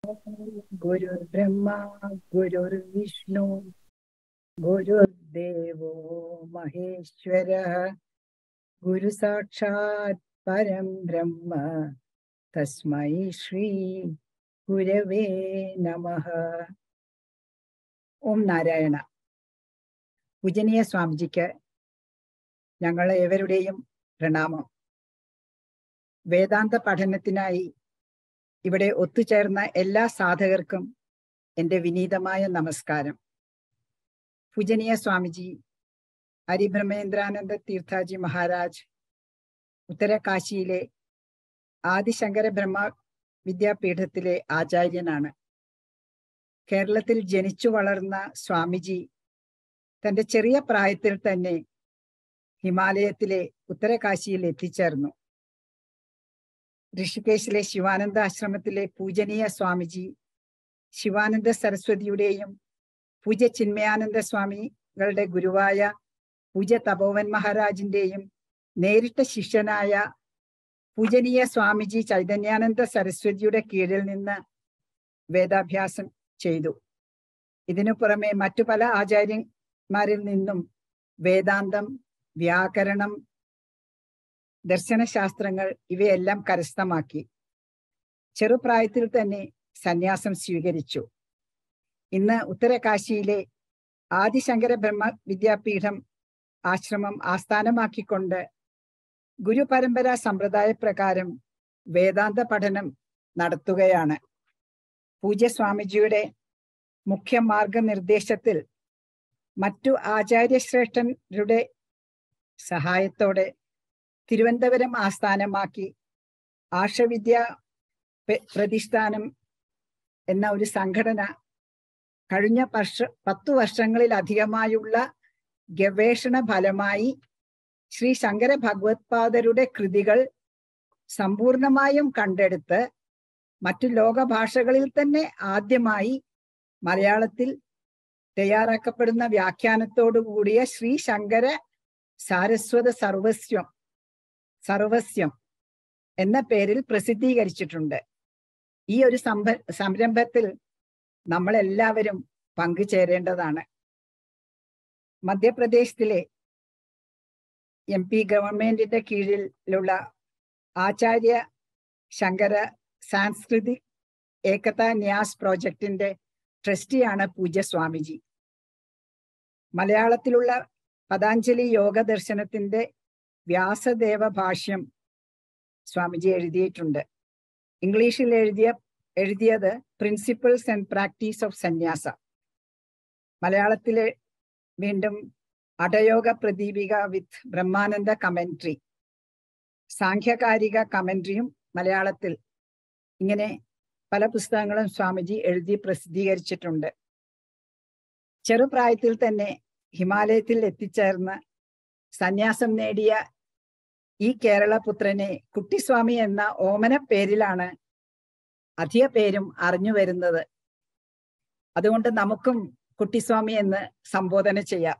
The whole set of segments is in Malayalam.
ഗുരുർബ്രഹ്മ ഗുരുർവിഷ്ണു ഗുരുദേവോ മഹേശ്വര ഗുരു സാക്ഷാത് പരം ബ്രഹ്മ തസ്മൈ ശ്രീ ഗുരവേ നമഃ ഓം നാരായണ പൂജനീയ സ്വാമിജിക്ക് ഞങ്ങൾ ഏവരുടെയും പ്രണാമം വേദാന്ത പഠനത്തിനായി ഇവിടെ ഒത്തുചേർന്ന എല്ലാ സാധകർക്കും എൻ്റെ വിനീതമായ നമസ്കാരം പൂജനീയ സ്വാമിജി ഹരിബ്രഹ്മേന്ദ്രാനന്ദ തീർത്ഥാജി മഹാരാജ് ഉത്തരകാശിയിലെ ആദിശങ്കര ബ്രഹ്മ വിദ്യാപീഠത്തിലെ ആചാര്യനാണ് കേരളത്തിൽ ജനിച്ചു വളർന്ന സ്വാമിജി തന്റെ ചെറിയ പ്രായത്തിൽ തന്നെ ഹിമാലയത്തിലെ ഉത്തരകാശിയിൽ എത്തിച്ചേർന്നു ഋഷികേശിലെ ശിവാനന്ദ ആശ്രമത്തിലെ പൂജനീയ സ്വാമിജി ശിവാനന്ദ സരസ്വതിയുടെയും പൂജ ചിന്മയാനന്ദ സ്വാമികളുടെ ഗുരുവായ പൂജ തപോവൻ മഹാരാജിന്റെയും നേരിട്ട ശിഷ്യനായ പൂജനീയ സ്വാമിജി ചൈതന്യാനന്ദ സരസ്വതിയുടെ കീഴിൽ നിന്ന് വേദാഭ്യാസം ചെയ്തു ഇതിനു പുറമെ മറ്റു പല ആചാര്യന്മാരിൽ നിന്നും വേദാന്തം വ്യാകരണം ദർശനശാസ്ത്രങ്ങൾ ഇവയെല്ലാം കരസ്ഥമാക്കി ചെറുപ്രായത്തിൽ തന്നെ സന്യാസം സ്വീകരിച്ചു ഇന്ന് ഉത്തരകാശിയിലെ ആദിശങ്കര ബ്രഹ്മ വിദ്യാപീഠം ആശ്രമം ആസ്ഥാനമാക്കിക്കൊണ്ട് ഗുരുപരമ്പര സമ്പ്രദായ പ്രകാരം വേദാന്ത പഠനം നടത്തുകയാണ് പൂജ്യ സ്വാമിജിയുടെ മുഖ്യ മാർഗനിർദ്ദേശത്തിൽ മറ്റു ആചാര്യശ്രേഷ്ഠരുടെ സഹായത്തോടെ തിരുവനന്തപുരം ആസ്ഥാനമാക്കി ആർഷവിദ്യ പ്രതിഷ്ഠാനം എന്ന ഒരു സംഘടന കഴിഞ്ഞ വർഷ പത്തു വർഷങ്ങളിലധികമായുള്ള ഗവേഷണ ഫലമായി ശ്രീ ശങ്കര ഭഗവത്പാദരുടെ കൃതികൾ സമ്പൂർണമായും കണ്ടെടുത്ത് മറ്റു ലോക ഭാഷകളിൽ തന്നെ ആദ്യമായി മലയാളത്തിൽ തയ്യാറാക്കപ്പെടുന്ന വ്യാഖ്യാനത്തോടു കൂടിയ ശ്രീ ശങ്കര സാരസ്വത സർവസ്വം സർവസ്യം എന്ന പേരിൽ പ്രസിദ്ധീകരിച്ചിട്ടുണ്ട് ഈ ഒരു സംഭ സംരംഭത്തിൽ നമ്മളെല്ലാവരും പങ്കുചേരേണ്ടതാണ് മധ്യപ്രദേശത്തിലെ എം പി ഗവൺമെന്റിന്റെ കീഴിലുള്ള ആചാര്യ ശങ്കര സാംസ്കൃതിക് ഏകത ന്യാസ് പ്രോജക്റ്റിന്റെ ട്രസ്റ്റിയാണ് പൂജ്യ സ്വാമിജി മലയാളത്തിലുള്ള പതാഞ്ജലി യോഗ ദർശനത്തിന്റെ വ്യാസദേവ ഭാഷ്യം സ്വാമിജി എഴുതിയിട്ടുണ്ട് ഇംഗ്ലീഷിൽ എഴുതിയ എഴുതിയത് പ്രിൻസിപ്പിൾസ് ആൻഡ് പ്രാക്ടീസ് ഓഫ് സന്യാസ മലയാളത്തിലെ വീണ്ടും അടയോഗ പ്രദീപിക വിത്ത് ബ്രഹ്മാനന്ദ കമൻട്രി സാഖ്യകാരിക കമൻട്രിയും മലയാളത്തിൽ ഇങ്ങനെ പല പുസ്തകങ്ങളും സ്വാമിജി എഴുതി പ്രസിദ്ധീകരിച്ചിട്ടുണ്ട് ചെറുപ്രായത്തിൽ തന്നെ ഹിമാലയത്തിൽ എത്തിച്ചേർന്ന് സന്യാസം നേടിയ ഈ കേരളപുത്രനെ കുട്ടിസ്വാമി എന്ന ഓമന പേരിലാണ് അധിക പേരും അറിഞ്ഞു വരുന്നത് അതുകൊണ്ട് നമുക്കും കുട്ടിസ്വാമി എന്ന് സംബോധന ചെയ്യാം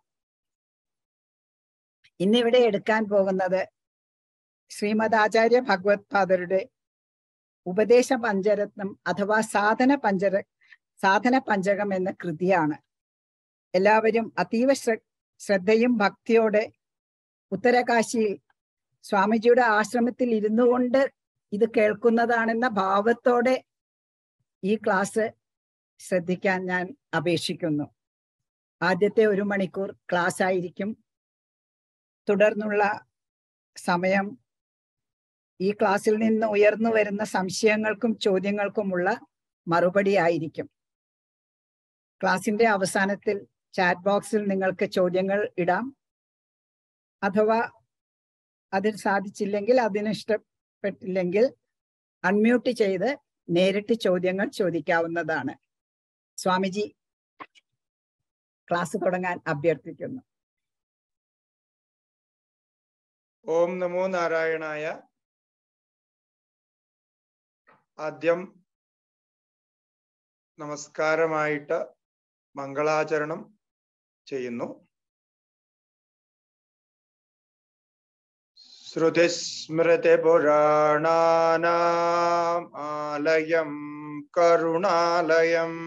ഇന്നിവിടെ എടുക്കാൻ പോകുന്നത് ശ്രീമദ് ആചാര്യ ഭഗവത് പാദരുടെ ഉപദേശ പഞ്ചരത്നം അഥവാ സാധന പഞ്ചര സാധന പഞ്ചകം എന്ന കൃതിയാണ് എല്ലാവരും അതീവ ശ്രദ്ധയും ഭക്തിയോടെ ഉത്തരകാശിയിൽ സ്വാമിജിയുടെ ആശ്രമത്തിൽ ഇരുന്നു കൊണ്ട് ഇത് കേൾക്കുന്നതാണെന്ന ഭാവത്തോടെ ഈ ക്ലാസ് ശ്രദ്ധിക്കാൻ ഞാൻ അപേക്ഷിക്കുന്നു ആദ്യത്തെ ഒരു മണിക്കൂർ ക്ലാസ് ആയിരിക്കും തുടർന്നുള്ള സമയം ഈ ക്ലാസ്സിൽ നിന്ന് ഉയർന്നു വരുന്ന സംശയങ്ങൾക്കും ചോദ്യങ്ങൾക്കുമുള്ള മറുപടി ആയിരിക്കും ക്ലാസിന്റെ അവസാനത്തിൽ ചാറ്റ് ബോക്സിൽ നിങ്ങൾക്ക് ചോദ്യങ്ങൾ ഇടാം അഥവാ അതിന് സാധിച്ചില്ലെങ്കിൽ അതിന് ഇഷ്ടപ്പെട്ടില്ലെങ്കിൽ അൺമ്യൂട്ട് ചെയ്ത് നേരിട്ട് ചോദ്യങ്ങൾ ചോദിക്കാവുന്നതാണ് സ്വാമിജി ക്ലാസ് തുടങ്ങാൻ അഭ്യർത്ഥിക്കുന്നു ഓം നമോ നാരായണായ ആദ്യം നമസ്കാരമായിട്ട് മംഗളാചരണം ചെയ്യുന്നു ശ്രുതിസ്മൃതിപുരാണാനാം ആലയം करुणालयम्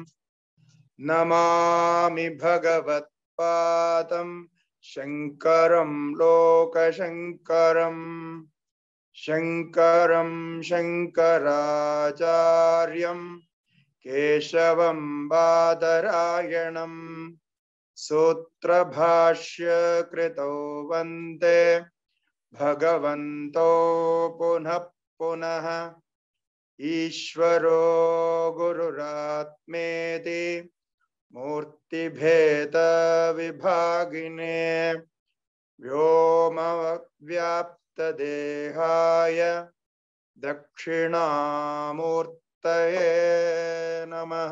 नमामि भगवत्पादं शङ्करं लोकशङ्करम् शङ्करं शङ्कराचार्यं केशवं बादरायणम् सूत्रभाष्यकृतौ वन्दे भगवन्तो पुनः पुनः ईश्वरो गुरुरात्मेति मूर्तिभेदविभागिने व्योमव्याप्तदेहाय दक्षिणामूर्तये नमः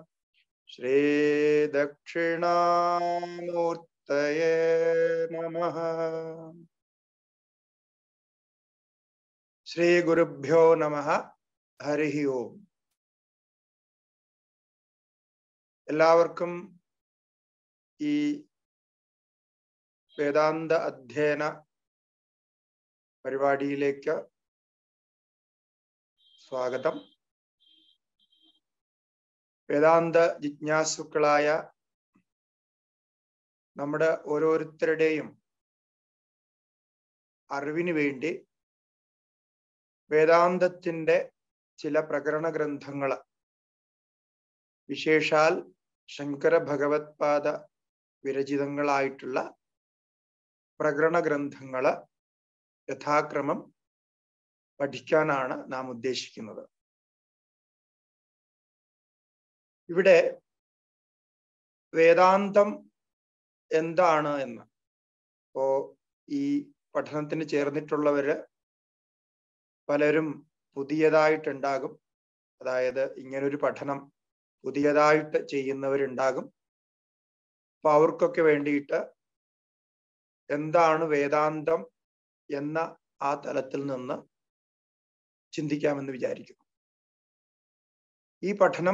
श्रीदक्षिणामूर्तये नमः ശ്രീഗുരുഭ്യോ നമ ഹരി ഓം എല്ലാവർക്കും ഈ വേദാന്ത അധ്യയന പരിപാടിയിലേക്ക് സ്വാഗതം വേദാന്ത ജിജ്ഞാസുക്കളായ നമ്മുടെ ഓരോരുത്തരുടെയും അറിവിന് വേണ്ടി വേദാന്തത്തിന്റെ ചില പ്രകരണ ഗ്രന്ഥങ്ങൾ വിശേഷാൽ ശങ്കര ഭഗവത്പാദ വിരചിതങ്ങളായിട്ടുള്ള പ്രകരണ ഗ്രന്ഥങ്ങള് യഥാക്രമം പഠിക്കാനാണ് നാം ഉദ്ദേശിക്കുന്നത് ഇവിടെ വേദാന്തം എന്താണ് എന്ന് ഇപ്പോ ഈ പഠനത്തിന് ചേർന്നിട്ടുള്ളവര് പലരും പുതിയതായിട്ടുണ്ടാകും അതായത് ഇങ്ങനൊരു പഠനം പുതിയതായിട്ട് ചെയ്യുന്നവരുണ്ടാകും അപ്പൊ അവർക്കൊക്കെ വേണ്ടിയിട്ട് എന്താണ് വേദാന്തം എന്ന ആ തലത്തിൽ നിന്ന് ചിന്തിക്കാമെന്ന് വിചാരിക്കുന്നു ഈ പഠനം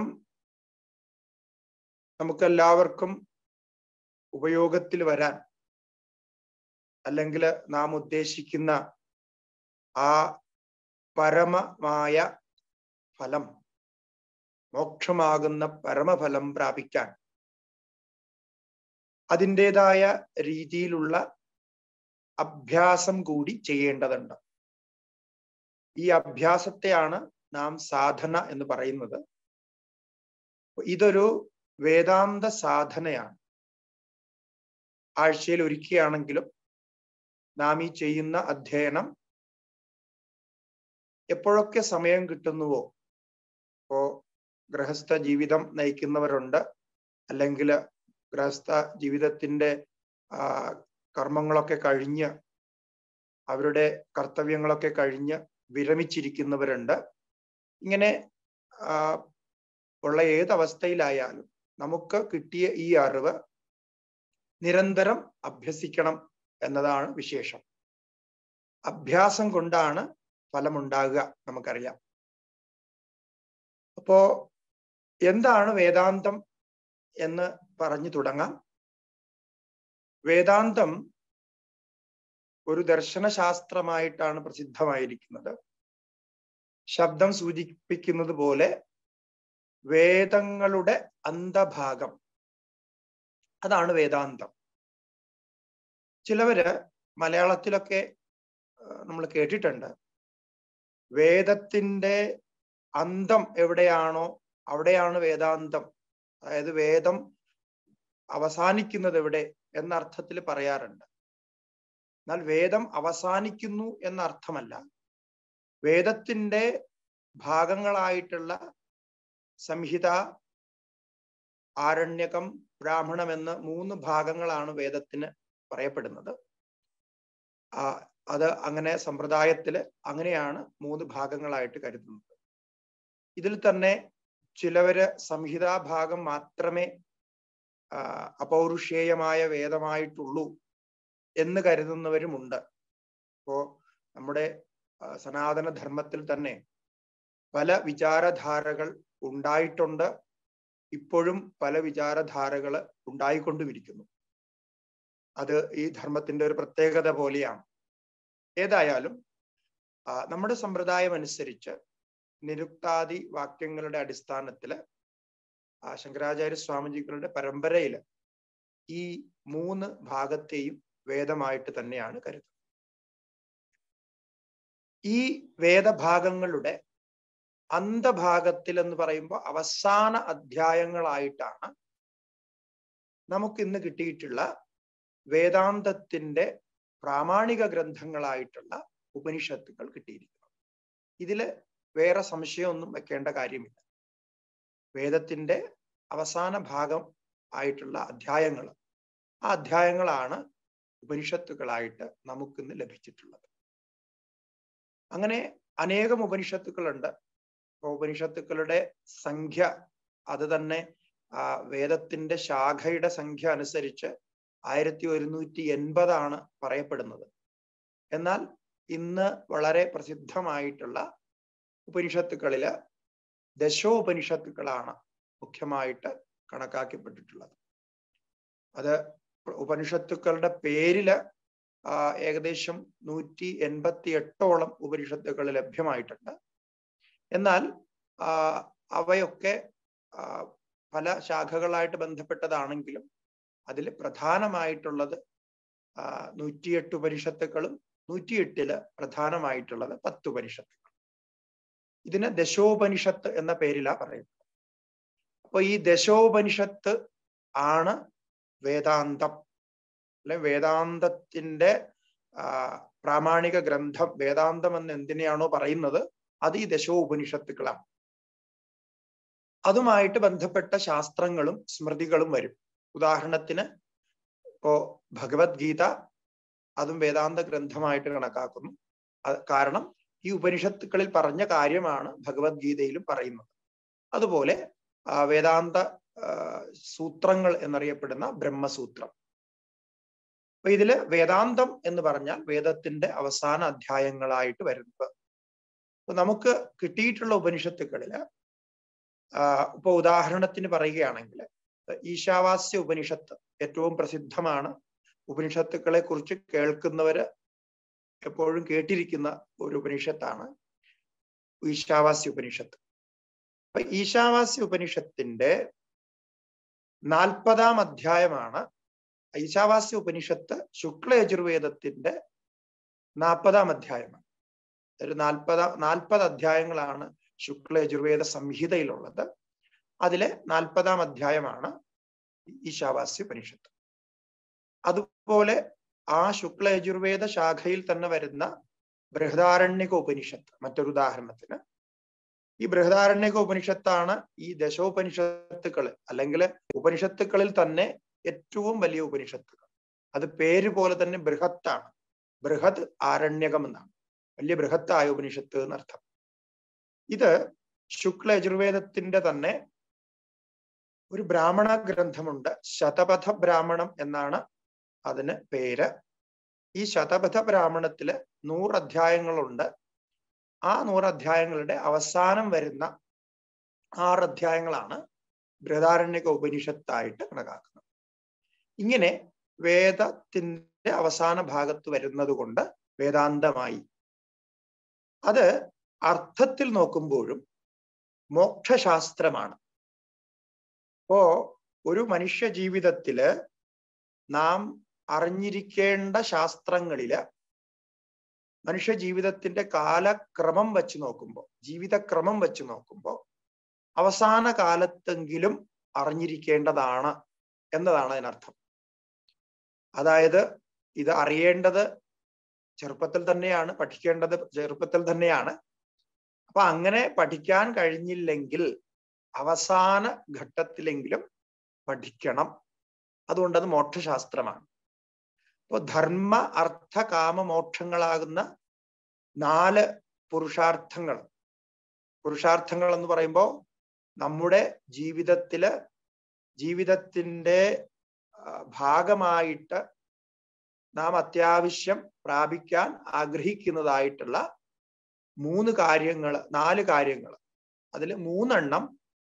നമുക്കെല്ലാവർക്കും ഉപയോഗത്തിൽ വരാൻ അല്ലെങ്കിൽ നാം ഉദ്ദേശിക്കുന്ന ആ പരമമായ ഫലം മോക്ഷമാകുന്ന പരമഫലം പ്രാപിക്കാൻ അതിൻ്റെതായ രീതിയിലുള്ള അഭ്യാസം കൂടി ചെയ്യേണ്ടതുണ്ട് ഈ അഭ്യാസത്തെയാണ് നാം സാധന എന്ന് പറയുന്നത് ഇതൊരു വേദാന്ത സാധനയാണ് ആഴ്ചയിൽ ഒരുക്കുകയാണെങ്കിലും നാം ഈ ചെയ്യുന്ന അധ്യയനം എപ്പോഴൊക്കെ സമയം കിട്ടുന്നുവോ ഇപ്പോ ഗൃഹസ്ഥ ജീവിതം നയിക്കുന്നവരുണ്ട് അല്ലെങ്കിൽ ഗൃഹസ്ഥ ജീവിതത്തിന്റെ ആ കർമ്മങ്ങളൊക്കെ കഴിഞ്ഞ് അവരുടെ കർത്തവ്യങ്ങളൊക്കെ കഴിഞ്ഞ് വിരമിച്ചിരിക്കുന്നവരുണ്ട് ഇങ്ങനെ ആ ഉള്ള ഏത് അവസ്ഥയിലായാലും നമുക്ക് കിട്ടിയ ഈ അറിവ് നിരന്തരം അഭ്യസിക്കണം എന്നതാണ് വിശേഷം അഭ്യാസം കൊണ്ടാണ് ഫലമുണ്ടാകുക നമുക്കറിയാം അപ്പോ എന്താണ് വേദാന്തം എന്ന് പറഞ്ഞു തുടങ്ങാം വേദാന്തം ഒരു ദർശനശാസ്ത്രമായിട്ടാണ് പ്രസിദ്ധമായിരിക്കുന്നത് ശബ്ദം സൂചിപ്പിക്കുന്നത് പോലെ വേദങ്ങളുടെ അന്തഭാഗം അതാണ് വേദാന്തം ചിലവര് മലയാളത്തിലൊക്കെ നമ്മൾ കേട്ടിട്ടുണ്ട് വേദത്തിന്റെ അന്തം എവിടെയാണോ അവിടെയാണ് വേദാന്തം അതായത് വേദം അവസാനിക്കുന്നത് എവിടെ എന്ന അർത്ഥത്തിൽ പറയാറുണ്ട് എന്നാൽ വേദം അവസാനിക്കുന്നു എന്ന അർത്ഥമല്ല വേദത്തിന്റെ ഭാഗങ്ങളായിട്ടുള്ള സംഹിത ആരണ്യകം ബ്രാഹ്മണം എന്ന മൂന്ന് ഭാഗങ്ങളാണ് വേദത്തിന് പറയപ്പെടുന്നത് ആ അത് അങ്ങനെ സമ്പ്രദായത്തില് അങ്ങനെയാണ് മൂന്ന് ഭാഗങ്ങളായിട്ട് കരുതുന്നത് ഇതിൽ തന്നെ ചിലവര് സംഹിതാ ഭാഗം മാത്രമേ അപൗരുഷേയമായ വേദമായിട്ടുള്ളൂ എന്ന് കരുതുന്നവരുമുണ്ട് ഇപ്പോ നമ്മുടെ സനാതന ധർമ്മത്തിൽ തന്നെ പല വിചാരധാരകൾ ഉണ്ടായിട്ടുണ്ട് ഇപ്പോഴും പല വിചാരധാരകൾ ഉണ്ടായിക്കൊണ്ടുമിരിക്കുന്നു അത് ഈ ധർമ്മത്തിന്റെ ഒരു പ്രത്യേകത പോലെയാണ് ഏതായാലും നമ്മുടെ സമ്പ്രദായം അനുസരിച്ച് നിരുക്താദി വാക്യങ്ങളുടെ അടിസ്ഥാനത്തില് ആ ശങ്കരാചാര്യ സ്വാമിജികളുടെ പരമ്പരയില് ഈ മൂന്ന് ഭാഗത്തെയും വേദമായിട്ട് തന്നെയാണ് കരുതുന്നത് ഈ വേദഭാഗങ്ങളുടെ അന്തഭാഗത്തിൽ എന്ന് പറയുമ്പോൾ അവസാന അധ്യായങ്ങളായിട്ടാണ് നമുക്ക് ഇന്ന് കിട്ടിയിട്ടുള്ള വേദാന്തത്തിന്റെ പ്രാമാണിക ഗ്രന്ഥങ്ങളായിട്ടുള്ള ഉപനിഷത്തുകൾ കിട്ടിയിരിക്കുന്നത് ഇതില് വേറെ സംശയമൊന്നും വെക്കേണ്ട കാര്യമില്ല വേദത്തിന്റെ അവസാന ഭാഗം ആയിട്ടുള്ള അധ്യായങ്ങൾ ആ അധ്യായങ്ങളാണ് ഉപനിഷത്തുകളായിട്ട് നമുക്കിന്ന് ലഭിച്ചിട്ടുള്ളത് അങ്ങനെ അനേകം ഉപനിഷത്തുക്കളുണ്ട് ഉപനിഷത്തുക്കളുടെ സംഖ്യ അത് തന്നെ ആ വേദത്തിന്റെ ശാഖയുടെ സംഖ്യ അനുസരിച്ച് ആയിരത്തി ഒരുന്നൂറ്റി എൺപതാണ് പറയപ്പെടുന്നത് എന്നാൽ ഇന്ന് വളരെ പ്രസിദ്ധമായിട്ടുള്ള ഉപനിഷത്തുക്കളില് ദശോപനിഷത്തുക്കളാണ് മുഖ്യമായിട്ട് കണക്കാക്കപ്പെട്ടിട്ടുള്ളത് അത് ഉപനിഷത്തുക്കളുടെ പേരില് ഏകദേശം നൂറ്റി എൺപത്തി എട്ടോളം ഉപനിഷത്തുകൾ ലഭ്യമായിട്ടുണ്ട് എന്നാൽ അവയൊക്കെ പല ശാഖകളായിട്ട് ബന്ധപ്പെട്ടതാണെങ്കിലും അതിൽ പ്രധാനമായിട്ടുള്ളത് നൂറ്റിയെട്ട് ഉപനിഷത്തുക്കളും നൂറ്റിയെട്ടില് പ്രധാനമായിട്ടുള്ളത് പത്ത് ഉപനിഷത്തുകൾ ഇതിന് ദശോപനിഷത്ത് എന്ന പേരിലാ പറയുന്നത് അപ്പൊ ഈ ദശോപനിഷത്ത് ആണ് വേദാന്തം അല്ലെ വേദാന്തത്തിന്റെ പ്രാമാണിക ഗ്രന്ഥം വേദാന്തം എന്ന് എന്തിനെയാണോ പറയുന്നത് അത് ഈ ദശോപനിഷത്തുക്കളാണ് അതുമായിട്ട് ബന്ധപ്പെട്ട ശാസ്ത്രങ്ങളും സ്മൃതികളും വരും ഉദാഹരണത്തിന് ഇപ്പോ ഭഗവത്ഗീത അതും വേദാന്ത ഗ്രന്ഥമായിട്ട് കണക്കാക്കുന്നു കാരണം ഈ ഉപനിഷത്തുക്കളിൽ പറഞ്ഞ കാര്യമാണ് ഭഗവത്ഗീതയിലും പറയുന്നത് അതുപോലെ വേദാന്ത സൂത്രങ്ങൾ എന്നറിയപ്പെടുന്ന ബ്രഹ്മസൂത്രം അപ്പൊ ഇതില് വേദാന്തം എന്ന് പറഞ്ഞാൽ വേദത്തിന്റെ അവസാന അധ്യായങ്ങളായിട്ട് വരുന്നത് അപ്പൊ നമുക്ക് കിട്ടിയിട്ടുള്ള ഉപനിഷത്തുക്കളില് ഇപ്പൊ ഉദാഹരണത്തിന് പറയുകയാണെങ്കിൽ ഈശാവാസ്യ ഉപനിഷത്ത് ഏറ്റവും പ്രസിദ്ധമാണ് ഉപനിഷത്തുക്കളെ കുറിച്ച് കേൾക്കുന്നവര് എപ്പോഴും കേട്ടിരിക്കുന്ന ഒരു ഉപനിഷത്താണ് ഈശാവാസ്യ ഉപനിഷത്ത് അപ്പൊ ഈശാവാസ്യ ഉപനിഷത്തിന്റെ നാൽപ്പതാം അധ്യായമാണ് ഈശാവാസ്യ ഉപനിഷത്ത് ശുക്ല യജുർവേദത്തിന്റെ നാൽപ്പതാം അധ്യായമാണ് ഒരു നാൽപ്പതാം നാൽപ്പത് അധ്യായങ്ങളാണ് ശുക്ല യജുർവേദ സംഹിതയിലുള്ളത് അതിലെ നാൽപ്പതാം അധ്യായമാണ് ഈശാവാസ്യ ഉപനിഷത്ത് അതുപോലെ ആ ശുക്ല യജുർവേദ ശാഖയിൽ തന്നെ വരുന്ന ബൃഹദാരണ്യക ഉപനിഷത്ത് മറ്റൊരു ഉദാഹരണത്തിന് ഈ ബൃഹദാരണ്യക ഉപനിഷത്താണ് ഈ ദശോപനിഷത്തുക്കൾ അല്ലെങ്കിൽ ഉപനിഷത്തുക്കളിൽ തന്നെ ഏറ്റവും വലിയ ഉപനിഷത്തുകൾ അത് പേര് പോലെ തന്നെ ബൃഹത്താണ് ബൃഹത് ആരണ്യകം എന്നാണ് വലിയ ബൃഹത്തായ ഉപനിഷത്ത് എന്നർത്ഥം ഇത് ശുക്ല യജുർവേദത്തിന്റെ തന്നെ ഒരു ബ്രാഹ്മണ ഗ്രന്ഥമുണ്ട് ശതപഥ ബ്രാഹ്മണം എന്നാണ് അതിന് പേര് ഈ ശതപഥ ബ്രാഹ്മണത്തില് നൂറ് അധ്യായങ്ങളുണ്ട് ആ നൂറ് അധ്യായങ്ങളുടെ അവസാനം വരുന്ന ആറ് അധ്യായങ്ങളാണ് ബൃഹദാരണ്യക ഉപനിഷത്തായിട്ട് കണക്കാക്കുന്നത് ഇങ്ങനെ വേദത്തിന്റെ അവസാന ഭാഗത്ത് വരുന്നത് കൊണ്ട് വേദാന്തമായി അത് അർത്ഥത്തിൽ നോക്കുമ്പോഴും മോക്ഷശാസ്ത്രമാണ് അപ്പോ ഒരു മനുഷ്യ ജീവിതത്തില് നാം അറിഞ്ഞിരിക്കേണ്ട ശാസ്ത്രങ്ങളില് മനുഷ്യ ജീവിതത്തിന്റെ കാലക്രമം വെച്ച് നോക്കുമ്പോൾ ജീവിതക്രമം വെച്ച് നോക്കുമ്പോൾ അവസാന കാലത്തെങ്കിലും അറിഞ്ഞിരിക്കേണ്ടതാണ് എന്നതാണ് അതിനർത്ഥം അതായത് ഇത് അറിയേണ്ടത് ചെറുപ്പത്തിൽ തന്നെയാണ് പഠിക്കേണ്ടത് ചെറുപ്പത്തിൽ തന്നെയാണ് അപ്പൊ അങ്ങനെ പഠിക്കാൻ കഴിഞ്ഞില്ലെങ്കിൽ അവസാന ഘട്ടത്തിലെങ്കിലും പഠിക്കണം അതുകൊണ്ട് അത് മോക്ഷശാസ്ത്രമാണ് അപ്പോൾ ധർമ്മ അർത്ഥ കാമ മോക്ഷങ്ങളാകുന്ന നാല് പുരുഷാർത്ഥങ്ങൾ പുരുഷാർത്ഥങ്ങൾ എന്ന് പറയുമ്പോൾ നമ്മുടെ ജീവിതത്തില് ജീവിതത്തിന്റെ ഭാഗമായിട്ട് നാം അത്യാവശ്യം പ്രാപിക്കാൻ ആഗ്രഹിക്കുന്നതായിട്ടുള്ള മൂന്ന് കാര്യങ്ങൾ നാല് കാര്യങ്ങൾ അതിൽ മൂന്നെണ്ണം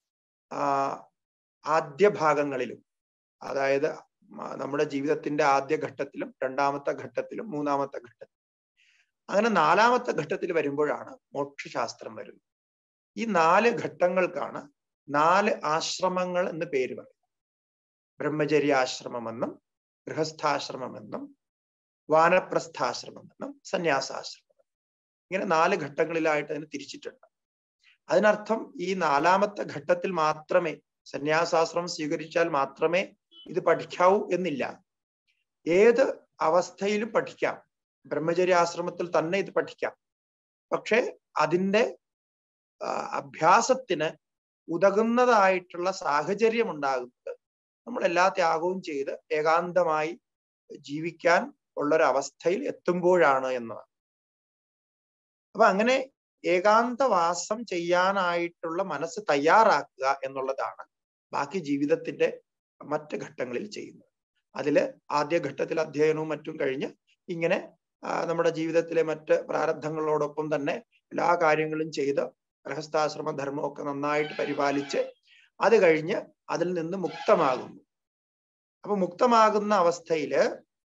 ആദ്യ ഭാഗങ്ങളിലും അതായത് നമ്മുടെ ജീവിതത്തിന്റെ ആദ്യ ഘട്ടത്തിലും രണ്ടാമത്തെ ഘട്ടത്തിലും മൂന്നാമത്തെ ഘട്ടത്തിലും അങ്ങനെ നാലാമത്തെ ഘട്ടത്തിൽ വരുമ്പോഴാണ് മോക്ഷശാസ്ത്രം വരുന്നത് ഈ നാല് ഘട്ടങ്ങൾക്കാണ് നാല് ആശ്രമങ്ങൾ എന്ന് പേര് പറയുന്നത് ബ്രഹ്മചര്യാശ്രമമെന്നും ഗൃഹസ്ഥാശ്രമമെന്നും വാനപ്രസ്ഥാശ്രമമെന്നും സന്യാസാശ്രമം ഇങ്ങനെ നാല് ഘട്ടങ്ങളിലായിട്ട് അതിന് തിരിച്ചിട്ടുണ്ട് അതിനർത്ഥം ഈ നാലാമത്തെ ഘട്ടത്തിൽ മാത്രമേ സന്യാസാശ്രമം സ്വീകരിച്ചാൽ മാത്രമേ ഇത് പഠിക്കാവൂ എന്നില്ല ഏത് അവസ്ഥയിലും പഠിക്കാം ബ്രഹ്മചര്യാശ്രമത്തിൽ തന്നെ ഇത് പഠിക്കാം പക്ഷെ അതിൻ്റെ അഭ്യാസത്തിന് ഉതകുന്നതായിട്ടുള്ള സാഹചര്യം ഉണ്ടാകുന്നത് നമ്മൾ എല്ലാ ത്യാഗവും ചെയ്ത് ഏകാന്തമായി ജീവിക്കാൻ ഉള്ളൊരവസ്ഥയിൽ എത്തുമ്പോഴാണ് എന്നതാണ് അപ്പൊ അങ്ങനെ ഏകാന്തവാസം ചെയ്യാനായിട്ടുള്ള മനസ്സ് തയ്യാറാക്കുക എന്നുള്ളതാണ് ബാക്കി ജീവിതത്തിന്റെ മറ്റ് ഘട്ടങ്ങളിൽ ചെയ്യുന്നത് അതില് ആദ്യ ഘട്ടത്തിൽ അധ്യയനവും മറ്റും കഴിഞ്ഞ് ഇങ്ങനെ നമ്മുടെ ജീവിതത്തിലെ മറ്റ് പ്രാരബ്ധങ്ങളോടൊപ്പം തന്നെ എല്ലാ കാര്യങ്ങളും ചെയ്ത് ഗൃഹസ്ഥാശ്രമ ധർമ്മമൊക്കെ നന്നായിട്ട് പരിപാലിച്ച് അത് കഴിഞ്ഞ് അതിൽ നിന്ന് മുക്തമാകുന്നു അപ്പൊ മുക്തമാകുന്ന അവസ്ഥയില്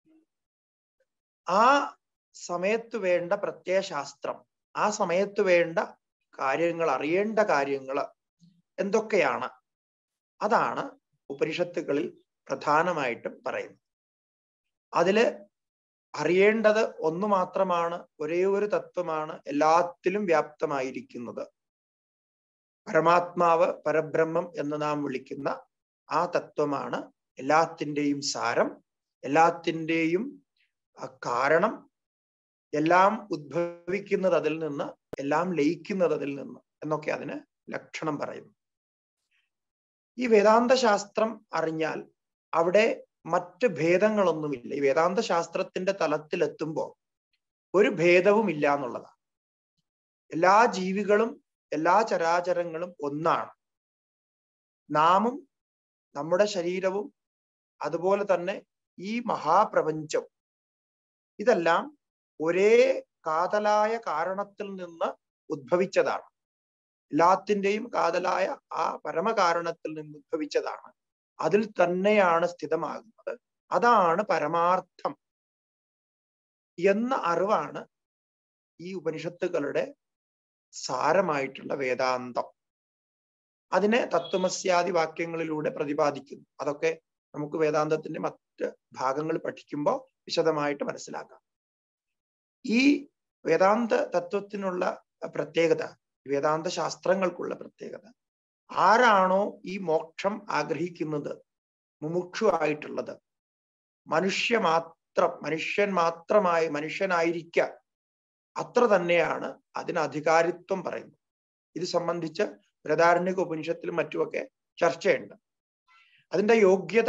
ആ സമയത്ത് വേണ്ട പ്രത്യയശാസ്ത്രം ആ സമയത്ത് വേണ്ട കാര്യങ്ങൾ അറിയേണ്ട കാര്യങ്ങൾ എന്തൊക്കെയാണ് അതാണ് ഉപനിഷത്തുകളിൽ പ്രധാനമായിട്ടും പറയുന്നത് അതില് അറിയേണ്ടത് ഒന്ന് മാത്രമാണ് ഒരേ ഒരു തത്വമാണ് എല്ലാത്തിലും വ്യാപ്തമായിരിക്കുന്നത് പരമാത്മാവ് പരബ്രഹ്മം എന്ന് നാം വിളിക്കുന്ന ആ തത്വമാണ് എല്ലാത്തിൻ്റെയും സാരം എല്ലാത്തിൻ്റെയും കാരണം എല്ലാം ഉദ്ഭവിക്കുന്നത് അതിൽ നിന്ന് എല്ലാം ലയിക്കുന്നത് അതിൽ നിന്ന് എന്നൊക്കെ അതിന് ലക്ഷണം പറയുന്നു ഈ വേദാന്ത ശാസ്ത്രം അറിഞ്ഞാൽ അവിടെ മറ്റ് ഭേദങ്ങളൊന്നുമില്ല ഈ വേദാന്ത ശാസ്ത്രത്തിന്റെ തലത്തിലെത്തുമ്പോൾ ഒരു ഭേദവും ഇല്ല എന്നുള്ളതാണ് എല്ലാ ജീവികളും എല്ലാ ചരാചരങ്ങളും ഒന്നാണ് നാമും നമ്മുടെ ശരീരവും അതുപോലെ തന്നെ ഈ മഹാപ്രപഞ്ചം ഇതെല്ലാം ഒരേ കാതലായ കാരണത്തിൽ നിന്ന് ഉദ്ഭവിച്ചതാണ് എല്ലാത്തിൻ്റെയും കാതലായ ആ പരമകാരണത്തിൽ നിന്ന് ഉദ്ഭവിച്ചതാണ് അതിൽ തന്നെയാണ് സ്ഥിതമാകുന്നത് അതാണ് പരമാർത്ഥം എന്ന അറിവാണ് ഈ ഉപനിഷത്തുകളുടെ സാരമായിട്ടുള്ള വേദാന്തം അതിനെ തത്വമസ്യാദി വാക്യങ്ങളിലൂടെ പ്രതിപാദിക്കുന്നു അതൊക്കെ നമുക്ക് വേദാന്തത്തിന്റെ മറ്റ് ഭാഗങ്ങൾ പഠിക്കുമ്പോൾ വിശദമായിട്ട് മനസ്സിലാക്കാം ഈ വേദാന്ത തത്വത്തിനുള്ള പ്രത്യേകത വേദാന്ത ശാസ്ത്രങ്ങൾക്കുള്ള പ്രത്യേകത ആരാണോ ഈ മോക്ഷം ആഗ്രഹിക്കുന്നത് മുമുക്ഷു ആയിട്ടുള്ളത് മനുഷ്യ മാത്രം മനുഷ്യൻ മാത്രമായി മനുഷ്യനായിരിക്കുക അത്ര തന്നെയാണ് അതിന് അധികാരിത്വം പറയുന്നത് ഇത് സംബന്ധിച്ച് ബൃഹദാരണ്യക ഉപനിഷത്തിലും മറ്റുമൊക്കെ ചർച്ചയുണ്ട് അതിന്റെ യോഗ്യത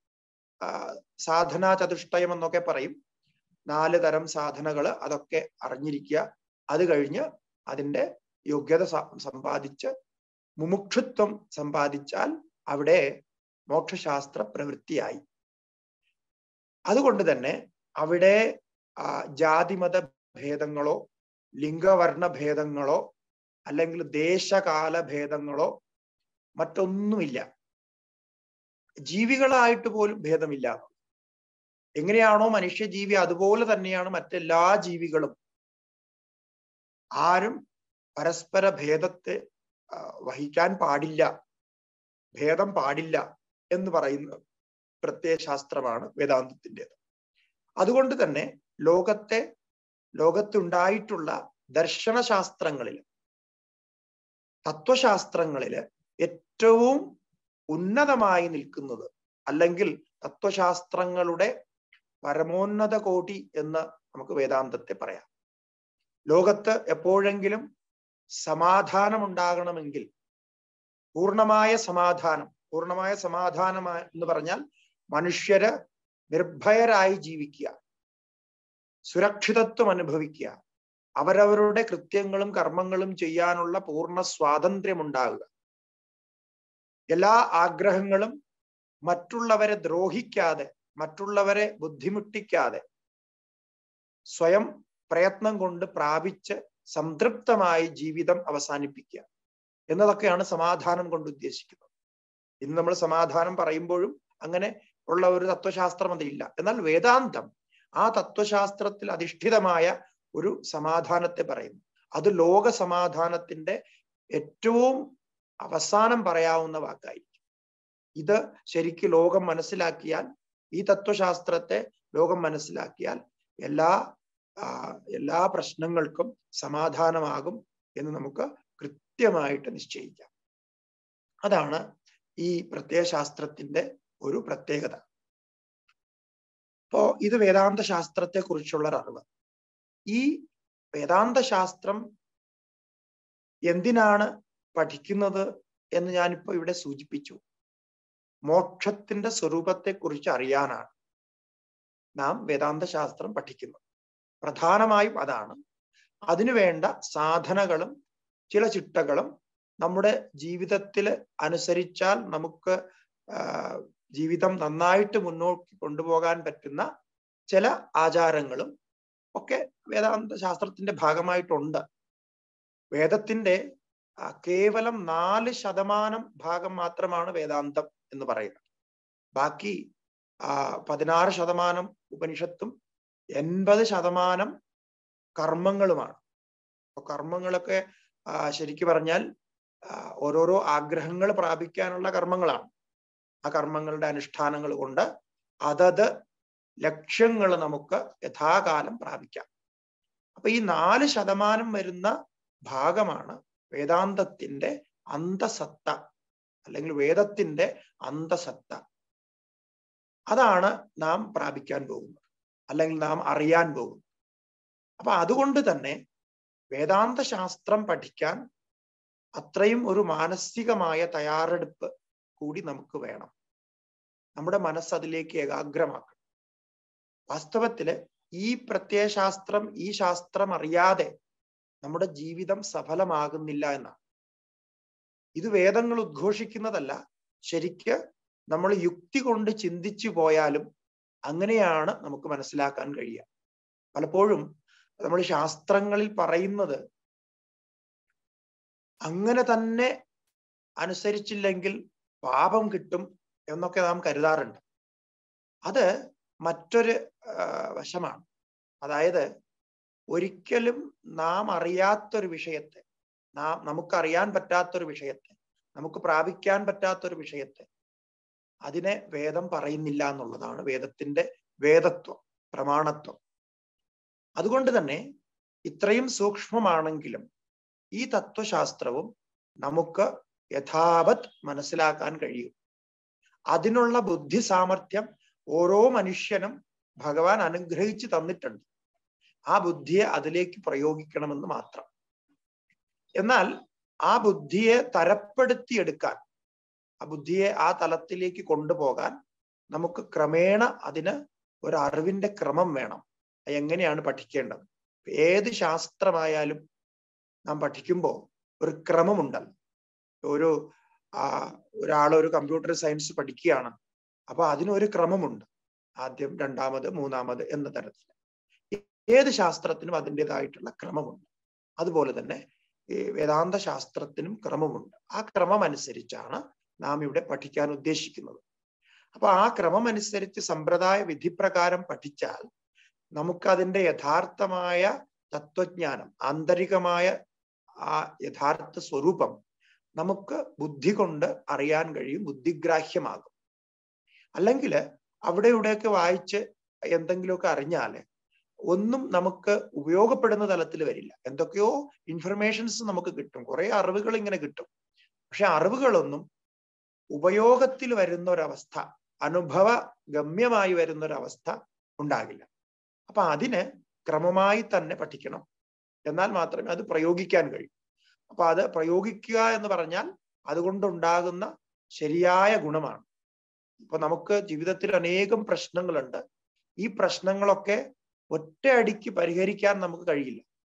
സാധനാ ചതുഷ്ടയം എന്നൊക്കെ പറയും നാല് തരം സാധനകൾ അതൊക്കെ അറിഞ്ഞിരിക്കുക അത് കഴിഞ്ഞ് അതിന്റെ യോഗ്യത സമ്പാദിച്ച് മുമുക്ഷുത്വം സമ്പാദിച്ചാൽ അവിടെ മോക്ഷശാസ്ത്ര പ്രവൃത്തിയായി അതുകൊണ്ട് തന്നെ അവിടെ ജാതിമത ഭേദങ്ങളോ ലിംഗവർണ്ണ ഭേദങ്ങളോ അല്ലെങ്കിൽ ദേശകാല ഭേദങ്ങളോ മറ്റൊന്നുമില്ല ജീവികളായിട്ട് പോലും ഭേദമില്ല എങ്ങനെയാണോ മനുഷ്യജീവി അതുപോലെ തന്നെയാണ് മറ്റെല്ലാ ജീവികളും ആരും പരസ്പര ഭേദത്തെ വഹിക്കാൻ പാടില്ല ഭേദം പാടില്ല എന്ന് പറയുന്ന പ്രത്യയശാസ്ത്രമാണ് വേദാന്തത്തിൻ്റെത് അതുകൊണ്ട് തന്നെ ലോകത്തെ ലോകത്തുണ്ടായിട്ടുള്ള ദർശനശാസ്ത്രങ്ങളിൽ തത്വശാസ്ത്രങ്ങളിൽ ഏറ്റവും ഉന്നതമായി നിൽക്കുന്നത് അല്ലെങ്കിൽ തത്വശാസ്ത്രങ്ങളുടെ പരമോന്നത കോടി എന്ന് നമുക്ക് വേദാന്തത്തെ പറയാം ലോകത്ത് എപ്പോഴെങ്കിലും സമാധാനം ഉണ്ടാകണമെങ്കിൽ പൂർണമായ സമാധാനം പൂർണമായ സമാധാനം എന്ന് പറഞ്ഞാൽ മനുഷ്യര് നിർഭയരായി ജീവിക്കുക സുരക്ഷിതത്വം അനുഭവിക്കുക അവരവരുടെ കൃത്യങ്ങളും കർമ്മങ്ങളും ചെയ്യാനുള്ള പൂർണ്ണ സ്വാതന്ത്ര്യം ഉണ്ടാകുക എല്ലാ ആഗ്രഹങ്ങളും മറ്റുള്ളവരെ ദ്രോഹിക്കാതെ മറ്റുള്ളവരെ ബുദ്ധിമുട്ടിക്കാതെ സ്വയം പ്രയത്നം കൊണ്ട് പ്രാപിച്ച് സംതൃപ്തമായി ജീവിതം അവസാനിപ്പിക്കുക എന്നതൊക്കെയാണ് സമാധാനം കൊണ്ട് ഉദ്ദേശിക്കുന്നത് ഇന്ന് നമ്മൾ സമാധാനം പറയുമ്പോഴും അങ്ങനെ ഉള്ള ഒരു തത്വശാസ്ത്രം അതില്ല എന്നാൽ വേദാന്തം ആ തത്വശാസ്ത്രത്തിൽ അധിഷ്ഠിതമായ ഒരു സമാധാനത്തെ പറയുന്നു അത് ലോക സമാധാനത്തിന്റെ ഏറ്റവും അവസാനം പറയാവുന്ന വാക്കായിരിക്കും ഇത് ശരിക്ക് ലോകം മനസ്സിലാക്കിയാൽ ഈ തത്വശാസ്ത്രത്തെ ലോകം മനസ്സിലാക്കിയാൽ എല്ലാ ആ, എല്ലാ പ്രശ്നങ്ങൾക്കും സമാധാനമാകും എന്ന് നമുക്ക് കൃത്യമായിട്ട് നിശ്ചയിക്കാം അതാണ് ഈ പ്രത്യയശാസ്ത്രത്തിന്റെ ഒരു പ്രത്യേകത അപ്പോ ഇത് വേദാന്ത ശാസ്ത്രത്തെ കുറിച്ചുള്ള ഒരു അറിവ് ഈ വേദാന്ത ശാസ്ത്രം എന്തിനാണ് പഠിക്കുന്നത് എന്ന് ഞാനിപ്പോ ഇവിടെ സൂചിപ്പിച്ചു മോക്ഷത്തിന്റെ സ്വരൂപത്തെ കുറിച്ച് അറിയാനാണ് നാം വേദാന്ത ശാസ്ത്രം പഠിക്കുന്നത് പ്രധാനമായും അതാണ് അതിനുവേണ്ട സാധനകളും ചില ചിട്ടകളും നമ്മുടെ ജീവിതത്തിൽ അനുസരിച്ചാൽ നമുക്ക് ആ, ജീവിതം നന്നായിട്ട് മുന്നോട്ട് കൊണ്ടുപോകാൻ പറ്റുന്ന ചില ആചാരങ്ങളും ഒക്കെ വേദാന്ത ശാസ്ത്രത്തിന്റെ ഭാഗമായിട്ടുണ്ട് വേദത്തിന്റെ ആ, കേവലം നാല് ശതമാനം ഭാഗം മാത്രമാണ് വേദാന്തം എന്ന് പറയുന്നത് ബാക്കി ആ, പതിനാറ് ശതമാനം ഉപനിഷത്തും എൺപത് ശതമാനം കർമ്മങ്ങളുമാണ് അപ്പൊ കർമ്മങ്ങളൊക്കെ ആ, ശരിക്കു പറഞ്ഞാൽ ആ, ഓരോരോ ആഗ്രഹങ്ങൾ പ്രാപിക്കാനുള്ള കർമ്മങ്ങളാണ് ആ കർമ്മങ്ങളുടെ അനുഷ്ഠാനങ്ങൾ കൊണ്ട് അതത് ലക്ഷ്യങ്ങൾ നമുക്ക് യഥാകാലം പ്രാപിക്കാം അപ്പൊ ഈ നാല് ശതമാനം വരുന്ന ഭാഗമാണ് വേദാന്തത്തിന്റെ അന്തസത്ത അല്ലെങ്കിൽ വേദത്തിന്റെ അന്തസത്ത അതാണ് നാം പ്രാപിക്കാൻ പോകുന്നത് അല്ലെങ്കിൽ നാം അറിയാൻ പോകുന്നത് അപ്പൊ അതുകൊണ്ട് തന്നെ വേദാന്ത ശാസ്ത്രം പഠിക്കാൻ അത്രയും ഒരു മാനസികമായ തയ്യാറെടുപ്പ് കൂടി നമുക്ക് വേണം നമ്മുടെ മനസ്സ് അതിലേക്ക് ഏകാഗ്രമാക്കണം വാസ്തവത്തില് ഈ പ്രത്യയശാസ്ത്രം ഈ ശാസ്ത്രം അറിയാതെ നമ്മുടെ ജീവിതം സഫലമാകുന്നില്ല എന്നാണ് ഇത് വേദങ്ങൾ ഉദ്ഘോഷിക്കുന്നതല്ല ശരിക്ക് നമ്മൾ യുക്തി കൊണ്ട് ചിന്തിച്ചു പോയാലും അങ്ങനെയാണ് നമുക്ക് മനസ്സിലാക്കാൻ കഴിയുക പലപ്പോഴും നമ്മൾ ശാസ്ത്രങ്ങളിൽ പറയുന്നത് അങ്ങനെ തന്നെ അനുസരിച്ചില്ലെങ്കിൽ പാപം കിട്ടും എന്നൊക്കെ നാം കരുതാറുണ്ട് അത് മറ്റൊരു ആ, വശമാണ് അതായത് ഒരിക്കലും നാം അറിയാത്തൊരു വിഷയത്തെ നാം നമുക്കറിയാൻ പറ്റാത്തൊരു വിഷയത്തെ നമുക്ക് പ്രാപിക്കാൻ പറ്റാത്തൊരു വിഷയത്തെ അതിനെ വേദം പറയുന്നില്ല എന്നുള്ളതാണ് വേദത്തിന്റെ വേദത്വം പ്രമാണത്വം അതുകൊണ്ട് തന്നെ ഇത്രയും സൂക്ഷ്മമാണെങ്കിലും ഈ തത്വശാസ്ത്രവും നമുക്ക് യഥാവത് മനസ്സിലാക്കാൻ കഴിയും അതിനുള്ള ബുദ്ധി സാമർഥ്യം ഓരോ മനുഷ്യനും ഭഗവാൻ അനുഗ്രഹിച്ചു തന്നിട്ടുണ്ട് ആ ബുദ്ധിയെ അതിലേക്ക് പ്രയോഗിക്കണമെന്ന് മാത്രം എന്നാൽ ആ ബുദ്ധിയെ തരപ്പെടുത്തിയെടുക്കാൻ ആ ബുദ്ധിയെ ആ തലത്തിലേക്ക് കൊണ്ടുപോകാൻ നമുക്ക് ക്രമേണ അതിന് ഒരു അറിവിന്റെ ക്രമം വേണം അത് എങ്ങനെയാണ് പഠിക്കേണ്ടത് ഏത് ശാസ്ത്രമായാലും നാം പഠിക്കുമ്പോൾ ഒരു ക്രമമുണ്ടല്ലോ ഒരു ആ ഒരാൾ ഒരു കമ്പ്യൂട്ടർ സയൻസ് പഠിക്കുകയാണ് അപ്പൊ അതിനൊരു ക്രമമുണ്ട് ആദ്യം രണ്ടാമത് മൂന്നാമത് എന്ന തരത്തിൽ ഏത് ശാസ്ത്രത്തിനും അതിൻ്റെതായിട്ടുള്ള ക്രമമുണ്ട് അതുപോലെ തന്നെ ഈ വേദാന്ത ശാസ്ത്രത്തിനും ക്രമമുണ്ട് ആ ക്രമം അനുസരിച്ചാണ് നാം ഇവിടെ പഠിക്കാൻ ഉദ്ദേശിക്കുന്നത് അപ്പൊ ആ ക്രമം അനുസരിച്ച് സമ്പ്രദായ വിധിപ്രകാരം പഠിച്ചാൽ നമുക്കതിന്റെ യഥാർത്ഥമായ തത്വജ്ഞാനം ആന്തരികമായ ആ യഥാർത്ഥ സ്വരൂപം നമുക്ക് ബുദ്ധി കൊണ്ട് അറിയാൻ കഴിയും ബുദ്ധിഗ്രാഹ്യമാകും അല്ലെങ്കിൽ അവിടെ ഇവിടെയൊക്കെ വായിച്ച് എന്തെങ്കിലുമൊക്കെ അറിഞ്ഞാല് ഒന്നും നമുക്ക് ഉപയോഗപ്പെടുന്ന തലത്തിൽ വരില്ല എന്തൊക്കെയോ ഇൻഫർമേഷൻസ് നമുക്ക് കിട്ടും കുറെ അറിവുകൾ ഇങ്ങനെ കിട്ടും പക്ഷെ അറിവുകളൊന്നും ഉപയോഗത്തിൽ വരുന്ന ഒരവസ്ഥ അനുഭവ ഗമ്യമായി വരുന്ന ഒരവസ്ഥ ഉണ്ടാകില്ല അപ്പൊ അതിന് ക്രമമായി തന്നെ പഠിക്കണം എന്നാൽ മാത്രമേ അത് പ്രയോഗിക്കാൻ കഴിയൂ അപ്പൊ അത് പ്രയോഗിക്കുക എന്ന് പറഞ്ഞാൽ അതുകൊണ്ടുണ്ടാകുന്ന ശരിയായ ഗുണമാണ് ഇപ്പൊ നമുക്ക് ജീവിതത്തിൽ അനേകം പ്രശ്നങ്ങളുണ്ട് ഈ പ്രശ്നങ്ങളൊക്കെ ഒറ്റയടിക്ക് പരിഹരിക്കാൻ നമുക്ക് കഴിയില്ല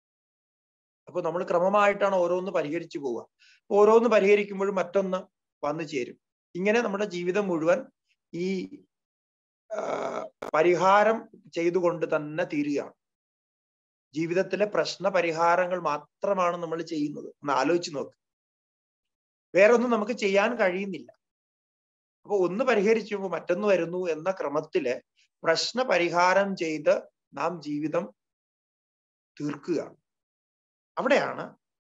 അപ്പൊ നമ്മൾ ക്രമമായിട്ടാണ് ഓരോന്ന് പരിഹരിച്ചു പോവുക ഓരോന്ന് പരിഹരിക്കുമ്പോഴും മറ്റൊന്ന് വന്നു ചേരും ഇങ്ങനെ നമ്മുടെ ജീവിതം മുഴുവൻ ഈ പരിഹാരം ചെയ്തുകൊണ്ട് തന്നെ തീരുകയാണ് ജീവിതത്തിലെ പ്രശ്ന പരിഹാരങ്ങൾ മാത്രമാണ് നമ്മൾ ചെയ്യുന്നത് ഒന്ന് ആലോചിച്ച് നോക്ക് വേറൊന്നും നമുക്ക് ചെയ്യാൻ കഴിയുന്നില്ല അപ്പൊ ഒന്ന് പരിഹരിച്ചുമ്പോൾ മറ്റൊന്ന് വരുന്നു എന്ന ക്രമത്തില് പ്രശ്ന പരിഹാരം ചെയ്ത് നാം ജീവിതം തീർക്കുകയാണ് അവിടെയാണ്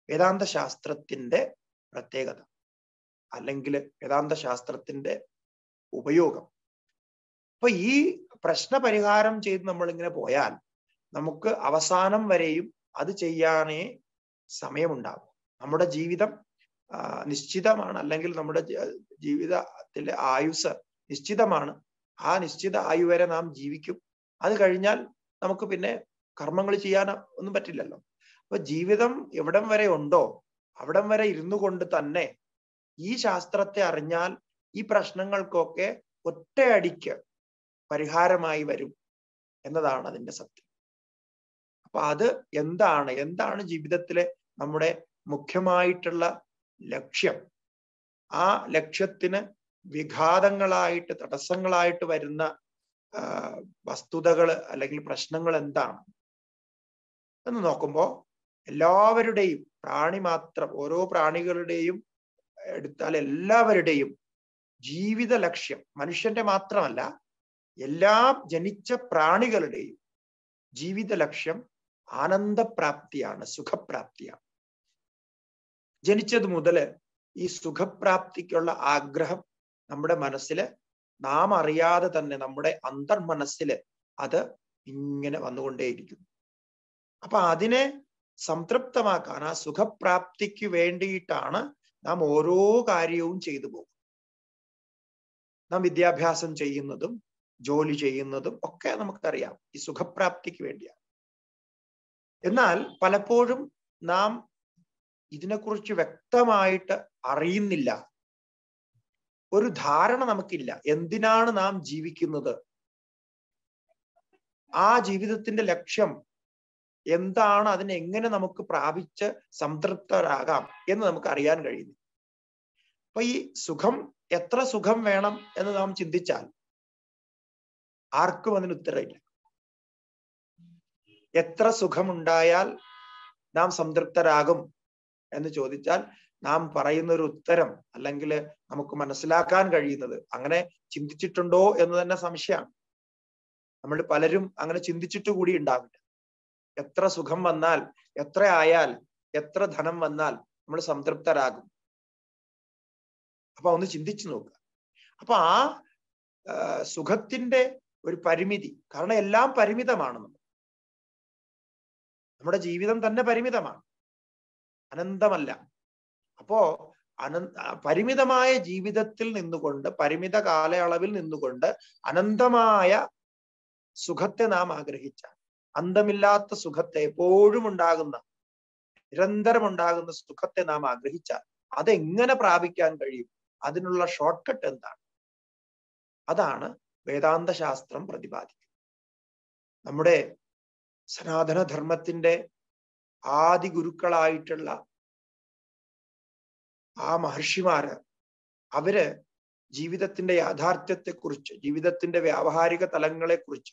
വേദാന്ത ശാസ്ത്രത്തിന്റെ പ്രത്യേകത അല്ലെങ്കിൽ വേദാന്ത ശാസ്ത്രത്തിന്റെ ഉപയോഗം അപ്പൊ ഈ പ്രശ്ന പരിഹാരം ചെയ്ത് നമ്മൾ ഇങ്ങനെ പോയാൽ നമുക്ക് അവസാനം വരെയും അത് ചെയ്യാനേ സമയമുണ്ടാവും നമ്മുടെ ജീവിതം ആ, നിശ്ചിതമാണ് അല്ലെങ്കിൽ നമ്മുടെ ജ- ജീവിതത്തിലെ ആയുസ് നിശ്ചിതമാണ് ആ നിശ്ചിത ആയു വരെ നാം ജീവിക്കും അത് കഴിഞ്ഞാൽ നമുക്ക് പിന്നെ കർമ്മങ്ങൾ ചെയ്യാൻ ഒന്നും പറ്റില്ലല്ലോ അപ്പൊ ജീവിതം എവിടം വരെ ഉണ്ടോ അവിടം വരെ ഇരുന്നു കൊണ്ട് തന്നെ ഈ ശാസ്ത്രത്തെ അറിഞ്ഞാൽ ഈ പ്രശ്നങ്ങൾക്കൊക്കെ ഒറ്റയടിക്ക് പരിഹാരമായി വരും എന്നതാണ് അതിന്റെ സത്യം അപ്പൊ അത് എന്താണ് എന്താണ് ജീവിതത്തിലെ നമ്മുടെ മുഖ്യമായിട്ടുള്ള ലക്ഷ്യം ആ ലക്ഷ്യത്തിന് വിഘാതങ്ങളായിട്ട് തടസ്സങ്ങളായിട്ട് വരുന്ന ആ, വസ്തുതകൾ അല്ലെങ്കിൽ പ്രശ്നങ്ങൾ എന്താണ് എന്ന് നോക്കുമ്പോ എല്ലാവരുടെയും പ്രാണി മാത്രം ഓരോ പ്രാണികളുടെയും എടുത്താൽ എല്ലാവരുടെയും ജീവിത ലക്ഷ്യം മനുഷ്യന്റെ മാത്രമല്ല എല്ലാ ജനിച്ച പ്രാണികളുടെയും ജീവിത ലക്ഷ്യം ആനന്ദപ്രാപ്തിയാണ് സുഖപ്രാപ്തിയാണ് ജനിച്ചത് മുതല് ഈ സുഖപ്രാപ്തിക്കുള്ള ആഗ്രഹം നമ്മുടെ മനസ്സില് നാം അറിയാതെ തന്നെ നമ്മുടെ അന്തർമനസ്സില് അത് ഇങ്ങനെ വന്നുകൊണ്ടേയിരിക്കുന്നു അപ്പൊ അതിനെ സംതൃപ്തമാക്കാൻ ആ സുഖപ്രാപ്തിക്ക് വേണ്ടിയിട്ടാണ് നാം ഓരോ കാര്യവും ചെയ്തു പോകും നാം വിദ്യാഭ്യാസം ചെയ്യുന്നതും ജോലി ചെയ്യുന്നതും ഒക്കെ നമുക്കറിയാം ഈ സുഖപ്രാപ്തിക്ക് വേണ്ടിയാണ് എന്നാൽ പലപ്പോഴും നാം ഇതിനെക്കുറിച്ച് വ്യക്തമായിട്ട് അറിയുന്നില്ല ഒരു ധാരണ നമുക്കില്ല എന്തിനാണ് നാം ജീവിക്കുന്നത് ആ ജീവിതത്തിന്റെ ലക്ഷ്യം എന്താണ് അതിനെ എങ്ങനെ നമുക്ക് പ്രാപിച്ച് സംതൃപ്തരാകാം എന്ന് നമുക്ക് അറിയാൻ കഴിയുന്നു അപ്പൊ ഈ സുഖം എത്ര സുഖം വേണം എന്ന് നാം ചിന്തിച്ചാൽ ആർക്കും അതിന് ഉത്തരമില്ല എത്ര സുഖമുണ്ടായാൽ നാം സംതൃപ്തരാകും എന്ന് ചോദിച്ചാൽ നാം പറയുന്ന ഒരു ഉത്തരം അല്ലെങ്കിൽ നമുക്ക് മനസ്സിലാക്കാൻ കഴിയുന്നത് അങ്ങനെ ചിന്തിച്ചിട്ടുണ്ടോ എന്ന് തന്നെ സംശയമാണ് നമ്മൾ പലരും അങ്ങനെ ചിന്തിച്ചിട്ട് കൂടി ഉണ്ടാവില്ല എത്ര സുഖം വന്നാൽ എത്ര ആയാൽ എത്ര ധനം വന്നാൽ നമ്മൾ സംതൃപ്തരാകും അപ്പൊ ഒന്ന് ചിന്തിച്ചു നോക്കുക അപ്പൊ ആ ആ, സുഖത്തിന്റെ ഒരു പരിമിതി കാരണം എല്ലാം പരിമിതമാണ് നമ്മൾ നമ്മുടെ ജീവിതം തന്നെ പരിമിതമാണ് അനന്തമല്ല അപ്പോ അനന്ത പരിമിതമായ ജീവിതത്തിൽ നിന്നുകൊണ്ട് പരിമിത കാലയളവിൽ നിന്നുകൊണ്ട് അനന്തമായ സുഖത്തെ നാം ആഗ്രഹിച്ചാൽ അന്തമില്ലാത്ത സുഖത്തെ എപ്പോഴും ഉണ്ടാകുന്ന നിരന്തരം ഉണ്ടാകുന്ന സുഖത്തെ നാം ആഗ്രഹിച്ചാൽ അതെങ്ങനെ പ്രാപിക്കാൻ കഴിയും അതിനുള്ള ഷോർട്ട് കട്ട് എന്താണ് അതാണ് വേദാന്ത ശാസ്ത്രം പ്രതിപാദിക്കുന്നത് നമ്മുടെ സനാതന ധർമ്മത്തിന്റെ ആദി ഗുരുക്കളായിട്ടുള്ള ആ മഹർഷിമാര് അവര് ജീവിതത്തിന്റെ യാഥാർത്ഥ്യത്തെക്കുറിച്ച് ജീവിതത്തിന്റെ വ്യാവഹാരിക തലങ്ങളെക്കുറിച്ച്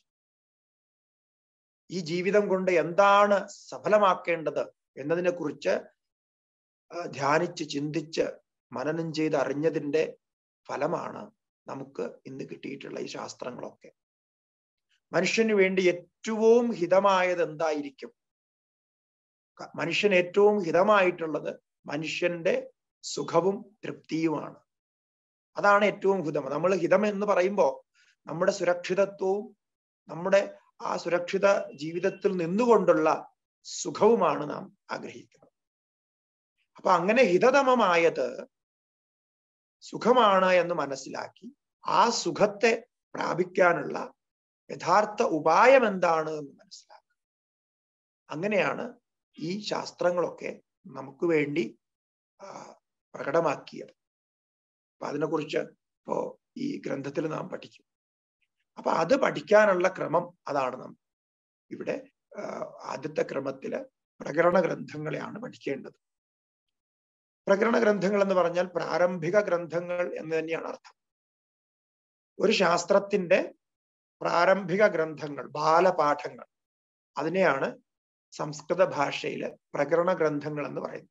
ഈ ജീവിതം കൊണ്ട് എന്താണ് സഫലമാക്കേണ്ടത് എന്നതിനെ കുറിച്ച് ധ്യാനിച്ച് ചിന്തിച്ച് മനനം ചെയ്ത് അറിഞ്ഞതിന്റെ ഫലമാണ് നമുക്ക് ഇന്ന് കിട്ടിയിട്ടുള്ള ഈ ശാസ്ത്രങ്ങളൊക്കെ മനുഷ്യന് വേണ്ടി ഏറ്റവും ഹിതമായത് എന്തായിരിക്കും ക- മനുഷ്യന് ഏറ്റവും ഹിതമായിട്ടുള്ളത് മനുഷ്യന്റെ സുഖവും തൃപ്തിയുമാണ് അതാണ് ഏറ്റവും ഹിതം നമ്മൾ ഹിതം എന്ന് പറയുമ്പോൾ നമ്മുടെ സുരക്ഷിതത്വവും നമ്മുടെ ആ സുരക്ഷിത ജീവിതത്തിൽ നിന്നുകൊണ്ടുള്ള സുഖവുമാണ് നാം ആഗ്രഹിക്കുന്നത് അപ്പൊ അങ്ങനെ ഹിതതമമായത് സുഖമാണ് എന്ന് മനസ്സിലാക്കി ആ സുഖത്തെ പ്രാപിക്കാനുള്ള യഥാർത്ഥ ഉപായം എന്താണ് എന്ന് മനസ്സിലാക്കുക അങ്ങനെയാണ് ഈ ശാസ്ത്രങ്ങളൊക്കെ നമുക്ക് വേണ്ടി ആ, പ്രകടമാക്കിയത് അപ്പൊ അതിനെക്കുറിച്ച് ഇപ്പോ ഈ ഗ്രന്ഥത്തിൽ നാം പഠിക്കും അപ്പൊ അത് പഠിക്കാനുള്ള ക്രമം അതാണ് നാം ഇവിടെ ആ, ആദ്യത്തെ ക്രമത്തില് പ്രകരണ ഗ്രന്ഥങ്ങളെയാണ് പഠിക്കേണ്ടത് പ്രകരണ ഗ്രന്ഥങ്ങൾ എന്ന് പറഞ്ഞാൽ പ്രാരംഭിക ഗ്രന്ഥങ്ങൾ എന്ന് തന്നെയാണ് അർത്ഥം ഒരു ശാസ്ത്രത്തിന്റെ പ്രാരംഭിക ഗ്രന്ഥങ്ങൾ ബാലപാഠങ്ങൾ അതിനെയാണ് സംസ്കൃത ഭാഷയില് പ്രകരണ ഗ്രന്ഥങ്ങൾ എന്ന് പറയുന്നത്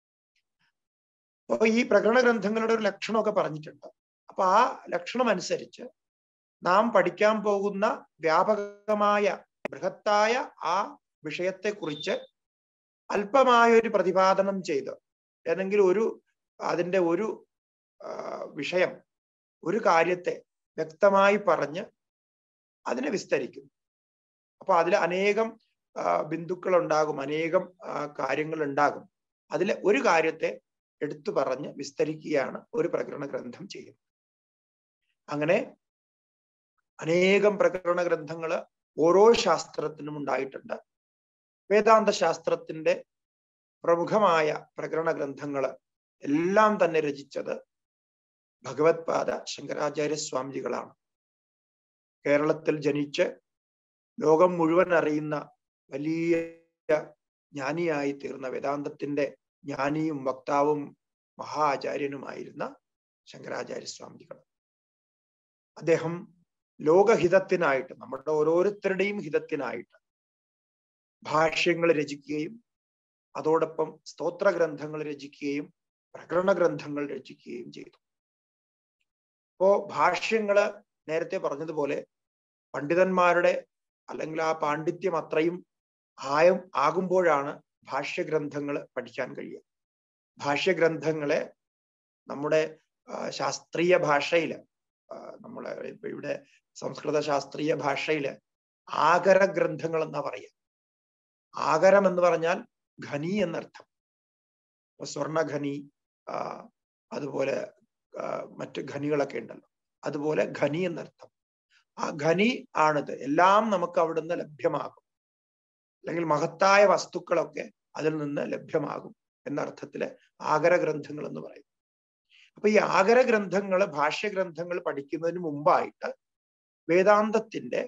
അപ്പൊ ഈ പ്രകരണ ഗ്രന്ഥങ്ങളുടെ ഒരു ലക്ഷണമൊക്കെ പറഞ്ഞിട്ടുണ്ട് അപ്പൊ ആ ലക്ഷണം അനുസരിച്ച് നാം പഠിക്കാൻ പോകുന്ന വ്യാപകമായ ബൃഹത്തായ ആ വിഷയത്തെക്കുറിച്ച് അല്പമായ ഒരു പ്രതിപാദനം ചെയ്ത് ഏതെങ്കിലും ഒരു അതിന്റെ ഒരു ആ, വിഷയം ഒരു കാര്യത്തെ വ്യക്തമായി പറഞ്ഞ് അതിനെ വിസ്തരിക്കുന്നു അപ്പൊ അതിൽ അനേകം ആ, ബിന്ദുക്കൾ ഉണ്ടാകും അനേകം ആ, കാര്യങ്ങൾ ഉണ്ടാകും അതിലെ ഒരു കാര്യത്തെ എടുത്തു പറഞ്ഞ് വിസ്തരിക്കുകയാണ് ഒരു പ്രകരണ ഗ്രന്ഥം ചെയ്യുന്നത് അങ്ങനെ അനേകം പ്രകരണ ഗ്രന്ഥങ്ങൾ ഓരോ ശാസ്ത്രത്തിനും ഉണ്ടായിട്ടുണ്ട് വേദാന്ത ശാസ്ത്രത്തിന്റെ പ്രമുഖമായ പ്രകരണ ഗ്രന്ഥങ്ങൾ എല്ലാം തന്നെ രചിച്ചത് ഭഗവത്പാദ ശങ്കരാചാര്യ സ്വാമിജികളാണ് കേരളത്തിൽ ജനിച്ച് ലോകം മുഴുവൻ അറിയുന്ന വലിയ ജ്ഞാനിയായി തീർന്ന വേദാന്തത്തിന്റെ ജ്ഞാനിയും വക്താവും മഹാചാര്യനുമായിരുന്ന ശങ്കരാചാര്യ സ്വാമിജികൾ അദ്ദേഹം ലോകഹിതത്തിനായിട്ട് നമ്മുടെ ഓരോരുത്തരുടെയും ഹിതത്തിനായിട്ട് ഭാഷ്യങ്ങൾ രചിക്കുകയും അതോടൊപ്പം സ്തോത്ര ഗ്രന്ഥങ്ങൾ രചിക്കുകയും പ്രകരണ ഗ്രന്ഥങ്ങൾ രചിക്കുകയും ചെയ്തു അപ്പോ ഭാഷ്യങ്ങള് നേരത്തെ പറഞ്ഞതുപോലെ പണ്ഡിതന്മാരുടെ അല്ലെങ്കിൽ ആ പാണ്ഡിത്യം അത്രയും ആയം ആകുമ്പോഴാണ് ഭാഷ്യഗ്രന്ഥങ്ങൾ പഠിക്കാൻ കഴിയുക ഭാഷ്യഗ്രന്ഥങ്ങളെ നമ്മുടെ ആ, ശാസ്ത്രീയ ഭാഷയില് ആ, നമ്മളെ ഇപ്പൊ ഇവിടെ സംസ്കൃത ശാസ്ത്രീയ ഭാഷയില് ആകര ഗ്രന്ഥങ്ങൾ എന്നാ പറയുക ആകരം എന്ന് പറഞ്ഞാൽ ഖനി എന്നർത്ഥം ഇപ്പൊ സ്വർണഖനി ആ, അതുപോലെ ആ, മറ്റ് ഖനികളൊക്കെ ഉണ്ടല്ലോ അതുപോലെ ഖനി എന്നർത്ഥം ആ ഖനി ആണിത് എല്ലാം നമുക്ക് അവിടുന്ന് ലഭ്യമാകും അല്ലെങ്കിൽ മഹത്തായ വസ്തുക്കളൊക്കെ അതിൽ നിന്ന് ലഭ്യമാകും എന്ന അർത്ഥത്തില് ആകര ഗ്രന്ഥങ്ങൾ എന്ന് പറയും അപ്പൊ ഈ ആകര ഗ്രന്ഥങ്ങൾ ഭാഷ്യഗ്രന്ഥങ്ങൾ പഠിക്കുന്നതിന് മുമ്പായിട്ട് വേദാന്തത്തിന്റെ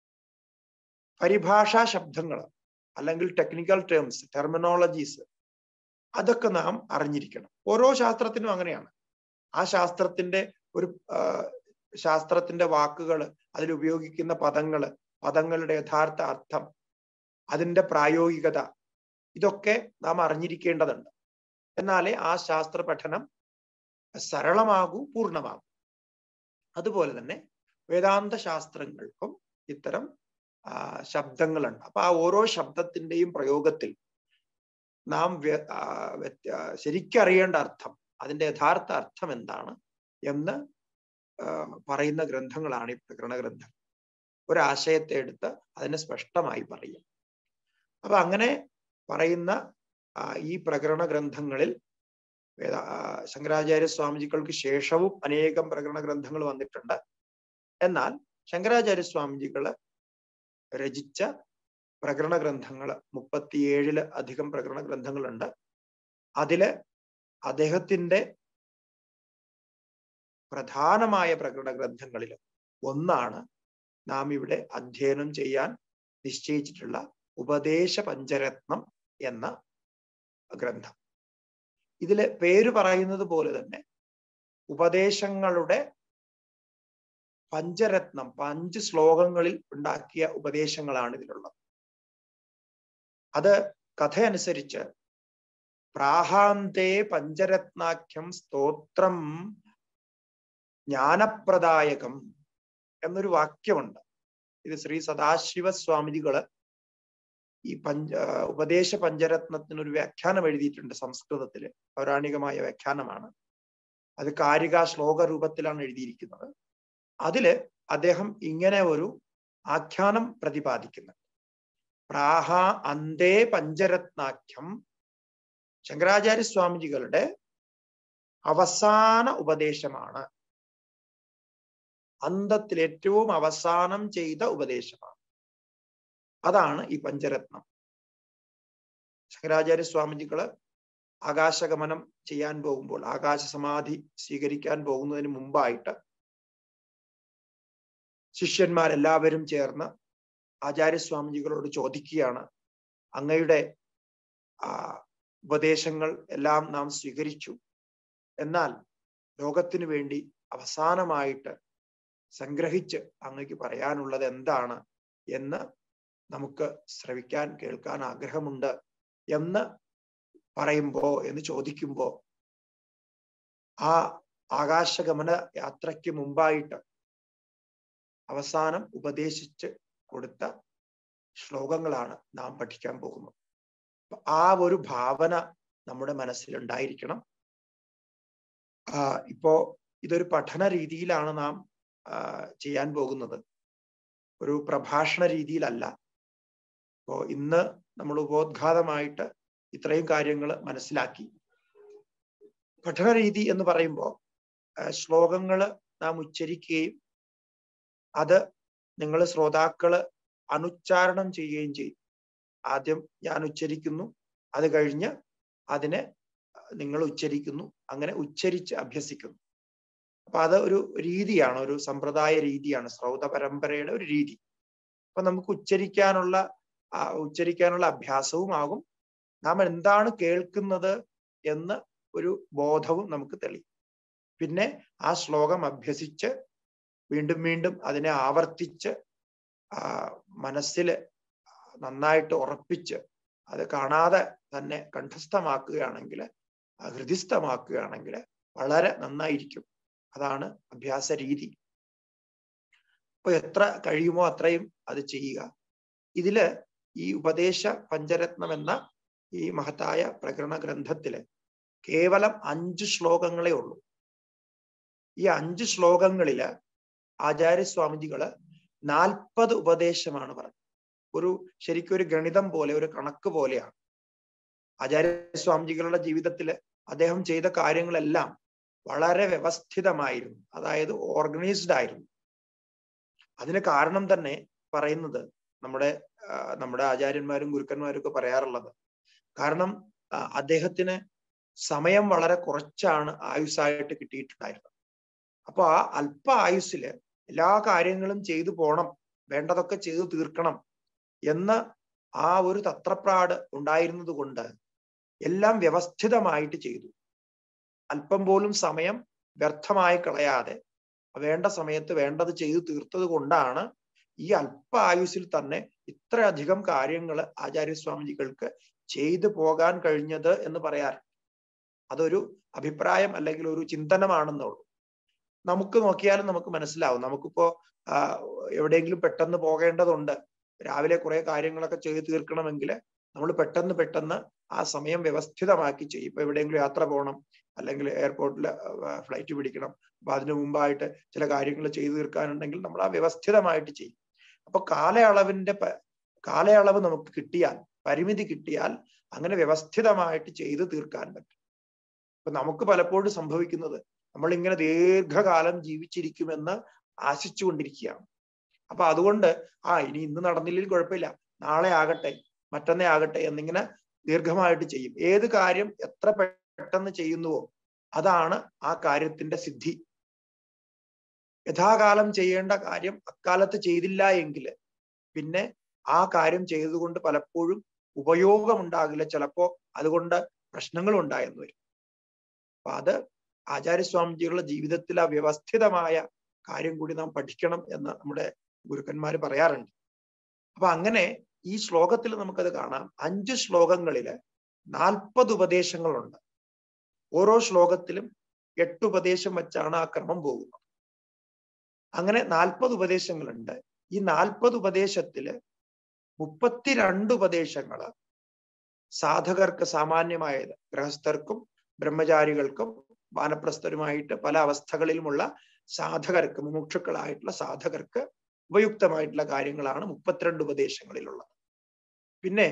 പരിഭാഷാ ശബ്ദങ്ങൾ അല്ലെങ്കിൽ ടെക്നിക്കൽ ടേംസ് ടെർമിനോളജീസ് അതൊക്കെ നാം അറിഞ്ഞിരിക്കണം ഓരോ ശാസ്ത്രത്തിനും അങ്ങനെയാണ് ആ ശാസ്ത്രത്തിന്റെ ഒരു ആ, ശാസ്ത്രത്തിന്റെ വാക്കുകൾ അതിൽ ഉപയോഗിക്കുന്ന പദങ്ങള് പദങ്ങളുടെ യഥാർത്ഥ അർത്ഥം അതിന്റെ പ്രായോഗികത ഇതൊക്കെ നാം അറിഞ്ഞിരിക്കേണ്ടതുണ്ട് എന്നാലേ ആ ശാസ്ത്ര പഠനം സരളമാകൂ പൂർണ്ണമാകൂ അതുപോലെ തന്നെ വേദാന്ത ശാസ്ത്രങ്ങൾക്കും ഇത്തരം ആ, ശബ്ദങ്ങളുണ്ട് അപ്പൊ ആ ഓരോ ശബ്ദത്തിന്റെയും പ്രയോഗത്തിൽ നാം വ്യ- ആ, വ്യത്യ- ശരിക്കറിയേണ്ട അർത്ഥം അതിന്റെ യഥാർത്ഥ അർത്ഥം എന്താണ് എന്ന് ആ, പറയുന്ന ഗ്രന്ഥങ്ങളാണ് ഈ പ്രകരണ ഗ്രന്ഥം ഒരാശയത്തെ എടുത്ത് അതിനെ സ്പഷ്ടമായി പറയും അപ്പൊ അങ്ങനെ പറയുന്ന ആ, ഈ പ്രകരണ ഗ്രന്ഥങ്ങളിൽ വേദ ആ, ശങ്കരാചാര്യ സ്വാമിജികൾക്ക് ശേഷവും അനേകം പ്രകരണ ഗ്രന്ഥങ്ങൾ വന്നിട്ടുണ്ട് എന്നാൽ ശങ്കരാചാര്യ സ്വാമിജികള് രചിച്ച പ്രകരണ ഗ്രന്ഥങ്ങൾ മുപ്പത്തിയേഴില് അധികം പ്രകരണ ഗ്രന്ഥങ്ങളുണ്ട് അതില് അദ്ദേഹത്തിന്റെ പ്രധാനമായ പ്രകരണ ഗ്രന്ഥങ്ങളിൽ ഒന്നാണ് നാം ഇവിടെ അധ്യയനം ചെയ്യാൻ നിശ്ചയിച്ചിട്ടുള്ള ഉപദേശ പഞ്ചരത്നം എന്ന ഗ്രന്ഥം ഇതില് പേര് പറയുന്നത് പോലെ തന്നെ ഉപദേശങ്ങളുടെ പഞ്ചരത്നം പഞ്ച് ശ്ലോകങ്ങളിൽ ഉണ്ടാക്കിയ ഉപദേശങ്ങളാണ് ഇതിലുള്ളത് അത് കഥയനുസരിച്ച് പ്രാഹാന്തേ പഞ്ചരത്നാഖ്യം സ്തോത്രം ജ്ഞാനപ്രദായകം എന്നൊരു വാക്യമുണ്ട് ഇത് ശ്രീ സദാശിവ സ്വാമിജികള് ഈ പഞ്ച ആ, ഉപദേശ പഞ്ചരത്നത്തിന് ഒരു വ്യാഖ്യാനം എഴുതിയിട്ടുണ്ട് സംസ്കൃതത്തില് പൗരാണികമായ വ്യാഖ്യാനമാണ് അത് കാരിക ശ്ലോക രൂപത്തിലാണ് എഴുതിയിരിക്കുന്നത് അതില് അദ്ദേഹം ഇങ്ങനെ ഒരു ആഖ്യാനം പ്രതിപാദിക്കുന്നുണ്ട് പ്രാഹ അന്തേ പഞ്ചരത്നാഖ്യം ശങ്കരാചാര്യ സ്വാമിജികളുടെ അവസാന ഉപദേശമാണ് അന്തത്തിൽ ഏറ്റവും അവസാനം ചെയ്ത ഉപദേശമാണ് അതാണ് ഈ പഞ്ചരത്നം ശങ്കരാചാര്യ സ്വാമിജികള് ആകാശഗമനം ചെയ്യാൻ പോകുമ്പോൾ ആകാശ സമാധി സ്വീകരിക്കാൻ പോകുന്നതിന് മുമ്പായിട്ട് ശിഷ്യന്മാരെല്ലാവരും ചേർന്ന് ആചാര്യസ്വാമിജികളോട് ചോദിക്കുകയാണ് അങ്ങയുടെ ആ ഉപദേശങ്ങൾ എല്ലാം നാം സ്വീകരിച്ചു എന്നാൽ ലോകത്തിനു വേണ്ടി അവസാനമായിട്ട് സംഗ്രഹിച്ച് അങ്ങക്ക് പറയാനുള്ളത് എന്താണ് എന്ന് നമുക്ക് ശ്രവിക്കാൻ കേൾക്കാൻ ആഗ്രഹമുണ്ട് എന്ന് പറയുമ്പോ എന്ന് ചോദിക്കുമ്പോ ആ ആകാശഗമന യാത്രയ്ക്ക് മുമ്പായിട്ട് അവസാനം ഉപദേശിച്ച് കൊടുത്ത ശ്ലോകങ്ങളാണ് നാം പഠിക്കാൻ പോകുന്നത് ആ ഒരു ഭാവന നമ്മുടെ മനസ്സിൽ ഉണ്ടായിരിക്കണം ആ ഇപ്പോ ഇതൊരു പഠന രീതിയിലാണ് നാം ചെയ്യാൻ പോകുന്നത് ഒരു പ്രഭാഷണ രീതിയിലല്ല ഇപ്പോ ഇന്ന് നമ്മൾ ഉപോദ്ഘാതമായിട്ട് ഇത്രയും കാര്യങ്ങൾ മനസ്സിലാക്കി പഠന രീതി എന്ന് പറയുമ്പോൾ ശ്ലോകങ്ങൾ നാം ഉച്ചരിക്കുകയും അത് നിങ്ങൾ ശ്രോതാക്കള് അനുച്ചാരണം ചെയ്യുകയും ചെയ്യും ആദ്യം ഞാൻ ഉച്ചരിക്കുന്നു അത് കഴിഞ്ഞ് അതിനെ നിങ്ങൾ ഉച്ചരിക്കുന്നു അങ്ങനെ ഉച്ചരിച്ച് അഭ്യസിക്കുന്നു അപ്പൊ അത് ഒരു രീതിയാണ് ഒരു സമ്പ്രദായ രീതിയാണ് ശ്രൗത പരമ്പരയുടെ ഒരു രീതി അപ്പൊ നമുക്ക് ഉച്ചരിക്കാനുള്ള ഉച്ചരിക്കാനുള്ള അഭ്യാസവും ആകും നാം എന്താണ് കേൾക്കുന്നത് എന്ന് ഒരു ബോധവും നമുക്ക് തെളിയും പിന്നെ ആ ശ്ലോകം അഭ്യസിച്ച് വീണ്ടും വീണ്ടും അതിനെ ആവർത്തിച്ച് ആ മനസ്സിൽ നന്നായിട്ട് ഉറപ്പിച്ച് അത് കാണാതെ തന്നെ കണ്ഠസ്ഥമാക്കുകയാണെങ്കിൽ ഹൃദിസ്ഥമാക്കുകയാണെങ്കിൽ വളരെ നന്നായിരിക്കും അതാണ് അഭ്യാസ രീതി അപ്പൊ എത്ര കഴിയുമോ അത്രയും അത് ചെയ്യുക ഇതില് ഈ ഉപദേശ പഞ്ചരത്നം എന്ന ഈ മഹത്തായ പ്രകരണ ഗ്രന്ഥത്തില് കേവലം അഞ്ച് ശ്ലോകങ്ങളേ ഉള്ളൂ ഈ അഞ്ച് ശ്ലോകങ്ങളില് ആചാര്യസ്വാമിജികള് നാൽപ്പത് ഉപദേശമാണ് പറഞ്ഞത് ഒരു ശരിക്കും ഒരു ഗണിതം പോലെ ഒരു കണക്ക് പോലെയാണ് ആചാര്യസ്വാമിജികളുടെ ജീവിതത്തിൽ അദ്ദേഹം ചെയ്ത കാര്യങ്ങളെല്ലാം വളരെ വ്യവസ്ഥിതമായിരുന്നു അതായത് ഓർഗനൈസ്ഡ് ആയിരുന്നു അതിന് കാരണം തന്നെ പറയുന്നത് നമ്മുടെ നമ്മുടെ ആചാര്യന്മാരും ഗുരുക്കന്മാരും ഒക്കെ പറയാറുള്ളത് കാരണം അദ്ദേഹത്തിന് സമയം വളരെ കുറച്ചാണ് ആയുസ്സായിട്ട് കിട്ടിയിട്ടുണ്ടായിരുന്നത് അപ്പൊ ആ അല്പ ആയുസ്സില് എല്ലാ കാര്യങ്ങളും ചെയ്തു പോണം വേണ്ടതൊക്കെ ചെയ്തു തീർക്കണം എന്ന ആ ഒരു തത്രപ്രാട് ഉണ്ടായിരുന്നത് കൊണ്ട് എല്ലാം വ്യവസ്ഥിതമായിട്ട് ചെയ്തു അല്പം പോലും സമയം വ്യർത്ഥമായി കളയാതെ വേണ്ട സമയത്ത് വേണ്ടത് ചെയ്തു തീർത്തത് കൊണ്ടാണ് ഈ അല്പ ആയുസ്സിൽ തന്നെ ഇത്രയധികം കാര്യങ്ങൾ ആചാര്യസ്വാമിജികൾക്ക് ചെയ്തു പോകാൻ കഴിഞ്ഞത് എന്ന് പറയാൻ അതൊരു അഭിപ്രായം അല്ലെങ്കിൽ ഒരു ചിന്തനമാണെന്നുള്ളൂ നമുക്ക് നോക്കിയാലും നമുക്ക് മനസ്സിലാവും നമുക്കിപ്പോ എവിടെയെങ്കിലും പെട്ടെന്ന് പോകേണ്ടതുണ്ട് രാവിലെ കുറെ കാര്യങ്ങളൊക്കെ ചെയ്തു തീർക്കണമെങ്കിൽ നമ്മൾ പെട്ടെന്ന് പെട്ടെന്ന് ആ സമയം വ്യവസ്ഥിതമാക്കി ചെയ്യും ഇപ്പൊ എവിടെയെങ്കിലും യാത്ര പോകണം അല്ലെങ്കിൽ എയർപോർട്ടിൽ ഫ്ലൈറ്റ് പിടിക്കണം അപ്പൊ അതിനു മുമ്പായിട്ട് ചില കാര്യങ്ങൾ ചെയ്തു തീർക്കാനുണ്ടെങ്കിൽ നമ്മൾ ആ വ്യവസ്ഥിതമായിട്ട് ചെയ്യും അപ്പൊ കാലയളവിന്റെ കാലയളവ് നമുക്ക് കിട്ടിയാൽ പരിമിതി കിട്ടിയാൽ അങ്ങനെ വ്യവസ്ഥിതമായിട്ട് ചെയ്തു തീർക്കാൻ പറ്റും അപ്പൊ നമുക്ക് പലപ്പോഴും സംഭവിക്കുന്നത് നമ്മൾ ഇങ്ങനെ ദീർഘകാലം ജീവിച്ചിരിക്കുമെന്ന് ആശിച്ചുകൊണ്ടിരിക്കുകയാണ് അപ്പൊ അതുകൊണ്ട് ആ ഇനി ഇന്ന് നടന്നില്ലെങ്കിൽ കുഴപ്പമില്ല നാളെ ആകട്ടെ മറ്റന്നേ ആകട്ടെ എന്നിങ്ങനെ ദീർഘമായിട്ട് ചെയ്യും ഏത് കാര്യം എത്ര പെട്ടെന്ന് ചെയ്യുന്നുവോ അതാണ് ആ കാര്യത്തിന്റെ സിദ്ധി യഥാകാലം ചെയ്യേണ്ട കാര്യം അക്കാലത്ത് ചെയ്തില്ല എങ്കിൽ പിന്നെ ആ കാര്യം ചെയ്തുകൊണ്ട് പലപ്പോഴും ഉപയോഗമുണ്ടാകില്ല ചിലപ്പോ അതുകൊണ്ട് പ്രശ്നങ്ങൾ ഉണ്ടായെന്ന് വരും അപ്പൊ അത് ആചാര്യസ്വാമിജികളുടെ ജീവിതത്തിൽ ആ വ്യവസ്ഥിതമായ കാര്യം കൂടി നാം പഠിക്കണം എന്ന് നമ്മുടെ ഗുരുക്കന്മാർ പറയാറുണ്ട് അപ്പൊ അങ്ങനെ ഈ ശ്ലോകത്തിൽ നമുക്കത് കാണാം അഞ്ച് ശ്ലോകങ്ങളില് നാൽപ്പത് ഉപദേശങ്ങളുണ്ട് ഓരോ ശ്ലോകത്തിലും എട്ട് ഉപദേശം വെച്ചാണ് ആ ക്രമം പോകുന്നത് അങ്ങനെ നാൽപ്പത് ഉപദേശങ്ങളുണ്ട് ഈ നാൽപ്പത് ഉപദേശത്തില് മുപ്പത്തിരണ്ട് ഉപദേശങ്ങള് സാധകർക്ക് സാമാന്യമായത് ഗൃഹസ്ഥർക്കും ബ്രഹ്മചാരികൾക്കും വാനപ്രസ്ഥരുമായിട്ട് പല അവസ്ഥകളിലുമുള്ള സാധകർക്ക് മുമുക്ഷുക്കളായിട്ടുള്ള സാധകർക്ക് ഉപയുക്തമായിട്ടുള്ള കാര്യങ്ങളാണ് മുപ്പത്തിരണ്ട് ഉപദേശങ്ങളിലുള്ളത് പിന്നെ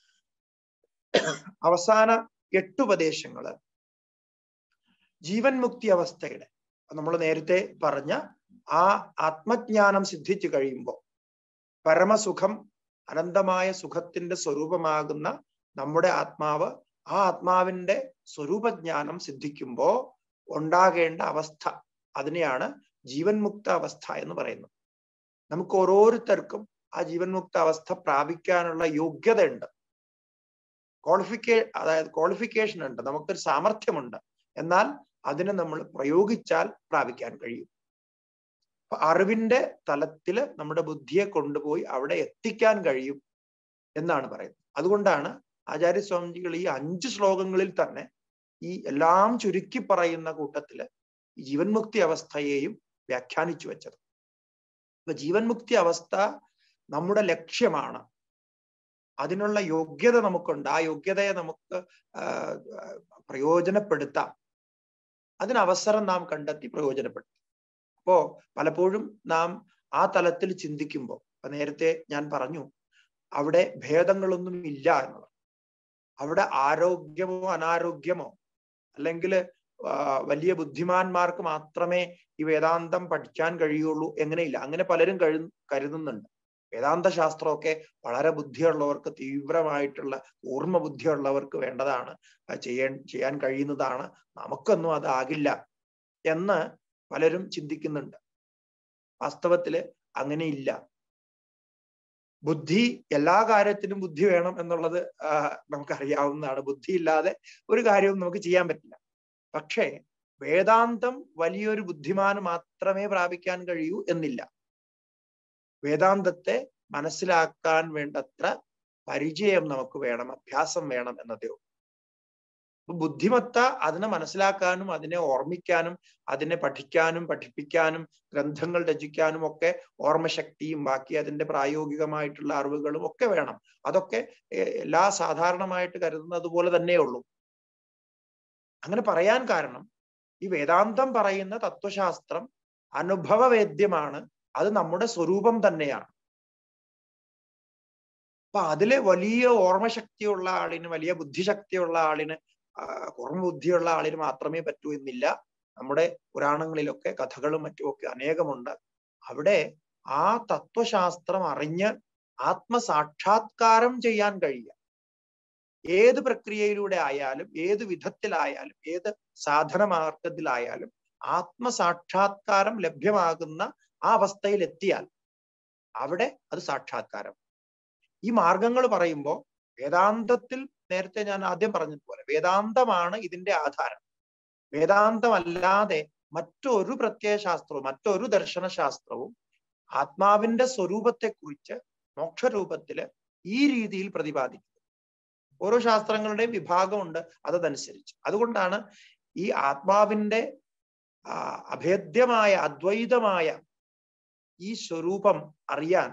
അവസാന എട്ട് ഉപദേശങ്ങള് ജീവൻ മുക്തി അവസ്ഥയുടെ നമ്മൾ നേരത്തെ പറഞ്ഞ ആ ആത്മജ്ഞാനം സിദ്ധിച്ചു കഴിയുമ്പോൾ പരമസുഖം അനന്തമായ സുഖത്തിന്റെ സ്വരൂപമാകുന്ന നമ്മുടെ ആത്മാവ് ആ ആത്മാവിന്റെ സ്വരൂപജ്ഞാനം സിദ്ധിക്കുമ്പോ ഉണ്ടാകേണ്ട അവസ്ഥ അതിനെയാണ് ജീവൻ മുക്ത അവസ്ഥ എന്ന് പറയുന്നത് നമുക്ക് ഓരോരുത്തർക്കും ആ ജീവൻ മുക്ത അവസ്ഥ പ്രാപിക്കാനുള്ള യോഗ്യത ഉണ്ട് ക്വാളിഫിക്കേ അതായത് ക്വാളിഫിക്കേഷൻ ഉണ്ട് നമുക്കൊരു സാമർഥ്യമുണ്ട് എന്നാൽ അതിനെ നമ്മൾ പ്രയോഗിച്ചാൽ പ്രാപിക്കാൻ കഴിയും അപ്പൊ അറിവിന്റെ തലത്തിൽ നമ്മുടെ ബുദ്ധിയെ കൊണ്ടുപോയി അവിടെ എത്തിക്കാൻ കഴിയും എന്നാണ് പറയുന്നത് അതുകൊണ്ടാണ് ആചാര്യസ്വാമിജികൾ ഈ അഞ്ച് ശ്ലോകങ്ങളിൽ തന്നെ ഈ എല്ലാം ചുരുക്കി പറയുന്ന കൂട്ടത്തില് ജീവൻ മുക്തി അവസ്ഥയെയും വ്യാഖ്യാനിച്ചു വെച്ചത് അപ്പൊ ജീവൻ മുക്തി അവസ്ഥ നമ്മുടെ ലക്ഷ്യമാണ് അതിനുള്ള യോഗ്യത നമുക്കുണ്ട് ആ യോഗ്യതയെ നമുക്ക് പ്രയോജനപ്പെടുത്താം അതിന് അവസരം നാം കണ്ടെത്തി പ്രയോജനപ്പെടുത്താം അപ്പോ പലപ്പോഴും നാം ആ തലത്തിൽ ചിന്തിക്കുമ്പോൾ നേരത്തെ ഞാൻ പറഞ്ഞു അവിടെ ഭേദങ്ങളൊന്നും ഇല്ല എന്നുള്ളത് അവിടെ ആരോഗ്യമോ അനാരോഗ്യമോ അല്ലെങ്കിൽ വലിയ ബുദ്ധിമാന്മാർക്ക് മാത്രമേ ഈ വേദാന്തം പഠിക്കാൻ കഴിയുള്ളൂ എങ്ങനെയില്ല അങ്ങനെ പലരും കഴി കരുതുന്നുണ്ട് വേദാന്ത ശാസ്ത്രമൊക്കെ വളരെ ബുദ്ധിയുള്ളവർക്ക് തീവ്രമായിട്ടുള്ള പൂർണ്ണ ബുദ്ധിയുള്ളവർക്ക് വേണ്ടതാണ് ചെയ്യാൻ ചെയ്യാൻ കഴിയുന്നതാണ് നമുക്കൊന്നും അതാകില്ല എന്ന് പലരും ചിന്തിക്കുന്നുണ്ട് വാസ്തവത്തില് അങ്ങനെയില്ല ബുദ്ധി എല്ലാ കാര്യത്തിനും ബുദ്ധി വേണം എന്നുള്ളത് നമുക്കറിയാവുന്നതാണ് ബുദ്ധി ഇല്ലാതെ ഒരു കാര്യവും നമുക്ക് ചെയ്യാൻ പറ്റില്ല പക്ഷേ വേദാന്തം വലിയൊരു ബുദ്ധിമാന് മാത്രമേ പ്രാപിക്കാൻ കഴിയൂ എന്നില്ല വേദാന്തത്തെ മനസ്സിലാക്കാൻ വേണ്ടത്ര പരിചയം നമുക്ക് വേണം അഭ്യാസം വേണം എന്നതേ ഉള്ളൂ ബുദ്ധിമത്ത അതിനെ മനസ്സിലാക്കാനും അതിനെ ഓർമ്മിക്കാനും അതിനെ പഠിക്കാനും പഠിപ്പിക്കാനും ഗ്രന്ഥങ്ങൾ രചിക്കാനും ഒക്കെ ഓർമ്മശക്തിയും ബാക്കി അതിന്റെ പ്രായോഗികമായിട്ടുള്ള അറിവുകളും ഒക്കെ വേണം അതൊക്കെ എല്ലാ സാധാരണമായിട്ട് കരുതുന്നത് പോലെ തന്നെയുള്ളൂ അങ്ങനെ പറയാൻ കാരണം ഈ വേദാന്തം പറയുന്ന തത്വശാസ്ത്രം അനുഭവവേദ്യമാണ് അത് നമ്മുടെ സ്വരൂപം തന്നെയാണ് അപ്പൊ അതില് വലിയ ഓർമ്മശക്തിയുള്ള ആളിന് വലിയ ബുദ്ധിശക്തിയുള്ള ആളിന് കുറവ് ബുദ്ധിയുള്ള ആളിന് മാത്രമേ പറ്റൂ എന്നില്ല നമ്മുടെ പുരാണങ്ങളിലൊക്കെ കഥകളും മറ്റുമൊക്കെ അനേകമുണ്ട് അവിടെ ആ തത്വശാസ്ത്രം അറിഞ്ഞ് ആത്മസാക്ഷാത്കാരം ചെയ്യാൻ കഴിയുക ഏത് പ്രക്രിയയിലൂടെ ആയാലും ഏത് വിധത്തിലായാലും ഏത് സാധന മാർഗത്തിലായാലും ആത്മസാക്ഷാത്കാരം ലഭ്യമാകുന്ന ആ അവസ്ഥയിൽ എത്തിയാൽ അവിടെ അത് സാക്ഷാത്കാരം ഈ മാർഗങ്ങൾ പറയുമ്പോൾ വേദാന്തത്തിൽ നേരത്തെ ഞാൻ ആദ്യം പറഞ്ഞതുപോലെ വേദാന്തമാണ് ഇതിന്റെ ആധാരം വേദാന്തമല്ലാതെ മറ്റൊരു പ്രത്യയശാസ്ത്രവും മറ്റൊരു ദർശനശാസ്ത്രവും ആത്മാവിന്റെ സ്വരൂപത്തെക്കുറിച്ച് മോക്ഷരൂപത്തില് ഈ രീതിയിൽ പ്രതിപാദിക്കുന്നത് ഓരോ ശാസ്ത്രങ്ങളുടെയും വിഭാഗമുണ്ട് അതനുസരിച്ച് അതുകൊണ്ടാണ് ഈ ആത്മാവിന്റെ അഭേദ്യമായ അദ്വൈതമായ ഈ സ്വരൂപം അറിയാൻ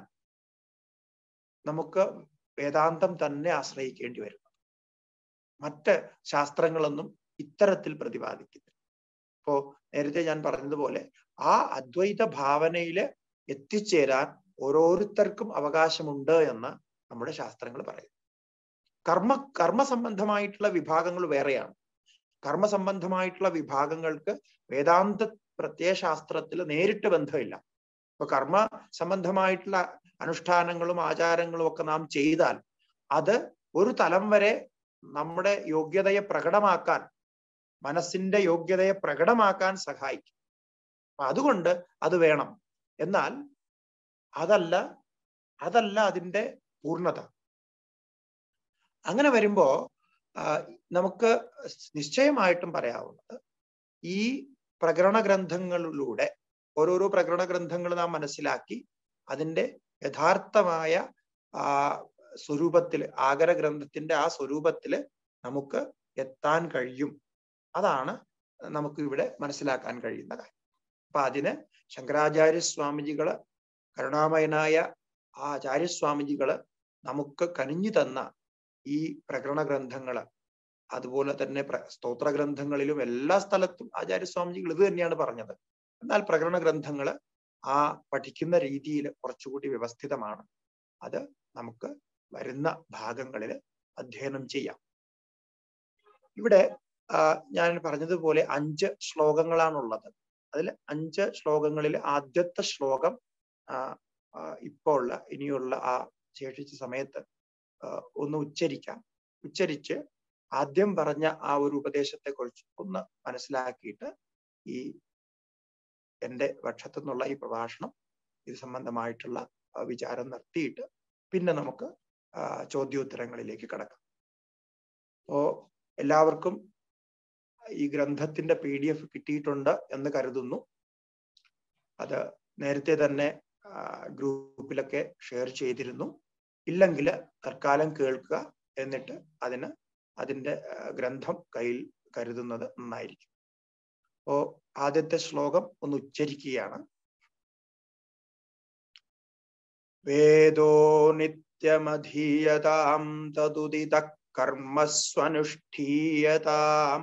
നമുക്ക് വേദാന്തം തന്നെ ആശ്രയിക്കേണ്ടി വരുന്നത് മറ്റ് ശാസ്ത്രങ്ങളൊന്നും ഇത്തരത്തിൽ പ്രതിപാദിക്കുന്നില്ല ഇപ്പോ നേരത്തെ ഞാൻ പറഞ്ഞതുപോലെ ആ അദ്വൈത ഭാവനയില് എത്തിച്ചേരാൻ ഓരോരുത്തർക്കും അവകാശമുണ്ട് എന്ന് നമ്മുടെ ശാസ്ത്രങ്ങൾ പറയുന്നു കർമ്മ കർമ്മ സംബന്ധമായിട്ടുള്ള വിഭാഗങ്ങൾ വേറെയാണ് കർമ്മ സംബന്ധമായിട്ടുള്ള വിഭാഗങ്ങൾക്ക് വേദാന്ത പ്രത്യയശാസ്ത്രത്തിൽ നേരിട്ട് ബന്ധമില്ല ഇപ്പൊ കർമ്മ സംബന്ധമായിട്ടുള്ള അനുഷ്ഠാനങ്ങളും ആചാരങ്ങളും ഒക്കെ നാം ചെയ്താൽ അത് ഒരു തലം വരെ നമ്മുടെ യോഗ്യതയെ പ്രകടമാക്കാൻ മനസ്സിന്റെ യോഗ്യതയെ പ്രകടമാക്കാൻ സഹായിക്കും അപ്പൊ അതുകൊണ്ട് അത് വേണം എന്നാൽ അതല്ല അതല്ല അതിന്റെ പൂർണ്ണത അങ്ങനെ വരുമ്പോ നമുക്ക് നിശ്ചയമായിട്ടും പറയാവുന്നത് ഈ പ്രകരണ ഗ്രന്ഥങ്ങളിലൂടെ ഓരോരോ പ്രകരണ ഗ്രന്ഥങ്ങൾ നാം മനസ്സിലാക്കി അതിന്റെ യഥാർത്ഥമായ ആ സ്വരൂപത്തില് ആഗര ഗ്രന്ഥത്തിന്റെ ആ സ്വരൂപത്തില് നമുക്ക് എത്താൻ കഴിയും അതാണ് നമുക്ക് ഇവിടെ മനസ്സിലാക്കാൻ കഴിയുന്ന കാര്യം അപ്പൊ അതിന് ശങ്കരാചാര്യ സ്വാമിജികള് കരുണാമയനായ ആ ആചാര്യസ്വാമിജികള് നമുക്ക് കനിഞ്ഞു തന്ന ഈ പ്രകരണ ഗ്രന്ഥങ്ങള് അതുപോലെ തന്നെ സ്തോത്ര ഗ്രന്ഥങ്ങളിലും എല്ലാ സ്ഥലത്തും ആചാര്യസ്വാമിജികൾ ഇത് തന്നെയാണ് പറഞ്ഞത് എന്നാൽ പ്രകരണ ഗ്രന്ഥങ്ങള് ആ പഠിക്കുന്ന രീതിയിൽ കുറച്ചുകൂടി വ്യവസ്ഥിതമാണ് അത് നമുക്ക് വരുന്ന ഭാഗങ്ങളിൽ അധ്യയനം ചെയ്യാം ഇവിടെ ഞാൻ പറഞ്ഞതുപോലെ അഞ്ച് ശ്ലോകങ്ങളാണുള്ളത് അതിൽ അഞ്ച് ശ്ലോകങ്ങളിൽ ആദ്യത്തെ ശ്ലോകം ഇപ്പോൾ ഉള്ള ഇനിയുള്ള ആ ശേഷിച്ച സമയത്ത് ഒന്ന് ഉച്ചരിക്കാം ഉച്ചരിച്ച് ആദ്യം പറഞ്ഞ ആ ഒരു ഉപദേശത്തെ കുറിച്ച് ഒന്ന് മനസ്സിലാക്കിയിട്ട് ഈ എൻ്റെ പക്ഷത്തു നിന്നുള്ള ഈ പ്രഭാഷണം ഇത് സംബന്ധമായിട്ടുള്ള വിചാരം നിർത്തിയിട്ട് പിന്നെ നമുക്ക് ചോദ്യോത്തരങ്ങളിലേക്ക് കടക്കാം അപ്പോ എല്ലാവർക്കും ഈ ഗ്രന്ഥത്തിന്റെ പി ഡി എഫ് കിട്ടിയിട്ടുണ്ട് എന്ന് കരുതുന്നു അത് നേരത്തെ തന്നെ ഗ്രൂപ്പിലൊക്കെ ഷെയർ ചെയ്തിരുന്നു ഇല്ലെങ്കിൽ തൽക്കാലം കേൾക്കുക എന്നിട്ട് അതിന് അതിന്റെ ഗ്രന്ഥം കയ്യിൽ കരുതുന്നത് നന്നായിരിക്കും അപ്പോ ആദ്യത്തെ ശ്ലോകം ഒന്ന് ഉച്ചരിക്കുകയാണ് വേദോ നിത്യ നിത്യമധീയതാം തതുദിത കർമ്മസ്വനുഷ്ഠീയതാം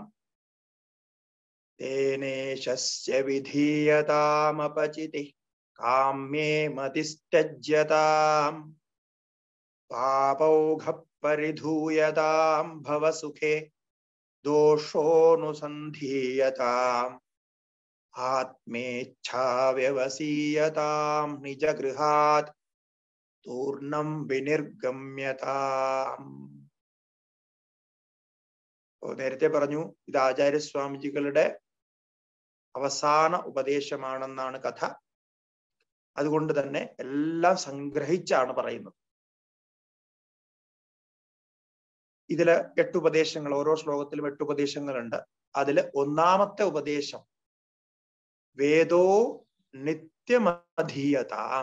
തേനേശസ്യ വിധീയതാമപചിതി കാമ്യേ മതിസ്ത്യജ്യതാം പാപൗഘ പരിധൂയതാം ഭവസുഖേ ദോഷോനുസന്ധീയതാം ആത്മേച്ഛാവ്യവസീയതാം നിജഗൃഹാത് തൂർണം വിനിർഗമ്യതാം ഓ, നേരത്തെ പറഞ്ഞു ഇത് ആചാര്യസ്വാമിജികളുടെ അവസാന ഉപദേശമാണെന്നാണ് കഥ അതുകൊണ്ട് തന്നെ എല്ലാം സംഗ്രഹിച്ചാണ് പറയുന്നത് ഇതില് എട്ട് ഉപദേശങ്ങൾ ഓരോ ശ്ലോകത്തിലും എട്ട് ഉപദേശങ്ങളുണ്ട് അതില് ഒന്നാമത്തെ ഉപദേശം വേദോ നിത്യമധീയതാം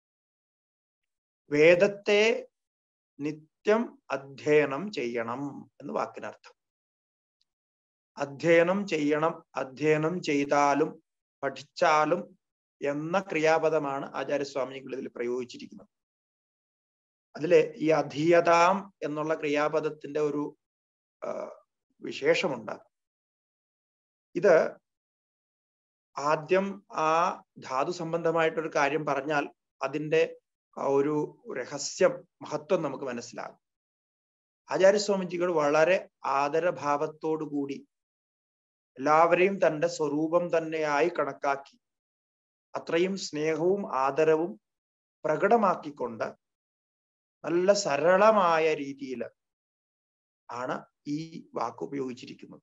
വേദത്തെ നിത്യം അധ്യയനം ചെയ്യണം എന്ന് വാക്കിനർത്ഥം അധ്യയനം ചെയ്യണം അധ്യയനം ചെയ്താലും പഠിച്ചാലും എന്ന ക്രിയാപദമാണ് ആചാര്യസ്വാമികൾ ഇതിൽ പ്രയോഗിച്ചിരിക്കുന്നത് അതില് ഈ അധീയതാം എന്നുള്ള ക്രിയാപദത്തിന്റെ ഒരു ആ, വിശേഷമുണ്ട് ഇത് ആദ്യം ആ ധാതു സംബന്ധമായിട്ടൊരു കാര്യം പറഞ്ഞാൽ അതിന്റെ ആ ഒരു രഹസ്യം മഹത്വം നമുക്ക് മനസ്സിലാകും ആചാര്യസ്വാമിജികൾ വളരെ ആദരഭാവത്തോടു കൂടി എല്ലാവരെയും തന്റെ സ്വരൂപം തന്നെയായി കണക്കാക്കി അത്രയും സ്നേഹവും ആദരവും പ്രകടമാക്കിക്കൊണ്ട് നല്ല സരളമായ രീതിയിൽ ആണ് ഈ വാക്ക് ഉപയോഗിച്ചിരിക്കുന്നത്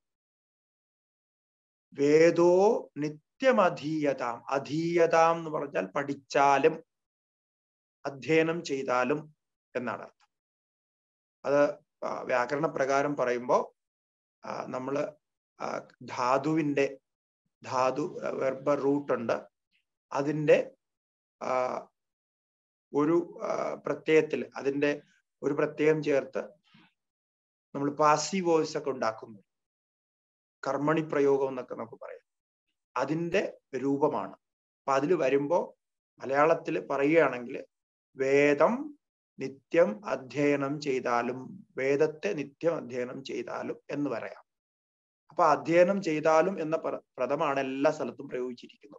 വേദോ നിത്യമധീയതാം അധീയതാം എന്ന് പറഞ്ഞാൽ പഠിച്ചാലും അധ്യയനം ചെയ്താലും എന്നാണ് അർത്ഥം അത് ആ, വ്യാകരണ പ്രകാരം പറയുമ്പോൾ നമ്മള് ആ, ധാതുവിന്റെ ധാതു വെർബ റൂട്ട് ഉണ്ട് അതിന്റെ ആ, ഒരു ആ, പ്രത്യയത്തിൽ അതിന്റെ ഒരു പ്രത്യയം ചേർത്ത് നമ്മൾ പാസീവ് വോയിസ് ഒക്കെ ഉണ്ടാക്കുന്നു കർമ്മണി പ്രയോഗം എന്നൊക്കെ നമുക്ക് പറയാം അതിന്റെ രൂപമാണ് അപ്പൊ അതിൽ വരുമ്പോ മലയാളത്തിൽ പറയുകയാണെങ്കിൽ വേദം നിത്യം അധ്യയനം ചെയ്താലും വേദത്തെ നിത്യം അധ്യയനം ചെയ്താലും എന്ന് പറയാം അപ്പൊ അധ്യയനം ചെയ്താലും എന്ന പദ- പദമാണ് എല്ലാ സ്ഥലത്തും പ്രയോഗിച്ചിരിക്കുന്നത്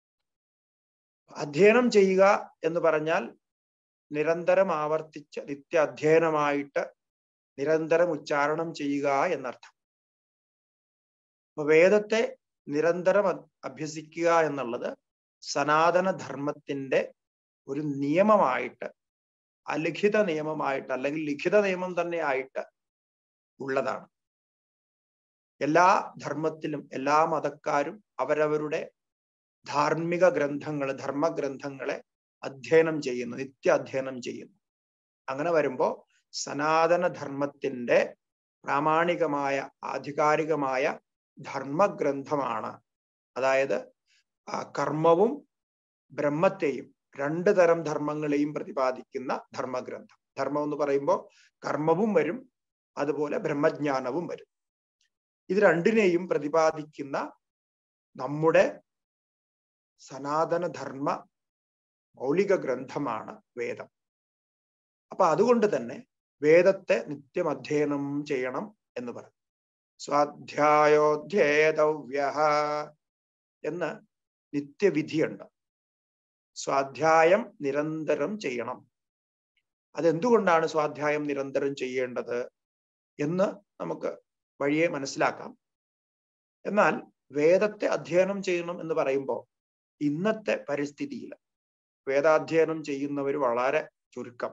അധ്യയനം ചെയ്യുക എന്ന് പറഞ്ഞാൽ നിരന്തരം ആവർത്തിച്ച് നിത്യ അധ്യയനമായിട്ട് നിരന്തരം ഉച്ചാരണം ചെയ്യുക എന്നർത്ഥം അപ്പൊ വേദത്തെ നിരന്തരം അ- അഭ്യസിക്കുക എന്നുള്ളത് സനാതന ധർമ്മത്തിന്റെ ഒരു നിയമമായിട്ട് അലിഖിത നിയമമായിട്ട് അല്ലെങ്കിൽ ലിഖിത നിയമം തന്നെ ആയിട്ട് ഉള്ളതാണ് എല്ലാ ധർമ്മത്തിലും എല്ലാ മതക്കാരും അവരവരുടെ ധാർമ്മിക ഗ്രന്ഥങ്ങൾ ധർമ്മഗ്രന്ഥങ്ങളെ അധ്യയനം ചെയ്യുന്നു നിത്യ അധ്യയനം ചെയ്യുന്നു അങ്ങനെ വരുമ്പോ സനാതന ധർമ്മത്തിന്റെ പ്രാമാണികമായ ആധികാരികമായ ധർമ്മഗ്രന്ഥമാണ് അതായത് ആ, കർമ്മവും ബ്രഹ്മത്തെയും രണ്ട് തരം ധർമ്മങ്ങളെയും പ്രതിപാദിക്കുന്ന ധർമ്മഗ്രന്ഥം ധർമ്മം എന്ന് പറയുമ്പോൾ കർമ്മവും വരും അതുപോലെ ബ്രഹ്മജ്ഞാനവും വരും ഇത് രണ്ടിനെയും പ്രതിപാദിക്കുന്ന നമ്മുടെ സനാതന ധർമ്മ മൗലിക ഗ്രന്ഥമാണ് വേദം അപ്പൊ അതുകൊണ്ട് തന്നെ വേദത്തെ നിത്യം അധ്യയനം ചെയ്യണം എന്ന് പറഞ്ഞു സ്വാധ്യായോധ്യേതവ്യ എന്ന് നിത്യവിധിയുണ്ട് സ്വാധ്യായം നിരന്തരം ചെയ്യണം അതെന്തുകൊണ്ടാണ് സ്വാധ്യായം നിരന്തരം ചെയ്യേണ്ടത് എന്ന് നമുക്ക് വഴിയെ മനസ്സിലാക്കാം എന്നാൽ വേദത്തെ അധ്യയനം ചെയ്യണം എന്ന് പറയുമ്പോൾ ഇന്നത്തെ പരിസ്ഥിതിയിൽ വേദാധ്യയനം ചെയ്യുന്നവർ വളരെ ചുരുക്കം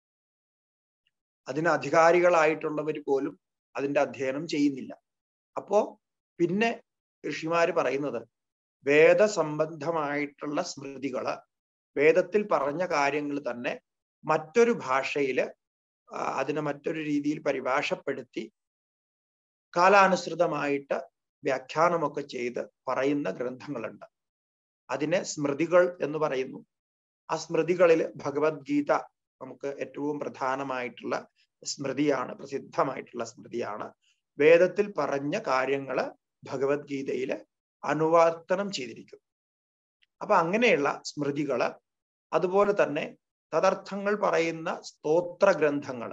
അതിന് അധികാരികളായിട്ടുള്ളവർ പോലും അതിന്റെ അധ്യയനം ചെയ്യുന്നില്ല അപ്പോ പിന്നെ ഋഷിമാര് പറയുന്നത് വേദസംബന്ധമായിട്ടുള്ള സ്മൃതികള് വേദത്തിൽ പറഞ്ഞ കാര്യങ്ങൾ തന്നെ മറ്റൊരു ഭാഷയില് ആ, അതിനെ മറ്റൊരു രീതിയിൽ പരിഭാഷപ്പെടുത്തി കാലാനുസൃതമായിട്ട് വ്യാഖ്യാനമൊക്കെ ചെയ്ത് പറയുന്ന ഗ്രന്ഥങ്ങളുണ്ട് അതിനെ സ്മൃതികൾ എന്ന് പറയുന്നു ആ സ്മൃതികളിൽ ഭഗവത്ഗീത നമുക്ക് ഏറ്റവും പ്രധാനമായിട്ടുള്ള സ്മൃതിയാണ് പ്രസിദ്ധമായിട്ടുള്ള സ്മൃതിയാണ് വേദത്തിൽ പറഞ്ഞ കാര്യങ്ങള് ഭഗവത്ഗീതയില് അനുവർത്തനം ചെയ്തിരിക്കുന്നു അപ്പൊ അങ്ങനെയുള്ള സ്മൃതികള് അതുപോലെ തന്നെ തദർത്ഥങ്ങൾ പറയുന്ന സ്തോത്ര ഗ്രന്ഥങ്ങൾ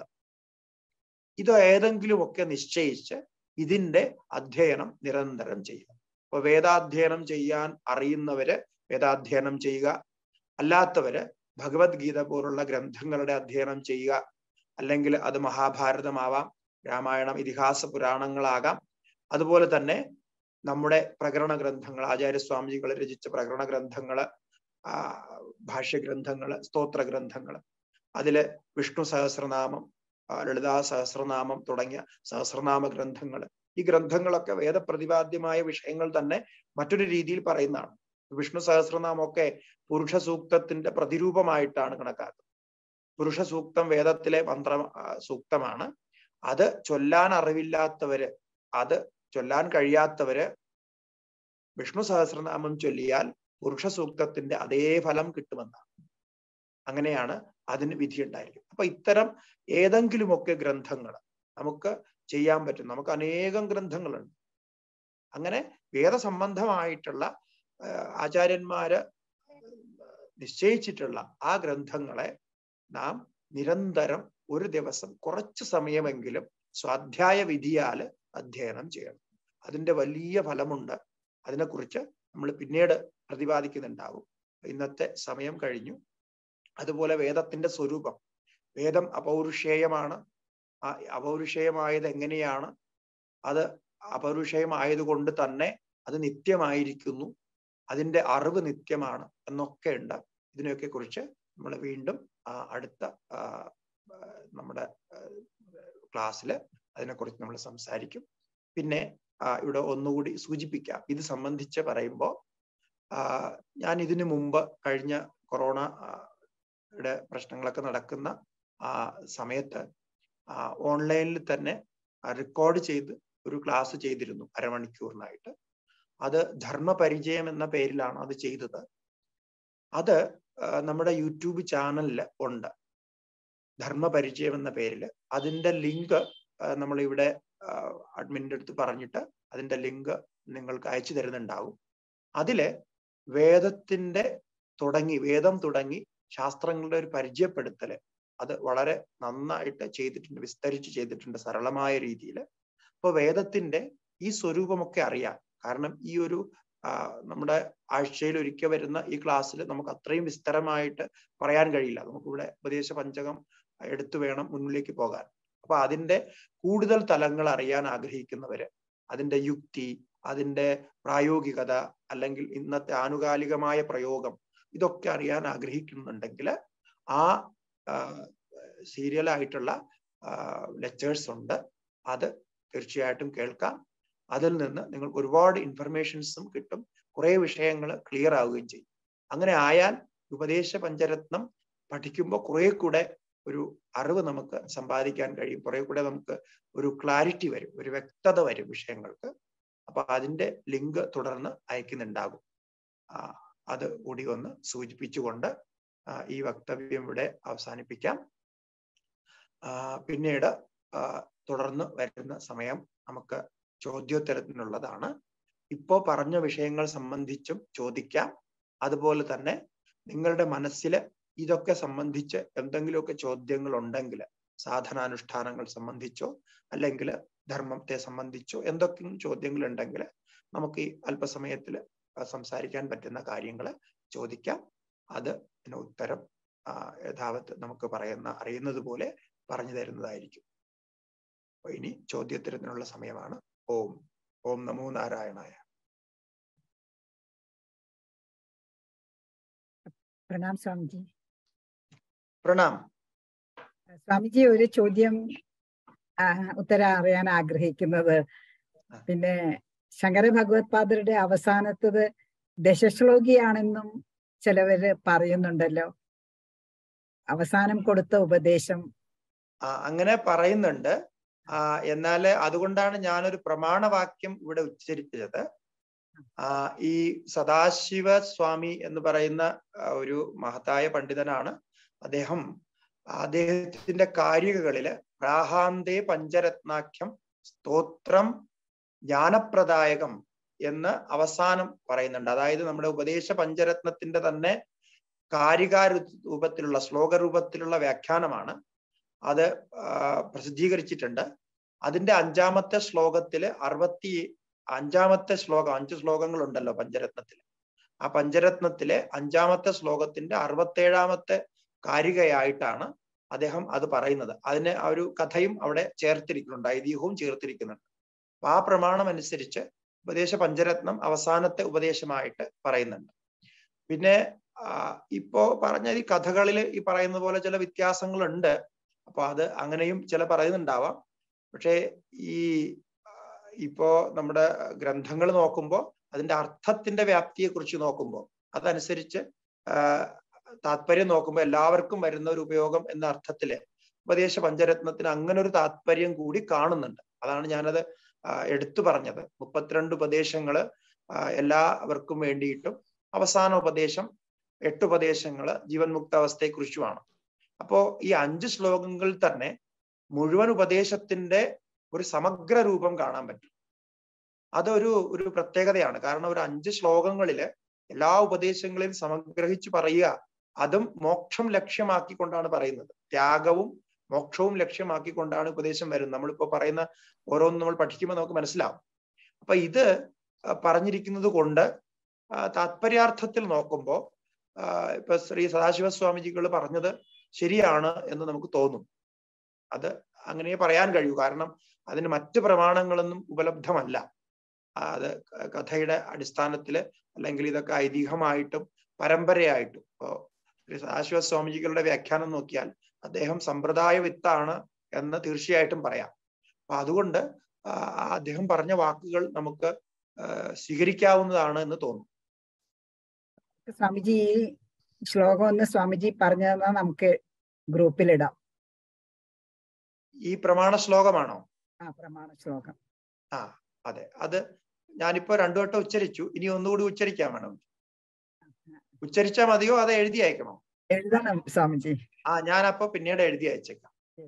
ഇത് ഏതെങ്കിലുമൊക്കെ നിശ്ചയിച്ച് ഇതിന്റെ അധ്യയനം നിരന്തരം ചെയ്യുക അപ്പൊ വേദാധ്യയനം ചെയ്യാൻ അറിയുന്നവര് വേദാധ്യയനം ചെയ്യുക അല്ലാത്തവര് ഭഗവത്ഗീത പോലുള്ള ഗ്രന്ഥങ്ങളുടെ അധ്യയനം ചെയ്യുക അല്ലെങ്കിൽ അത് മഹാഭാരതമാവാം രാമായണം ഇതിഹാസ പുരാണങ്ങളാകാം അതുപോലെ തന്നെ നമ്മുടെ പ്രകരണ ഗ്രന്ഥങ്ങൾ ആചാര്യസ്വാമിജികൾ രചിച്ച പ്രകരണ ഗ്രന്ഥങ്ങള് ആ ഭാഷ്യഗ്രന്ഥങ്ങള് സ്തോത്ര ഗ്രന്ഥങ്ങള് അതില് വിഷ്ണു സഹസ്രനാമം ലളിതാ സഹസ്രനാമം തുടങ്ങിയ സഹസ്രനാമ ഗ്രന്ഥങ്ങൾ ഈ ഗ്രന്ഥങ്ങളൊക്കെ വേദപ്രതിപാദ്യമായ വിഷയങ്ങൾ തന്നെ മറ്റൊരു രീതിയിൽ പറയുന്നതാണ് വിഷ്ണു സഹസ്രനാമമൊക്കെ പുരുഷ സൂക്തത്തിന്റെ പ്രതിരൂപമായിട്ടാണ് കണക്കാക്കുന്നത് പുരുഷ സൂക്തം വേദത്തിലെ മന്ത്ര സൂക്തമാണ് അത് ചൊല്ലാൻ അറിവില്ലാത്തവര് അത് ചൊല്ലാൻ കഴിയാത്തവര് വിഷ്ണു സഹസ്രനാമം ചൊല്ലിയാൽ പുരുഷ സൂക്തത്തിന്റെ അതേ ഫലം കിട്ടുമെന്നാണ് അങ്ങനെയാണ് അതിന് വിധി ഉണ്ടായിരിക്കും അപ്പൊ ഇത്തരം ഏതെങ്കിലുമൊക്കെ ഗ്രന്ഥങ്ങൾ നമുക്ക് ചെയ്യാൻ പറ്റും നമുക്ക് അനേകം ഗ്രന്ഥങ്ങളുണ്ട് അങ്ങനെ വേദസംബന്ധമായിട്ടുള്ള ആചാര്യന്മാര് നിശ്ചയിച്ചിട്ടുള്ള ആ ഗ്രന്ഥങ്ങളെ നാം നിരന്തരം ഒരു ദിവസം കുറച്ച് സമയമെങ്കിലും സ്വാധ്യായ വിധിയാല് അധ്യയനം ചെയ്യണം അതിന്റെ വലിയ ഫലമുണ്ട് അതിനെക്കുറിച്ച് നമ്മൾ പിന്നീട് പ്രതിപാദിക്കുന്നുണ്ടാവും ഇന്നത്തെ സമയം കഴിഞ്ഞു അതുപോലെ വേദത്തിന്റെ സ്വരൂപം വേദം അപൗരുഷേയമാണ് ആ അപൗരുഷേയമായത് എങ്ങനെയാണ് അത് അപൗരുഷേയമായതുകൊണ്ട് തന്നെ അത് നിത്യമായിരിക്കുന്നു അതിന്റെ അറിവ് നിത്യമാണ് എന്നൊക്കെ ഉണ്ട് ഇതിനെയൊക്കെ കുറിച്ച് നമ്മൾ വീണ്ടും അടുത്ത നമ്മുടെ ക്ലാസ്സിൽ അതിനെക്കുറിച്ച് നമ്മൾ സംസാരിക്കും പിന്നെ ഇവിടെ ഒന്നുകൂടി സൂചിപ്പിക്കാം ഇത് സംബന്ധിച്ച് പറയുമ്പോൾ ഞാൻ ഇതിനു മുമ്പ് കഴിഞ്ഞ കൊറോണ യുടെ പ്രശ്നങ്ങളൊക്കെ നടക്കുന്ന ആ സമയത്ത് ഓൺലൈനിൽ തന്നെ റെക്കോർഡ് ചെയ്ത് ഒരു ക്ലാസ് ചെയ്തിരുന്നു അരമണിക്കൂറിനായിട്ട് അത് ധർമ്മപരിചയം എന്ന പേരിലാണ് അത് ചെയ്തത് അത് നമ്മുടെ യൂട്യൂബ് ചാനലിൽ ഉണ്ട് ധർമ്മപരിചയം എന്ന പേരിൽ അതിന്റെ ലിങ്ക് നമ്മൾ ഇവിടെ അഡ്മിൻ്റെ അടുത്ത് പറഞ്ഞിട്ട് അതിന്റെ ലിങ്ക് നിങ്ങൾക്ക് അയച്ചു തരുന്നുണ്ടാവും അതില് വേദത്തിന്റെ തുടങ്ങി വേദം തുടങ്ങി ശാസ്ത്രങ്ങളുടെ ഒരു പരിചയപ്പെടുത്തല് അത് വളരെ നന്നായിട്ട് ചെയ്തിട്ടുണ്ട് വിസ്തരിച്ച് ചെയ്തിട്ടുണ്ട് സരളമായ രീതിയിൽ അപ്പൊ വേദത്തിന്റെ ഈ സ്വരൂപമൊക്കെ അറിയാം കാരണം ഈ ഒരു നമ്മുടെ ആഴ്ചയിൽ ഒരിക്കൽ വരുന്ന ഈ ക്ലാസ്സിൽ നമുക്ക് അത്രയും വിസ്തരമായിട്ട് പറയാൻ കഴിയില്ല നമുക്കിവിടെ ഉപദേശ പഞ്ചകം എടുത്തു വേണം മുന്നിലേക്ക് പോകാൻ അപ്പൊ അതിന്റെ കൂടുതൽ തലങ്ങൾ അറിയാൻ ആഗ്രഹിക്കുന്നവര് അതിന്റെ യുക്തി അതിന്റെ പ്രായോഗികത അല്ലെങ്കിൽ ഇന്നത്തെ ആനുകാലികമായ പ്രയോഗം ഇതൊക്കെ അറിയാൻ ആഗ്രഹിക്കുന്നുണ്ടെങ്കിൽ ആ സീരിയൽ ആയിട്ടുള്ള ലെക്ചേഴ്സ് ഉണ്ട് അത് തീർച്ചയായിട്ടും കേൾക്കാം അതിൽ നിന്ന് നിങ്ങൾക്ക് ഒരുപാട് ഇൻഫർമേഷൻസും കിട്ടും കുറെ വിഷയങ്ങൾ ക്ലിയർ ആവുകയും ചെയ്യും അങ്ങനെ ആയാൽ ഉപദേശ പഞ്ചരത്നം പഠിക്കുമ്പോൾ കുറെ കൂടെ ഒരു അറിവ് നമുക്ക് സമ്പാദിക്കാൻ കഴിയും കുറെ കൂടെ നമുക്ക് ഒരു ക്ലാരിറ്റി വരും ഒരു വ്യക്തത വരും വിഷയങ്ങൾക്ക് അപ്പൊ അതിന്റെ ലിങ്ക് തുടർന്ന് അയക്കുന്നുണ്ടാകും അത് കൂടി ഒന്ന് സൂചിപ്പിച്ചുകൊണ്ട് ഈ വക്തവ്യം ഇവിടെ അവസാനിപ്പിക്കാം പിന്നീട് തുടർന്ന് വരുന്ന സമയം നമുക്ക് ചോദ്യോത്തരത്തിനുള്ളതാണ് ഇപ്പോ പറഞ്ഞ വിഷയങ്ങൾ സംബന്ധിച്ചും ചോദിക്കാം അതുപോലെ തന്നെ നിങ്ങളുടെ മനസ്സിൽ ഇതൊക്കെ സംബന്ധിച്ച് എന്തെങ്കിലുമൊക്കെ ചോദ്യങ്ങൾ ഉണ്ടെങ്കിൽ സാധനാനുഷ്ഠാനങ്ങൾ സംബന്ധിച്ചോ അല്ലെങ്കിൽ ധർമ്മത്തെ സംബന്ധിച്ചോ എന്തൊക്കെയും ചോദ്യങ്ങൾ ഉണ്ടെങ്കിൽ നമുക്ക് ഈ അല്പസമയത്തിൽ സംസാരിക്കാൻ പറ്റുന്ന കാര്യങ്ങൾ ചോദിക്കാം അത് ഇതിന് ഉത്തരം യഥാവത്ത് നമുക്ക് പറയുന്ന അറിയുന്നത് പോലെ പറഞ്ഞു തരുന്നതായിരിക്കും അപ്പൊ ഇനി ചോദ്യോത്തരത്തിനുള്ള സമയമാണ് ഓം ഓം നമോ നാരായണായ പ്രണാം സ്വാമിജി പ്രണാം സ്വാമിജി ഒരു ചോദ്യം ഉത്തരം അറിയാൻ ആഗ്രഹിക്കുന്നത് പിന്നെ ശങ്കര ഭഗവത്പാദരുടെ അവസാനത്തത് ദശശ്ലോകിയാണെന്നും ചിലവര് പറയുന്നുണ്ടല്ലോ അവസാനം കൊടുത്ത ഉപദേശം അങ്ങനെ പറയുന്നുണ്ട് ആ എന്നാൽ അതുകൊണ്ടാണ് ഞാനൊരു പ്രമാണവാക്യം ഇവിടെ ഉച്ചരിച്ചത് ആ ഈ സദാശിവ സ്വാമി എന്ന് പറയുന്ന ഒരു മഹത്തായ പണ്ഡിതനാണ് അദ്ദേഹം അദ്ദേഹത്തിന്റെ കാരികകളില് പ്രാഹാന്തേ പഞ്ചരത്നാഖ്യം സ്തോത്രം ജ്ഞാനപ്രദായകം എന്ന് അവസാനം പറയുന്നുണ്ട് അതായത് നമ്മുടെ ഉപദേശ പഞ്ചരത്നത്തിന്റെ തന്നെ കാരികാ രൂപത്തിലുള്ള ശ്ലോക രൂപത്തിലുള്ള വ്യാഖ്യാനമാണ് അത് പ്രസിദ്ധീകരിച്ചിട്ടുണ്ട് അതിന്റെ അഞ്ചാമത്തെ ശ്ലോകത്തില് അറുപത്തി അഞ്ചാമത്തെ ശ്ലോകം അഞ്ച് ശ്ലോകങ്ങൾ ഉണ്ടല്ലോ പഞ്ചരത്നത്തിൽ ആ പഞ്ചരത്നത്തിലെ അഞ്ചാമത്തെ ശ്ലോകത്തിന്റെ അറുപത്തേഴാമത്തെ കാരികയായിട്ടാണ് അദ്ദേഹം അത് പറയുന്നത് അതിന് ആ ഒരു കഥയും അവിടെ ചേർത്തിരിക്കുന്നുണ്ട് ഐതിഹ്യവും ചേർത്തിരിക്കുന്നുണ്ട് അപ്പൊ ആ പ്രമാണം അനുസരിച്ച് ഉപദേശ പഞ്ചരത്നം അവസാനത്തെ ഉപദേശമായിട്ട് പറയുന്നുണ്ട് പിന്നെ ഇപ്പോ പറഞ്ഞ ഈ കഥകളിൽ ഈ പറയുന്ന പോലെ ചില വ്യത്യാസങ്ങളുണ്ട് അപ്പൊ അത് അങ്ങനെയും ചില പറയുന്നുണ്ടാവാം പക്ഷേ ഈ ഇപ്പോ നമ്മുടെ ഗ്രന്ഥങ്ങൾ നോക്കുമ്പോൾ അതിന്റെ അർത്ഥത്തിന്റെ വ്യാപ്തിയെ കുറിച്ച് നോക്കുമ്പോൾ അതനുസരിച്ച് താല്പര്യം നോക്കുമ്പോൾ എല്ലാവർക്കും വരുന്ന ഒരു ഉപയോഗം എന്ന അർത്ഥത്തില് ഉപദേശ പഞ്ചരത്നത്തിന് അങ്ങനെ ഒരു താല്പര്യം കൂടി കാണുന്നുണ്ട് അതാണ് ഞാനത് എടുത്തു പറഞ്ഞത് മുപ്പത്തിരണ്ട് ഉപദേശങ്ങള് എല്ലാവർക്കും വേണ്ടിയിട്ടും അവസാന ഉപദേശം എട്ട് ഉപദേശങ്ങള് ജീവൻ മുക്ത അവസ്ഥയെ കുറിച്ചുമാണ് അപ്പോ ഈ അഞ്ച് ശ്ലോകങ്ങളിൽ തന്നെ മുഴുവൻ ഉപദേശത്തിന്റെ ഒരു സമഗ്ര രൂപം കാണാൻ പറ്റും അതൊരു ഒരു പ്രത്യേകതയാണ് കാരണം ഒരു അഞ്ച് ശ്ലോകങ്ങളില് എല്ലാ ഉപദേശങ്ങളെയും സമഗ്രഹിച്ച് പറയുക അതും മോക്ഷം ലക്ഷ്യമാക്കിക്കൊണ്ടാണ് പറയുന്നത് ത്യാഗവും മോക്ഷവും ലക്ഷ്യമാക്കിക്കൊണ്ടാണ് ഉപദേശം വരുന്നത് നമ്മളിപ്പോ പറയുന്ന ഓരോന്നും നമ്മൾ പഠിക്കുമ്പോൾ നമുക്ക് മനസ്സിലാവും അപ്പൊ ഇത് പറഞ്ഞിരിക്കുന്നത് കൊണ്ട് താത്പര്യാർത്ഥത്തിൽ നോക്കുമ്പോൾ ഇപ്പൊ ശ്രീ സദാശിവ സ്വാമിജികൾ പറഞ്ഞത് ശരിയാണ് എന്ന് നമുക്ക് തോന്നും അത് അങ്ങനെ പറയാൻ കഴിയൂ കാരണം അതിന് മറ്റ് പ്രമാണങ്ങളൊന്നും ഉപലബ്ധമല്ല അത് കഥയുടെ അടിസ്ഥാനത്തില് അല്ലെങ്കിൽ ഇതൊക്കെ ഐതിഹ്യമായിട്ടും പരമ്പരയായിട്ടും ഇപ്പോ ശ്രീ സദാശിവ സ്വാമിജികളുടെ വ്യാഖ്യാനം നോക്കിയാൽ അദ്ദേഹം സമ്പ്രദായ വിത്താണ് എന്ന് തീർച്ചയായിട്ടും പറയാം അപ്പൊ അതുകൊണ്ട് അദ്ദേഹം പറഞ്ഞ വാക്കുകൾ നമുക്ക് സ്വീകരിക്കാവുന്നതാണ് എന്ന് തോന്നുന്നു സ്വാമിജി ഈ ശ്ലോകം ഒന്ന് സ്വാമിജി പറഞ്ഞു തന്നാൽ നമുക്ക് ഗ്രൂപ്പിലിടാം ഈ പ്രമാണ ശ്ലോകമാണോ ആ പ്രമാണ ശ്ലോകം ആ അതെ അത് ഞാനിപ്പോ രണ്ടു വട്ടം ഉച്ചരിച്ചു ഇനി ഒന്നുകൂടി ഉച്ചരിക്കാൻ വേണം ഉച്ചരിച്ചാൽ മതിയോ അത് എഴുതി അയക്കണോ എഴുതണം സ്വാമിജി ആ ഞാൻ അപ്പൊ പിന്നീട് എഴുതി അയച്ചേക്കാം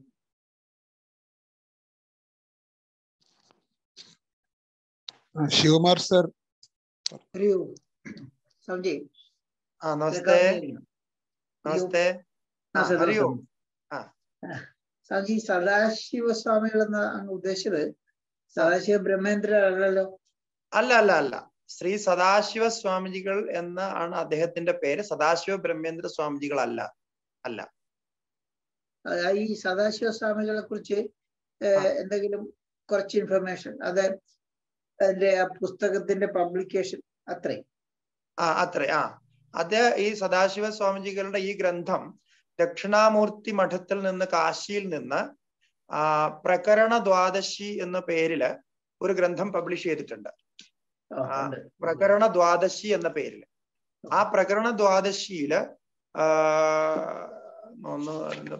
ശിവകുമാർ സർ ഹരിയോ സ്വാമിജി ആ നമസ്തേ നമസ്തേ ഹരിയോ സ്വാമിജി സദാശിവ സ്വാമികൾ എന്ന അങ്ങ് ഉദ്ദേശിച്ചത് സദാശിവ ബ്രഹ്മേന്ദ്ര അല്ലല്ലോ അല്ല അല്ല അല്ല ശ്രീ സദാശിവ സ്വാമിജികൾ എന്ന ആണ് അദ്ദേഹത്തിന്റെ പേര് സദാശിവ ബ്രഹ്മേന്ദ്ര സ്വാമിജികൾ അല്ല അല്ല ഈ സദാശിവ സ്വാമികളെ കുറിച്ച് എന്തെങ്കിലും കുറച്ച് ഇൻഫർമേഷൻ അത് അതിന്റെ ആ പുസ്തകത്തിന്റെ പബ്ലിക്കേഷൻ അത്രയും ആ അത്രേ ആ അത് ഈ സദാശിവ സ്വാമിജികളുടെ ഈ ഗ്രന്ഥം ദക്ഷിണാമൂർത്തി മഠത്തിൽ നിന്ന് കാശിയിൽ നിന്ന് ആ പ്രകരണ ദ്വാദശി എന്ന പേരില് ഒരു ഗ്രന്ഥം പബ്ലിഷ് ചെയ്തിട്ടുണ്ട് പ്രകരണ ദ്വാദശി എന്ന പേരിൽ ആ പ്രകരണ ദ്വാദശിയില് ഒന്ന്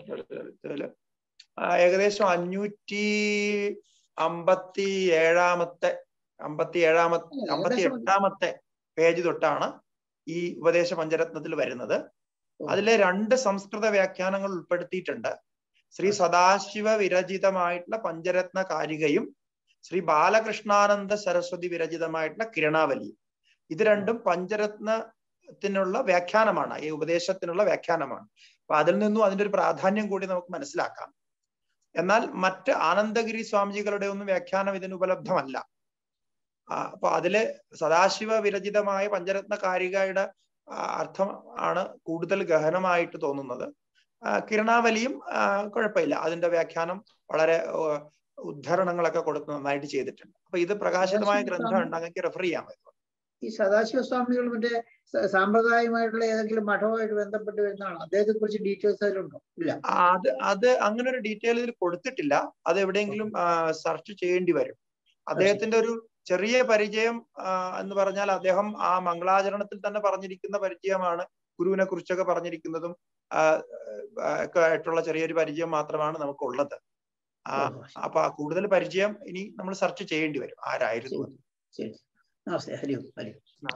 ഏകദേശം അഞ്ഞൂറ്റി അമ്പത്തി ഏഴാമത്തെ അമ്പത്തി ഏഴാമത്തെ അമ്പത്തി എട്ടാമത്തെ പേജ് തൊട്ടാണ് ഈ ഉപദേശ പഞ്ചരത്നത്തിൽ വരുന്നത് അതിലെ രണ്ട് സംസ്കൃത വ്യാഖ്യാനങ്ങൾ ഉൾപ്പെടുത്തിയിട്ടുണ്ട് ശ്രീ സദാശിവ വിരചിതമായിട്ടുള്ള പഞ്ചരത്ന കാരികയും ശ്രീ ബാലകൃഷ്ണാനന്ദ സരസ്വതി വിരചിതമായിട്ടുള്ള കിരണാവലി ഇത് രണ്ടും പഞ്ചരത്നത്തിനുള്ള വ്യാഖ്യാനമാണ് ഈ ഉപദേശത്തിനുള്ള വ്യാഖ്യാനമാണ് അപ്പൊ അതിൽ നിന്നും അതിന്റെ ഒരു പ്രാധാന്യം കൂടി നമുക്ക് മനസ്സിലാക്കാം എന്നാൽ മറ്റ് ആനന്ദഗിരി സ്വാമിജികളുടെ ഒന്നും വ്യാഖ്യാനം ഇതിന് ഉപലബ്ധമല്ല അപ്പൊ അതില് സദാശിവ വിരചിതമായ പഞ്ചരത്ന കാരികയുടെ അർത്ഥം ആണ് കൂടുതൽ ഗഹനമായിട്ട് തോന്നുന്നത് കിരണാവലിയും കുഴപ്പമില്ല അതിന്റെ വ്യാഖ്യാനം വളരെ ഉദ്ധരണങ്ങളൊക്കെ കൊടുത്ത് നന്നായിട്ട് ചെയ്തിട്ടുണ്ട് അപ്പൊ ഇത് പ്രകാശിതമായ ഗ്രന്ഥം ഉണ്ട് അങ്ങനെ റെഫർ ചെയ്യാൻ പറ്റും ഈ സദാശിവ സ്വാമികൾ മറ്റേ സാമ്പ്രദായമായിട്ടുള്ള ഏതെങ്കിലും മഠവുമായിട്ട് ബന്ധപ്പെട്ട് വരുന്നതാണ് അദ്ദേഹത്തെ കുറിച്ച് ഡീറ്റെയിൽസ് അതിലുണ്ടോ ഇല്ല അത് അത് അങ്ങനെ ഒരു ഡീറ്റെയിൽ ഇതിൽ കൊടുത്തിട്ടില്ല അത് എവിടെയെങ്കിലും സെർച്ച് ചെയ്യേണ്ടി വരും അദ്ദേഹത്തിന്റെ ഒരു ചെറിയ പരിചയം എന്ന് പറഞ്ഞാൽ അദ്ദേഹം ആ മംഗളാചരണത്തിൽ തന്നെ പറഞ്ഞിരിക്കുന്ന പരിചയമാണ് ഗുരുവിനെ കുറിച്ചൊക്കെ പറഞ്ഞിരിക്കുന്നതും ഒക്കെ ആയിട്ടുള്ള ചെറിയൊരു പരിചയം മാത്രമാണ് നമുക്കുള്ളത് അപ്പൊ ആ കൂടുതൽ പരിചയം ഇനി നമ്മൾ സെർച്ച് ചെയ്യേണ്ടി വരും ആരായിരുന്നു ശരി namaste Hari Hari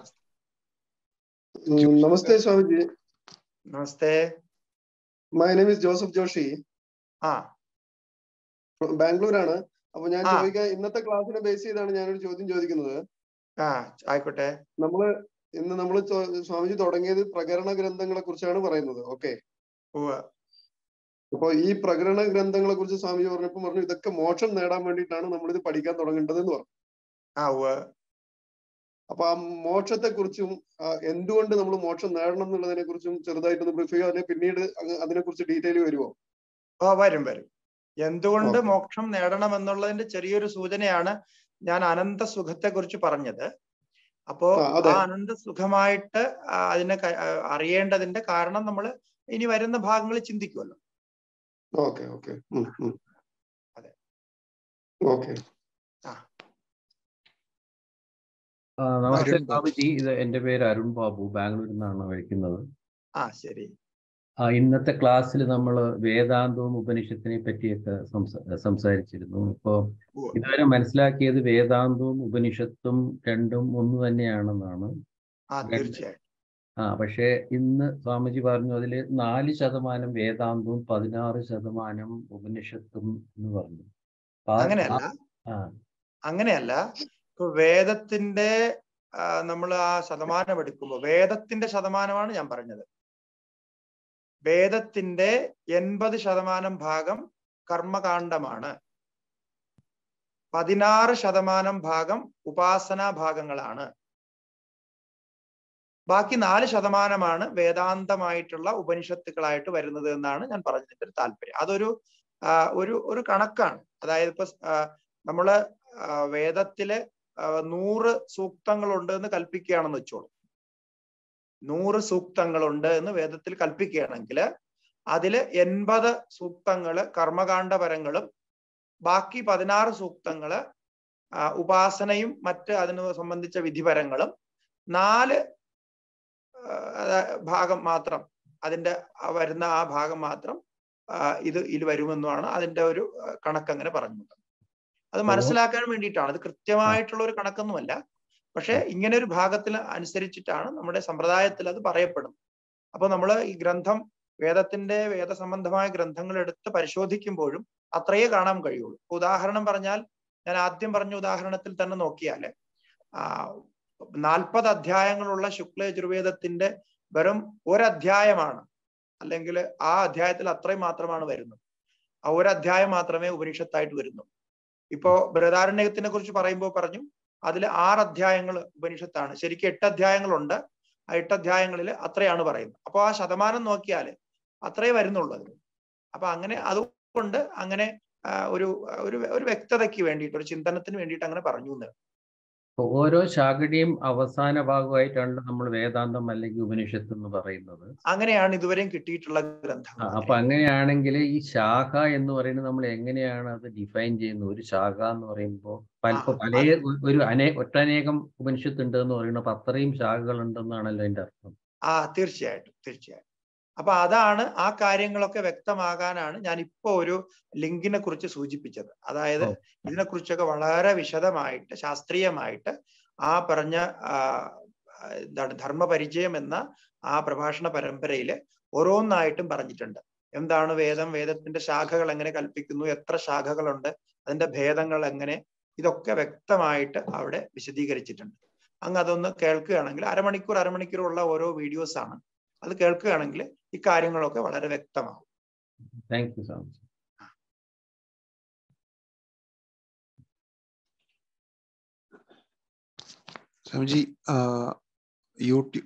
namaste swamiji namaste my name is Joseph Joshi ആ ബാംഗ്ലൂരാണ് അപ്പൊ ഞാൻ ചോദിക്കാൻ ഇന്നത്തെ ക്ലാസ്സിനെ ബേസ് ചെയ്താണ് ഞാനൊരു ചോദ്യം ചോദിക്കുന്നത് ആ ആയിക്കോട്ടെ നമ്മള് ഇന്ന് നമ്മൾ സ്വാമിജി തുടങ്ങിയത് പ്രകരണ ഗ്രന്ഥങ്ങളെ കുറിച്ചാണ് പറയുന്നത് ഓക്കെ ഉവ്വ് അപ്പൊ ഈ പ്രകരണ ഗ്രന്ഥങ്ങളെ കുറിച്ച് സ്വാമിജി പറഞ്ഞപ്പോൾ പറഞ്ഞു ഇതൊക്കെ മോക്ഷം നേടാൻ വേണ്ടിയിട്ടാണ് നമ്മൾ ഇത് പഠിക്കാൻ തുടങ്ങേണ്ടത് എന്ന് പറഞ്ഞു ആ ഉവ്വ് അപ്പൊ ആ മോക്ഷത്തെ കുറിച്ചും എന്തുകൊണ്ട് നമ്മൾ മോക്ഷം നേടണം എന്നുള്ളതിനെ കുറിച്ചും ചെറുതായിട്ടൊന്ന് ബ്രീഫ് ചെയ്യുക അതിനെ പിന്നീട് അതിനെ കുറിച്ച് ഡീറ്റെയിൽ വരുമോ ഓ വരും വരും എന്തുകൊണ്ട് Okay. മോക്ഷം നേടണം എന്നുള്ളതിന്റെ ചെറിയൊരു സൂചനയാണ് ഞാൻ അനന്ത സുഖത്തെ കുറിച്ച് പറഞ്ഞത് അപ്പോ ആ, അതെ. ആ അനന്ത സുഖമായിട്ട് ആ, അതിനെ ക- ആ, അറിയേണ്ടതിന്റെ കാരണം നമ്മൾ ഇനി വരുന്ന ഭാഗങ്ങളിൽ ചിന്തിക്കുമല്ലോ ഓക്കെ ഓക്കെ അതെ. ഓക്കെ ആ, നമസ്തേ അരുൺ ബാബു. സ്വാമിജി ഇത് എൻ്റെ പേര് അരുൺ ബാബു ബാംഗ്ലൂരിൽ നിന്നാണ് വിളിക്കുന്നത് ആ ശരി ആ, ഇന്നത്തെ ക്ലാസ്സിൽ നമ്മൾ വേദാന്തവും ഉപനിഷത്തിനെ പറ്റിയൊക്കെ സംസ- സംസാരിച്ചിരുന്നു ഇപ്പോൾ ഉവ്വ്. ഇതുവരെ മനസ്സിലാക്കിയത് വേദാന്തവും ഉപനിഷത്തും രണ്ടും ഒന്ന് തന്നെയാണെന്നാണ് ആ തീർച്ചയായും ആ പക്ഷേ ഇന്ന് സ്വാമിജി പറഞ്ഞു അതിൽ നാല് ശതമാനം വേദാന്തവും പതിനാറ് ശതമാനം ഉപനിഷത്തും എന്ന് പറഞ്ഞു അപ്പൊ ആ- അങ്ങനെയല്ല ആ അങ്ങനെയല്ല ഇപ്പൊ വേദത്തിന്റെ നമ്മൾ ആ ശതമാനം എടുക്കുമ്പോൾ വേദത്തിന്റെ ശതമാനമാണ് ഞാൻ പറഞ്ഞത് വേദത്തിന്റെ എൺപത് ശതമാനം ഭാഗം കർമ്മകാണ്ഡമാണ് പതിനാറ് ശതമാനം ഭാഗം ഉപാസനാ ഭാഗങ്ങളാണ് ബാക്കി നാല് ശതമാനമാണ് വേദാന്തമായിട്ടുള്ള ഉപനിഷത്തുക്കളായിട്ട് വരുന്നത് എന്നാണ് ഞാൻ പറഞ്ഞതിന്റെ ഒരു താല്പര്യം അതൊരു ആ, ഒരു ഒരു കണക്കാണ് അതായത് ഇപ്പൊ ആ, നമ്മള് ആ, വേദത്തില് ആ, നൂറ് സൂക്തങ്ങളുണ്ട് എന്ന് കൽപ്പിക്കുകയാണെന്ന് വെച്ചോളൂ നൂറ് സൂക്തങ്ങളുണ്ട് എന്ന് വേദത്തിൽ കൽപ്പിക്കുകയാണെങ്കിൽ അതില് എൺപത് സൂക്തങ്ങള് കർമ്മകാണ്ഡപരങ്ങളും ബാക്കി പതിനാറ് സൂക്തങ്ങള് ആ, ഉപാസനയും മറ്റ് അതിന് സംബന്ധിച്ച വിധിപരങ്ങളും നാല് ആ, അതാ- ഭാഗം മാത്രം അതിന്റെ ആ വരുന്ന ആ ഭാഗം മാത്രം ആ, ഇത് ഇതിൽ വരുമെന്നാണ് അതിന്റെ ഒരു ആ, കണക്ക് അങ്ങനെ പറഞ്ഞത് അത് മനസ്സിലാക്കാൻ വേണ്ടിയിട്ടാണ് അത് കൃത്യമായിട്ടുള്ള ഒരു കണക്കൊന്നുമല്ല പക്ഷെ ഇങ്ങനെ ഒരു ഭാഗത്തിൽ അനുസരിച്ചിട്ടാണ് നമ്മുടെ സമ്പ്രദായത്തിൽ അത് പറയപ്പെടുന്നത് അപ്പൊ നമ്മൾ ഈ ഗ്രന്ഥം വേദത്തിന്റെ വേദസംബന്ധമായ ഗ്രന്ഥങ്ങൾ എടുത്ത് പരിശോധിക്കുമ്പോഴും അത്രയേ കാണാൻ കഴിയുള്ളൂ ഇപ്പൊ ഉദാഹരണം പറഞ്ഞാൽ ഞാൻ ആദ്യം പറഞ്ഞ ഉദാഹരണത്തിൽ തന്നെ നോക്കിയാല് ആ നാൽപ്പത് അധ്യായങ്ങളുള്ള ശുക്ല യജുർവേദത്തിന്റെ വെറും ഒരധ്യായമാണ് അല്ലെങ്കിൽ ആ അധ്യായത്തിൽ അത്രയും മാത്രമാണ് വരുന്നത് ആ ഒരു അധ്യായം മാത്രമേ ഉപനിഷത്തായിട്ട് വരുന്നു ഇപ്പോ ബൃഹദാരണ്യത്തിനെ കുറിച്ച് പറയുമ്പോൾ പറഞ്ഞു അതിൽ ആറ് അധ്യായങ്ങൾ ഉപനിഷത്താണ് ശരിക്കും എട്ട് അധ്യായങ്ങളുണ്ട് ആ എട്ട് അധ്യായങ്ങളിൽ അത്രയാണ് പറയുന്നത് അപ്പോൾ ആ ശതമാനം നോക്കിയാൽ അത്രേ വരുന്നുള്ളൂ അതിന് അപ്പൊ അങ്ങനെ അതുകൊണ്ട് അങ്ങനെ ആ, ഒരു ഒരു ഒരു വ്യക്തതയ്ക്ക് വേണ്ടിയിട്ട് ഒരു ചിന്തനത്തിന് വേണ്ടിയിട്ട് അങ്ങനെ പറഞ്ഞു എന്ന് അപ്പൊ ഓരോ ശാഖയുടെയും അവസാന ഭാഗമായിട്ടാണ് നമ്മൾ വേദാന്തം അല്ലെങ്കിൽ ഉപനിഷത്ത് എന്ന് പറയുന്നത് അങ്ങനെയാണ് ഇതുവരെയും കിട്ടിയിട്ടുള്ള ആ, ഗ്രന്ഥങ്ങൾ അപ്പൊ അങ്ങനെയാണെങ്കിൽ ഈ ശാഖ എന്ന് പറയുന്നത് നമ്മൾ എങ്ങനെയാണ് അത് ഡിഫൈൻ ചെയ്യുന്നത് ഒരു ശാഖ എന്ന് പറയുമ്പോൾ പല ആ, ഇപ്പൊ പല ഒ- ഒരു അനേ ഒട്ടനേകം ഉപനിഷത്ത് ഉണ്ട് എന്ന് പറയുന്നത് അപ്പൊ അത്രയും ശാഖകൾ ഉണ്ടെന്നാണല്ലോ അതിന്റെ അർത്ഥം ആ തീർച്ചയായിട്ടും തീർച്ചയായിട്ടും അപ്പൊ അതാണ് ആ കാര്യങ്ങളൊക്കെ വ്യക്തമാകാനാണ് ഞാൻ ഇപ്പോ ഒരു ലിങ്കിനെ കുറിച്ച് സൂചിപ്പിച്ചത് അതായത് ഓ. ഇതിനെക്കുറിച്ചൊക്കെ വളരെ വിശദമായിട്ട് ശാസ്ത്രീയമായിട്ട് ആ പറഞ്ഞ ആ, എന്താണ് ധർമ്മപരിചയം എന്ന ആ പ്രഭാഷണ പരമ്പരയിൽ ഓരോന്നായിട്ടും പറഞ്ഞിട്ടുണ്ട് എന്താണ് വേദം വേദത്തിന്റെ ശാഖകൾ എങ്ങനെ കൽപ്പിക്കുന്നു എത്ര ശാഖകളുണ്ട് അതിന്റെ ഭേദങ്ങൾ എങ്ങനെ ഇതൊക്കെ വ്യക്തമായിട്ട് അവിടെ വിശദീകരിച്ചിട്ടുണ്ട് അങ്ങ് അതൊന്ന് കേൾക്കുകയാണെങ്കിൽ അരമണിക്കൂർ അരമണിക്കൂറുള്ള ഓരോ വീഡിയോസ് ആണ് അത് കേൾക്കുകയാണെങ്കിൽ ഇക്കാര്യങ്ങളൊക്കെ വളരെ വ്യക്തമാവും thank you swamiji swamiji YouTube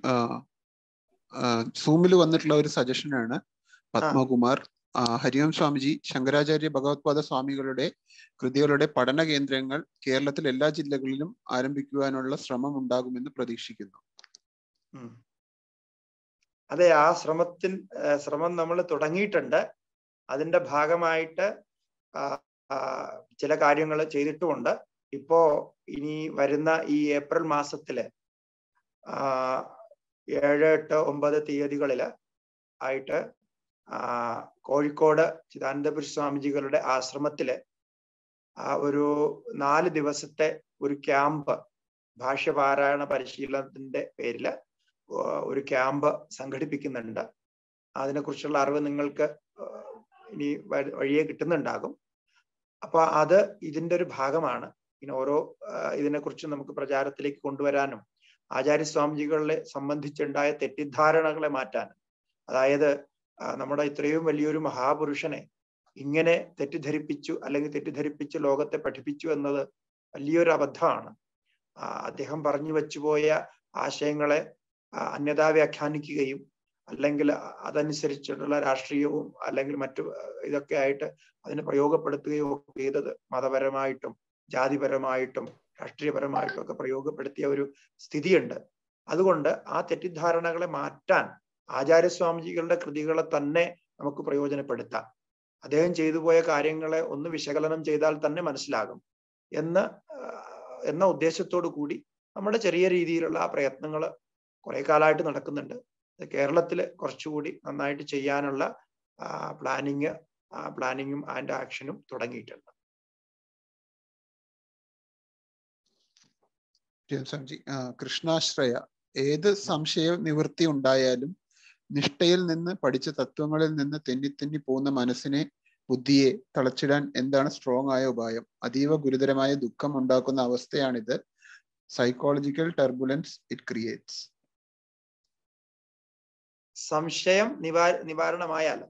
സൂമിൽ വന്നിട്ടുള്ള ഒരു സജഷനാണ് പത്മകുമാർ ആ, ഹരിഓം സ്വാമിജി ശങ്കരാചാര്യ ഭഗവത്പാദ സ്വാമികളുടെ കൃതികളുടെ പഠന കേന്ദ്രങ്ങൾ കേരളത്തിൽ എല്ലാ ജില്ലകളിലും ആരംഭിക്കുവാനുള്ള ശ്രമം ഉണ്ടാകുമെന്ന് പ്രതീക്ഷിക്കുന്നു ഉം. അതെ ആ ശ്രമത്തിൽ ആ, ശ്രമം നമ്മൾ തുടങ്ങിയിട്ടുണ്ട് അതിന്റെ ഭാഗമായിട്ട് ആ, ആ, ചില കാര്യങ്ങൾ ചെയ്തിട്ടുമുണ്ട് ഇപ്പോ ഇനി വരുന്ന ഈ ഏപ്രിൽ മാസത്തില് ആ, ഏഴ് എട്ട് ഒമ്പത് തീയതികളില് ആയിട്ട് ആ, കോഴിക്കോട് ചിദാനന്ദപുരി സ്വാമിജികളുടെ ആശ്രമത്തില് ആ ഒരു നാല് ദിവസത്തെ ഒരു ക്യാമ്പ് ഭാഷ്യപാരായണ പരിശീലനത്തിന്റെ പേരില് ഒരു ക്യാമ്പ് സംഘടിപ്പിക്കുന്നുണ്ട് അതിനെക്കുറിച്ചുള്ള അറിവ് നിങ്ങൾക്ക് ആ, ഇനി വ- വഴിയെ കിട്ടുന്നുണ്ടാകും അപ്പൊ അത് ഇതിന്റെ ഒരു ഭാഗമാണ് ഇനി ഓരോ ആ, ഇതിനെക്കുറിച്ച് നമുക്ക് പ്രചാരത്തിലേക്ക് കൊണ്ടുവരാനും ആചാര്യസ്വാമിജികളെ സംബന്ധിച്ചുണ്ടായ തെറ്റിദ്ധാരണകളെ മാറ്റാൻ അതായത് ആ, നമ്മുടെ ഇത്രയും വലിയൊരു മഹാപുരുഷനെ ഇങ്ങനെ തെറ്റിദ്ധരിപ്പിച്ചു അല്ലെങ്കിൽ തെറ്റിദ്ധരിപ്പിച്ച് ലോകത്തെ പഠിപ്പിച്ചു എന്നത് വലിയൊരു അബദ്ധമാണ് ആ, അദ്ദേഹം പറഞ്ഞു വെച്ചുപോയ ആശയങ്ങളെ ആ, അന്യഥാ വ്യാഖ്യാനിക്കുകയും അല്ലെങ്കിൽ അതനുസരിച്ചിട്ടുള്ള രാഷ്ട്രീയവും അല്ലെങ്കിൽ മറ്റു ആ, ഇതൊക്കെ ആയിട്ട് അതിനെ പ്രയോഗപ്പെടുത്തുകയും ഒക്കെ ചെയ്തത് മതപരമായിട്ടും ജാതിപരമായിട്ടും രാഷ്ട്രീയപരമായിട്ടും ഒക്കെ പ്രയോഗപ്പെടുത്തിയ ഒരു സ്ഥിതിയുണ്ട് അതുകൊണ്ട് ആ തെറ്റിദ്ധാരണകളെ മാറ്റാൻ ആചാര്യസ്വാമിജികളുടെ കൃതികളെ തന്നെ നമുക്ക് പ്രയോജനപ്പെടുത്താം അദ്ദേഹം ചെയ്തു പോയ കാര്യങ്ങളെ ഒന്ന് വിശകലനം ചെയ്താൽ തന്നെ മനസ്സിലാകും എന്ന് ആ, എന്ന ഉദ്ദേശത്തോടു കൂടി നമ്മുടെ ചെറിയ രീതിയിലുള്ള ആ പ്രയത്നങ്ങൾ കുറെ കാലമായിട്ട് നടക്കുന്നുണ്ട് ഇത് കേരളത്തില് കുറച്ചുകൂടി നന്നായിട്ട് ചെയ്യാനുള്ള പ്ലാനിങ് പ്ലാനിങ്ങും ആൻഡ് ആക്ഷനും തുടങ്ങിയിട്ടുണ്ട് സ്വാമിജി ആ, കൃഷ്ണാശ്രയ ഏത് സംശയ നിവൃത്തി ഉണ്ടായാലും നിഷ്ഠയിൽ നിന്ന് പഠിച്ച തത്വങ്ങളിൽ നിന്ന് തെന്നി തെന്നി പോകുന്ന മനസ്സിനെ ബുദ്ധിയെ തളച്ചിടാൻ എന്താണ് സ്ട്രോങ് ആയ ഉപായം അതീവ ഗുരുതരമായ ദുഃഖം ഉണ്ടാക്കുന്ന അവസ്ഥയാണിത് സൈക്കോളജിക്കൽ ടർബുലൻസ് ഇറ്റ് ക്രിയേറ്റ്സ് സംശയം നിവാ നിവാരണമായാലും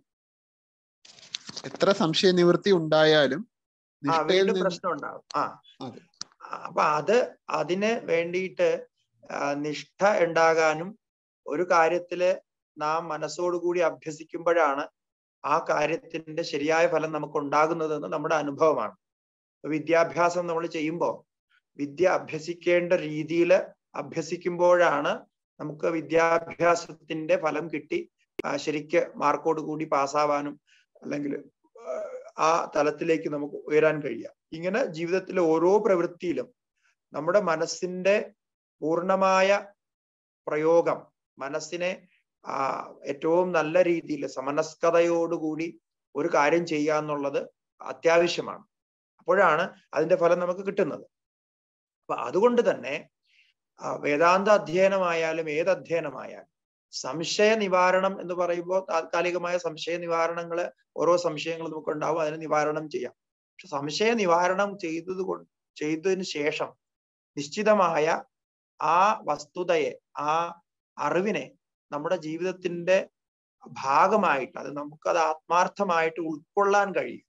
എത്ര സംശയ നിവൃത്തി ഉണ്ടായാലും ആ നിഷ്ഠയിൽ വീണ്ടും നിന്ന് പ്രശ്നം ഉണ്ടാവും ആ അതെ. ആ, അപ്പൊ അത് അതിന് വേണ്ടിയിട്ട് ആ, നിഷ്ഠ ഉണ്ടാകാനും ഒരു കാര്യത്തില് നാം മനസ്സോടുകൂടി അഭ്യസിക്കുമ്പോഴാണ് ആ കാര്യത്തിന്റെ ശരിയായ ഫലം നമുക്ക് ഉണ്ടാകുന്നതെന്ന് നമ്മുടെ അനുഭവമാണ് ഇപ്പൊ വിദ്യാഭ്യാസം നമ്മൾ ചെയ്യുമ്പോൾ വിദ്യ അഭ്യസിക്കേണ്ട രീതിയിൽ അഭ്യസിക്കുമ്പോഴാണ് നമുക്ക് വിദ്യാഭ്യാസത്തിന്റെ ഫലം കിട്ടി ആ, ശരിക്ക് മാർക്കോട് കൂടി പാസ്സാവാനും അല്ലെങ്കിൽ ആ തലത്തിലേക്ക് നമുക്ക് ഉയരാൻ കഴിയുക ഇങ്ങനെ ജീവിതത്തിലെ ഓരോ പ്രവൃത്തിയിലും നമ്മുടെ മനസ്സിന്റെ പൂർണ്ണമായ പ്രയോഗം മനസ്സിനെ ആ ഏറ്റവും നല്ല രീതിയിൽ സമനസ്കതയോടുകൂടി ഒരു കാര്യം ചെയ്യുക എന്നുള്ളത് അത്യാവശ്യമാണ് അപ്പോഴാണ് അതിന്റെ ഫലം നമുക്ക് കിട്ടുന്നത് അപ്പൊ അതുകൊണ്ട് തന്നെ ആ, വേദാന്ത അധ്യയനമായാലും ഏത് അധ്യയനമായാലും സംശയ നിവാരണം എന്ന് പറയുമ്പോൾ താൽക്കാലികമായ സംശയ നിവാരണങ്ങള് ഓരോ സംശയങ്ങൾ നമുക്ക് ഉണ്ടാവും അതിന് നിവാരണം ചെയ്യാം പക്ഷെ സംശയ നിവാരണം ചെയ്തത് കൊണ്ട് ചെയ്തതിന് ശേഷം നിശ്ചിതമായ ആ വസ്തുതയെ ആ അറിവിനെ നമ്മുടെ ജീവിതത്തിന്റെ ഭാഗമായിട്ട് അത് നമുക്കത് ആത്മാർത്ഥമായിട്ട് ഉൾക്കൊള്ളാൻ കഴിയും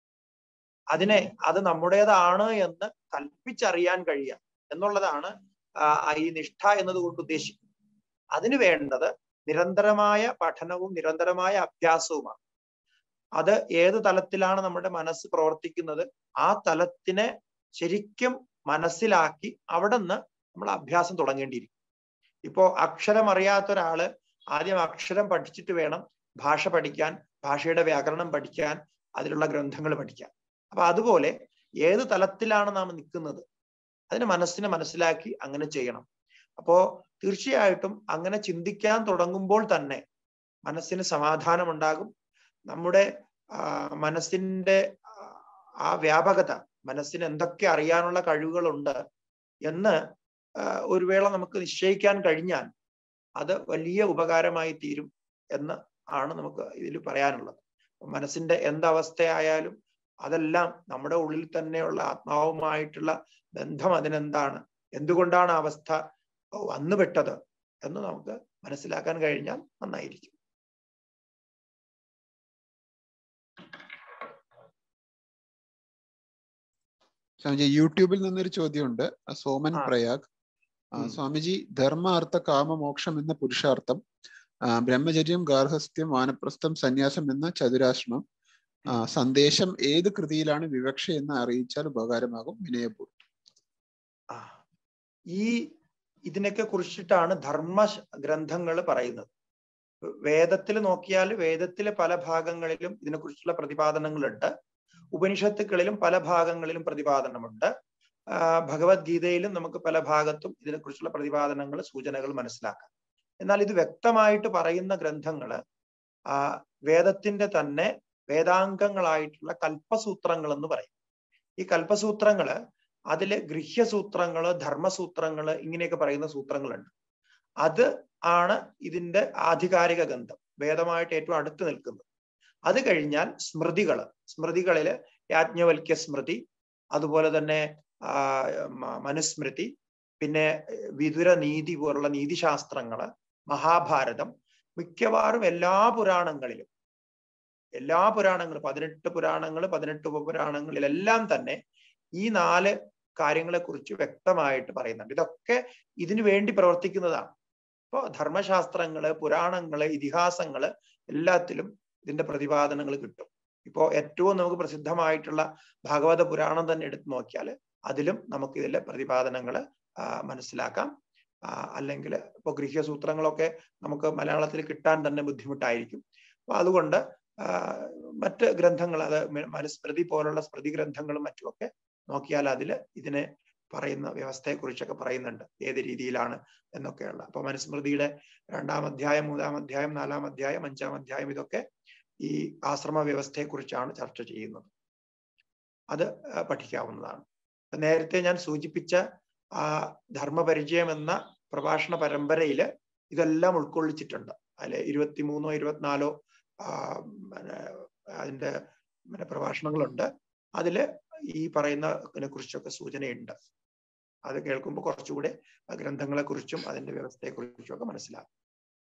അതിനെ അത് നമ്മുടേതാണ് എന്ന് കൽപ്പിച്ചറിയാൻ കഴിയുക എന്നുള്ളതാണ് ആ, ഈ നിഷ്ഠ എന്നതുകൊണ്ട് ഉദ്ദേശിക്കുന്നത് അതിന് വേണ്ടത് നിരന്തരമായ പഠനവും നിരന്തരമായ അഭ്യാസവുമാണ് അത് ഏത് തലത്തിലാണ് നമ്മുടെ മനസ്സ് പ്രവർത്തിക്കുന്നത് ആ തലത്തിനെ ശരിക്കും മനസ്സിലാക്കി അവിടെ നിന്ന് നമ്മൾ അഭ്യാസം തുടങ്ങേണ്ടിയിരിക്കും ഇപ്പോ അക്ഷരം അറിയാത്ത ഒരാള് ആദ്യം അക്ഷരം പഠിച്ചിട്ട് വേണം ഭാഷ പഠിക്കാൻ ഭാഷയുടെ വ്യാകരണം പഠിക്കാൻ അതിലുള്ള ഗ്രന്ഥങ്ങൾ പഠിക്കാൻ അപ്പൊ അതുപോലെ ഏത് തലത്തിലാണ് നാം നിൽക്കുന്നത് അതിന് മനസ്സിനെ മനസ്സിലാക്കി അങ്ങനെ ചെയ്യണം അപ്പോ തീർച്ചയായിട്ടും അങ്ങനെ ചിന്തിക്കാൻ തുടങ്ങുമ്പോൾ തന്നെ മനസ്സിന് സമാധാനം ഉണ്ടാകും നമ്മുടെ ആ, മനസ്സിന്റെ ആ, ആ വ്യാപകത മനസ്സിന് എന്തൊക്കെ അറിയാനുള്ള കഴിവുകളുണ്ട് എന്ന് ആ, ഒരു വേള നമുക്ക് നിശ്ചയിക്കാൻ കഴിഞ്ഞാൽ അത് വലിയ ഉപകാരമായി തീരും എന്ന് ആണ് നമുക്ക് ഇതിൽ പറയാനുള്ളത് മനസ്സിന്റെ എന്തവസ്ഥയായാലും അതെല്ലാം നമ്മുടെ ഉള്ളിൽ തന്നെയുള്ള ആത്മാവുമായിട്ടുള്ള ബന്ധം അതിനെന്താണ് എന്തുകൊണ്ടാണ് ആ അവസ്ഥ വന്നുപെട്ടത് എന്ന് നമുക്ക് മനസ്സിലാക്കാൻ കഴിഞ്ഞാൽ നന്നായിരിക്കും സ്വാമിജി യൂട്യൂബിൽ നിന്നൊരു ചോദ്യമുണ്ട് ആ, സോമൻ ആ. പ്രയാഗ് ആ, ഉം. സ്വാമിജി ധർമ്മ അർത്ഥ കാമ മോക്ഷം എന്ന പുരുഷാർത്ഥം ആ, ബ്രഹ്മചര്യം ഗാർഹസ്ഥ്യം വാനപ്രസ്ഥം സന്യാസം എന്ന ചതുരാശ്രമം ആ, സന്ദേശം ഏത് കൃതിയിലാണ് വിവക്ഷ എന്ന് അറിയിച്ചാൽ ഉപകാരമാകും വിനയപൂർവ്വം ആ ഈ ഇതിനൊക്കെ കുറിച്ചിട്ടാണ് ധർമ്മ ഗ്രന്ഥങ്ങൾ പറയുന്നത് വേദത്തിൽ നോക്കിയാൽ വേദത്തിലെ പല ഭാഗങ്ങളിലും ഇതിനെക്കുറിച്ചുള്ള പ്രതിപാദനങ്ങളുണ്ട് ഉപനിഷത്തുക്കളിലും പല ഭാഗങ്ങളിലും പ്രതിപാദനമുണ്ട് ആ, ഭഗവത്ഗീതയിലും നമുക്ക് പല ഭാഗത്തും ഇതിനെക്കുറിച്ചുള്ള പ്രതിപാദനങ്ങൾ സൂചനകൾ മനസ്സിലാക്കാം എന്നാൽ ഇത് വ്യക്തമായിട്ട് പറയുന്ന ഗ്രന്ഥങ്ങള് ആ വേദത്തിന്റെ തന്നെ വേദാംഗങ്ങളായിട്ടുള്ള കൽപ്പസൂത്രങ്ങൾ എന്ന് പറയും ഈ കൽപ്പസൂത്രങ്ങള് അതില് ഗൃഹ്യസൂത്രങ്ങള് ധർമ്മസൂത്രങ്ങള് ഇങ്ങനെയൊക്കെ പറയുന്ന സൂത്രങ്ങളുണ്ട് അത് ആണ് ഇതിന്റെ ആധികാരിക ഗന്ധം വേദമായിട്ട് ഏറ്റവും അടുത്ത് നിൽക്കുന്നത് അത് കഴിഞ്ഞാൽ സ്മൃതികള് സ്മൃതികളില് യാജ്ഞവൽക്യ സ്മൃതി അതുപോലെ തന്നെ ആ, മ- മനുസ്മൃതി പിന്നെ വിതുര നീതി പോലുള്ള നീതിശാസ്ത്രങ്ങള് മഹാഭാരതം മിക്കവാറും എല്ലാ പുരാണങ്ങളിലും എല്ലാ പുരാണങ്ങളും പതിനെട്ട് പുരാണങ്ങൾ പതിനെട്ട് ഉപപുരാണങ്ങളിലെല്ലാം തന്നെ ഈ നാല് കാര്യങ്ങളെ കുറിച്ച് വ്യക്തമായിട്ട് പറയുന്നുണ്ട് ഇതൊക്കെ ഇതിനു വേണ്ടി പ്രവർത്തിക്കുന്നതാണ് ഇപ്പോ ധർമ്മശാസ്ത്രങ്ങള് പുരാണങ്ങള് ഇതിഹാസങ്ങള് എല്ലാത്തിലും ഇതിന്റെ പ്രതിപാദനങ്ങൾ കിട്ടും ഇപ്പോ ഏറ്റവും നമുക്ക് പ്രസിദ്ധമായിട്ടുള്ള ഭാഗവത പുരാണം തന്നെ എടുത്തു നോക്കിയാൽ അതിലും നമുക്ക് ഇതിലെ പ്രതിപാദനങ്ങൾ മനസ്സിലാക്കാം അല്ലെങ്കിൽ ഇപ്പോൾ ഗൃഹ്യസൂത്രങ്ങളൊക്കെ നമുക്ക് മലയാളത്തിൽ കിട്ടാൻ തന്നെ ബുദ്ധിമുട്ടായിരിക്കും അപ്പൊ അതുകൊണ്ട് മറ്റ് ഗ്രന്ഥങ്ങൾ അത് മനുസ്മൃതി പോലുള്ള സ്മൃതി ഗ്രന്ഥങ്ങളും മറ്റുമൊക്കെ നോക്കിയാൽ അതിൽ ഇതിനെ പറയുന്ന വ്യവസ്ഥയെക്കുറിച്ചൊക്കെ പറയുന്നുണ്ട് ഏത് രീതിയിലാണ് എന്നൊക്കെയുള്ള അപ്പൊ മനുസ്മൃതിയുടെ രണ്ടാം അധ്യായം മൂന്നാം അധ്യായം നാലാം അധ്യായം അഞ്ചാം അധ്യായം ഇതൊക്കെ ഈ ആശ്രമ വ്യവസ്ഥയെക്കുറിച്ചാണ് ചർച്ച ചെയ്യുന്നത് അത് പഠിക്കാവുന്നതാണ് നേരത്തെ ഞാൻ സൂചിപ്പിച്ച ആ ധർമ്മപരിചയം എന്ന പ്രഭാഷണ പരമ്പരയില് ഇതെല്ലാം ഉൾക്കൊള്ളിച്ചിട്ടുണ്ട് അതിൽ ഇരുപത്തിമൂന്നോ ഇരുപത്തിനാലോ അതിന്റെ പിന്നെ പ്രഭാഷണങ്ങളുണ്ട് അതില് ഈ പറയുന്നതിനെ കുറിച്ചൊക്കെ സൂചനയുണ്ട് അത് കേൾക്കുമ്പോൾ കുറച്ചുകൂടെ ഗ്രന്ഥങ്ങളെ കുറിച്ചും അതിന്റെ വ്യവസ്ഥയെ കുറിച്ചും ഒക്കെ മനസ്സിലാകും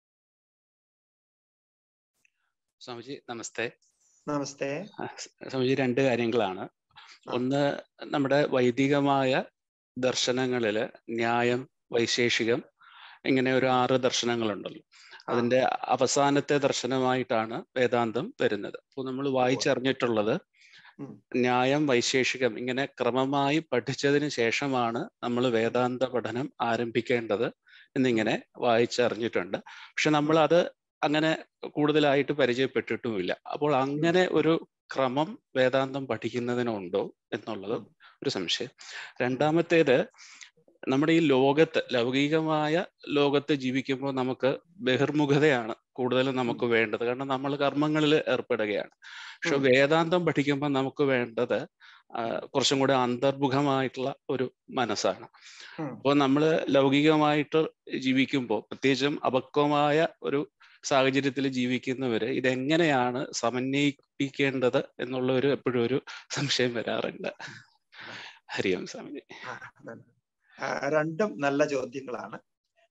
സ്വാമിജി നമസ്തേ നമസ്തേ സ്വാമിജി രണ്ട് കാര്യങ്ങളാണ് ഒന്ന് നമ്മുടെ വൈദികമായ ദർശനങ്ങളില് ന്യായം വൈശേഷികം ഇങ്ങനെ ഒരു ആറ് ദർശനങ്ങളുണ്ടല്ലോ അതിന്റെ അവസാനത്തെ ദർശനമായിട്ടാണ് വേദാന്തം വരുന്നത് അപ്പോൾ നമ്മൾ വായിച്ചറിഞ്ഞിട്ടുള്ളത് ന്യായം വൈശേഷികം ഇങ്ങനെ ക്രമമായി പഠിച്ചതിന് ശേഷമാണ് നമ്മൾ വേദാന്ത പഠനം ആരംഭിക്കേണ്ടത് എന്നിങ്ങനെ വായിച്ചറിഞ്ഞിട്ടുണ്ട് പക്ഷെ നമ്മൾ അത് അങ്ങനെ കൂടുതലായിട്ട് പരിചയപ്പെട്ടിട്ടുമില്ല അപ്പോൾ അങ്ങനെ ഒരു ക്രമം വേദാന്തം പഠിക്കുന്നതിനുണ്ടോ എന്നുള്ളത് ഒരു സംശയം രണ്ടാമത്തേത് നമ്മുടെ ഈ ലോകത്ത് ലൗകികമായ ലോകത്ത് ജീവിക്കുമ്പോൾ നമുക്ക് ബഹിർമുഖതയാണ് കൂടുതലും നമുക്ക് വേണ്ടത് കാരണം നമ്മൾ കർമ്മങ്ങളിൽ ഏർപ്പെടുകയാണ് പക്ഷെ വേദാന്തം പഠിക്കുമ്പോൾ നമുക്ക് വേണ്ടത് കുറച്ചും കൂടെ അന്തർമുഖമായിട്ടുള്ള ഒരു മനസ്സാണ് അപ്പോൾ നമ്മൾ ലൗകികമായിട്ട് ജീവിക്കുമ്പോൾ പ്രത്യേകിച്ചും അപക്വമായ ഒരു സാഹചര്യത്തിൽ ജീവിക്കുന്നവര് ഇതെങ്ങനെയാണ് സമന്വയിപ്പിക്കേണ്ടത് എന്നുള്ള ഒരു എപ്പോഴും ഒരു സംശയം വരാറുണ്ട് ഹരിയോം സ്വാമിജി രണ്ടും നല്ല ചോദ്യങ്ങളാണ്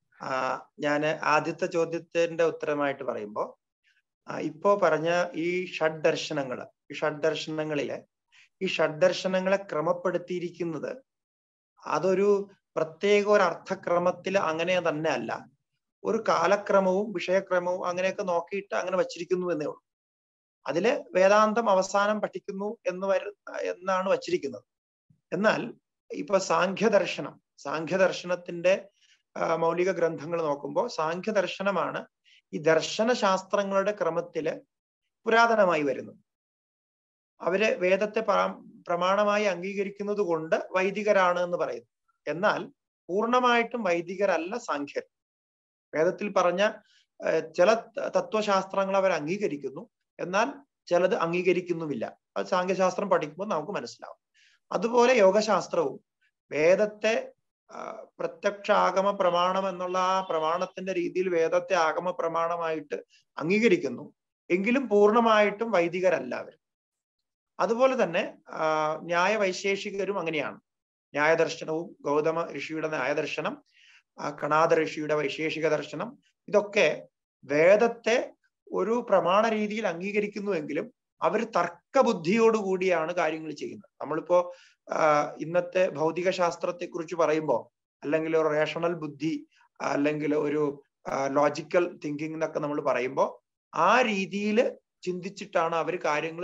ഞാൻ ആദ്യത്തെ ചോദ്യത്തിന്റെ ഉത്തരമായിട്ട് പറയുമ്പോൾ ഇപ്പോ പറഞ്ഞ ഈ ഷഡ് ദർശനങ്ങള് ഈ ഷഡ് ദർശനങ്ങളിലെ ഈ ഷഡ് ദർശനങ്ങളെ ക്രമപ്പെടുത്തിയിരിക്കുന്നത് അതൊരു പ്രത്യേക ഒരു അർത്ഥക്രമത്തിൽ അങ്ങനെ തന്നെ അല്ല ഒരു കാലക്രമവും വിഷയക്രമവും അങ്ങനെയൊക്കെ നോക്കിയിട്ട് അങ്ങനെ വച്ചിരിക്കുന്നു എന്നേ ഉള്ളൂ അതില് വേദാന്തം അവസാനം പഠിക്കുന്നു എന്ന് വരു എന്നാണ് വച്ചിരിക്കുന്നത് എന്നാൽ ഇപ്പൊ സാഖ്യദർശനം സാഖ്യദർശനത്തിന്റെ മൗലിക ഗ്രന്ഥങ്ങൾ നോക്കുമ്പോൾ സാഖ്യദർശനമാണ് ഈ ദർശനശാസ്ത്രങ്ങളുടെ ക്രമത്തില് പുരാതനമായി വരുന്നത് അവര് വേദത്തെ പ്രമാണമായി അംഗീകരിക്കുന്നത് കൊണ്ട് വൈദികരാണ് എന്ന് പറയുന്നു എന്നാൽ പൂർണ്ണമായിട്ടും വൈദികരല്ല സാഖ്യർ വേദത്തിൽ പറഞ്ഞ ചില തത്വശാസ്ത്രങ്ങൾ അവർ അംഗീകരിക്കുന്നു എന്നാൽ ചിലത് അംഗീകരിക്കുന്നുമില്ല അത് സാഖ്യശാസ്ത്രം പഠിക്കുമ്പോൾ നമുക്ക് മനസ്സിലാവും അതുപോലെ യോഗശാസ്ത്രവും വേദത്തെ പ്രത്യക്ഷ ആഗമ പ്രമാണം എന്നുള്ള ആ പ്രമാണത്തിന്റെ രീതിയിൽ വേദത്തെ ആഗമ പ്രമാണമായിട്ട് അംഗീകരിക്കുന്നു എങ്കിലും പൂർണ്ണമായിട്ടും വൈദികരല്ല അവർ അതുപോലെ തന്നെ ന്യായ വൈശേഷികരും അങ്ങനെയാണ് ന്യായദർശനവും ഗൗതമ ഋഷിയുടെ ന്യായദർശനം കണാദ ഋഷിയുടെ വൈശേഷിക ദർശനം ഇതൊക്കെ വേദത്തെ ഒരു പ്രമാണ രീതിയിൽ അംഗീകരിക്കുന്നുവെങ്കിലും അവർ തർക്കബുദ്ധിയോടുകൂടിയാണ് കാര്യങ്ങൾ ചെയ്യുന്നത് നമ്മളിപ്പോ ഇന്നത്തെ ഭൗതിക ശാസ്ത്രത്തെ കുറിച്ച് പറയുമ്പോൾ അല്ലെങ്കിൽ ഒരു റേഷണൽ ബുദ്ധി അല്ലെങ്കിൽ ഒരു ലോജിക്കൽ തിങ്കിങ് എന്നൊക്കെ നമ്മൾ പറയുമ്പോൾ ആ രീതിയിൽ ചിന്തിച്ചിട്ടാണ് അവർ കാര്യങ്ങൾ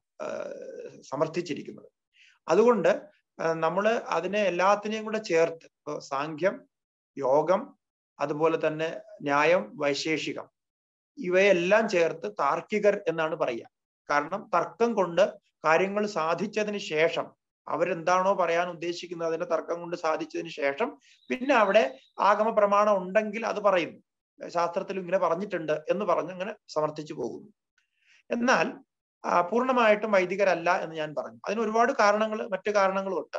സമർത്ഥിച്ചിരിക്കുന്നത് അതുകൊണ്ട് നമ്മൾ അതിനെ എല്ലാത്തിനെയും കൂടെ ചേർത്ത് ഇപ്പോൾ സാഖ്യം യോഗം അതുപോലെ തന്നെ ന്യായം വൈശേഷികം ഇവയെല്ലാം ചേർത്ത് താർക്കികർ എന്നാണ് പറയുക കാരണം തർക്കം കൊണ്ട് കാര്യങ്ങൾ സാധിച്ചതിന് ശേഷം അവരെന്താണോ പറയാൻ ഉദ്ദേശിക്കുന്നത് അതിന്റെ തർക്കം കൊണ്ട് സാധിച്ചതിന് ശേഷം പിന്നെ അവിടെ ആഗമ പ്രമാണം ഉണ്ടെങ്കിൽ അത് പറയുന്നു ശാസ്ത്രത്തിൽ ഇങ്ങനെ പറഞ്ഞിട്ടുണ്ട് എന്ന് പറഞ്ഞ് അങ്ങനെ സമർത്ഥിച്ചു പോകുന്നു എന്നാൽ പൂർണ്ണമായിട്ടും വൈദികരല്ല എന്ന് ഞാൻ പറഞ്ഞു അതിന് ഒരുപാട് കാരണങ്ങൾ മറ്റു കാരണങ്ങളും ഉണ്ട്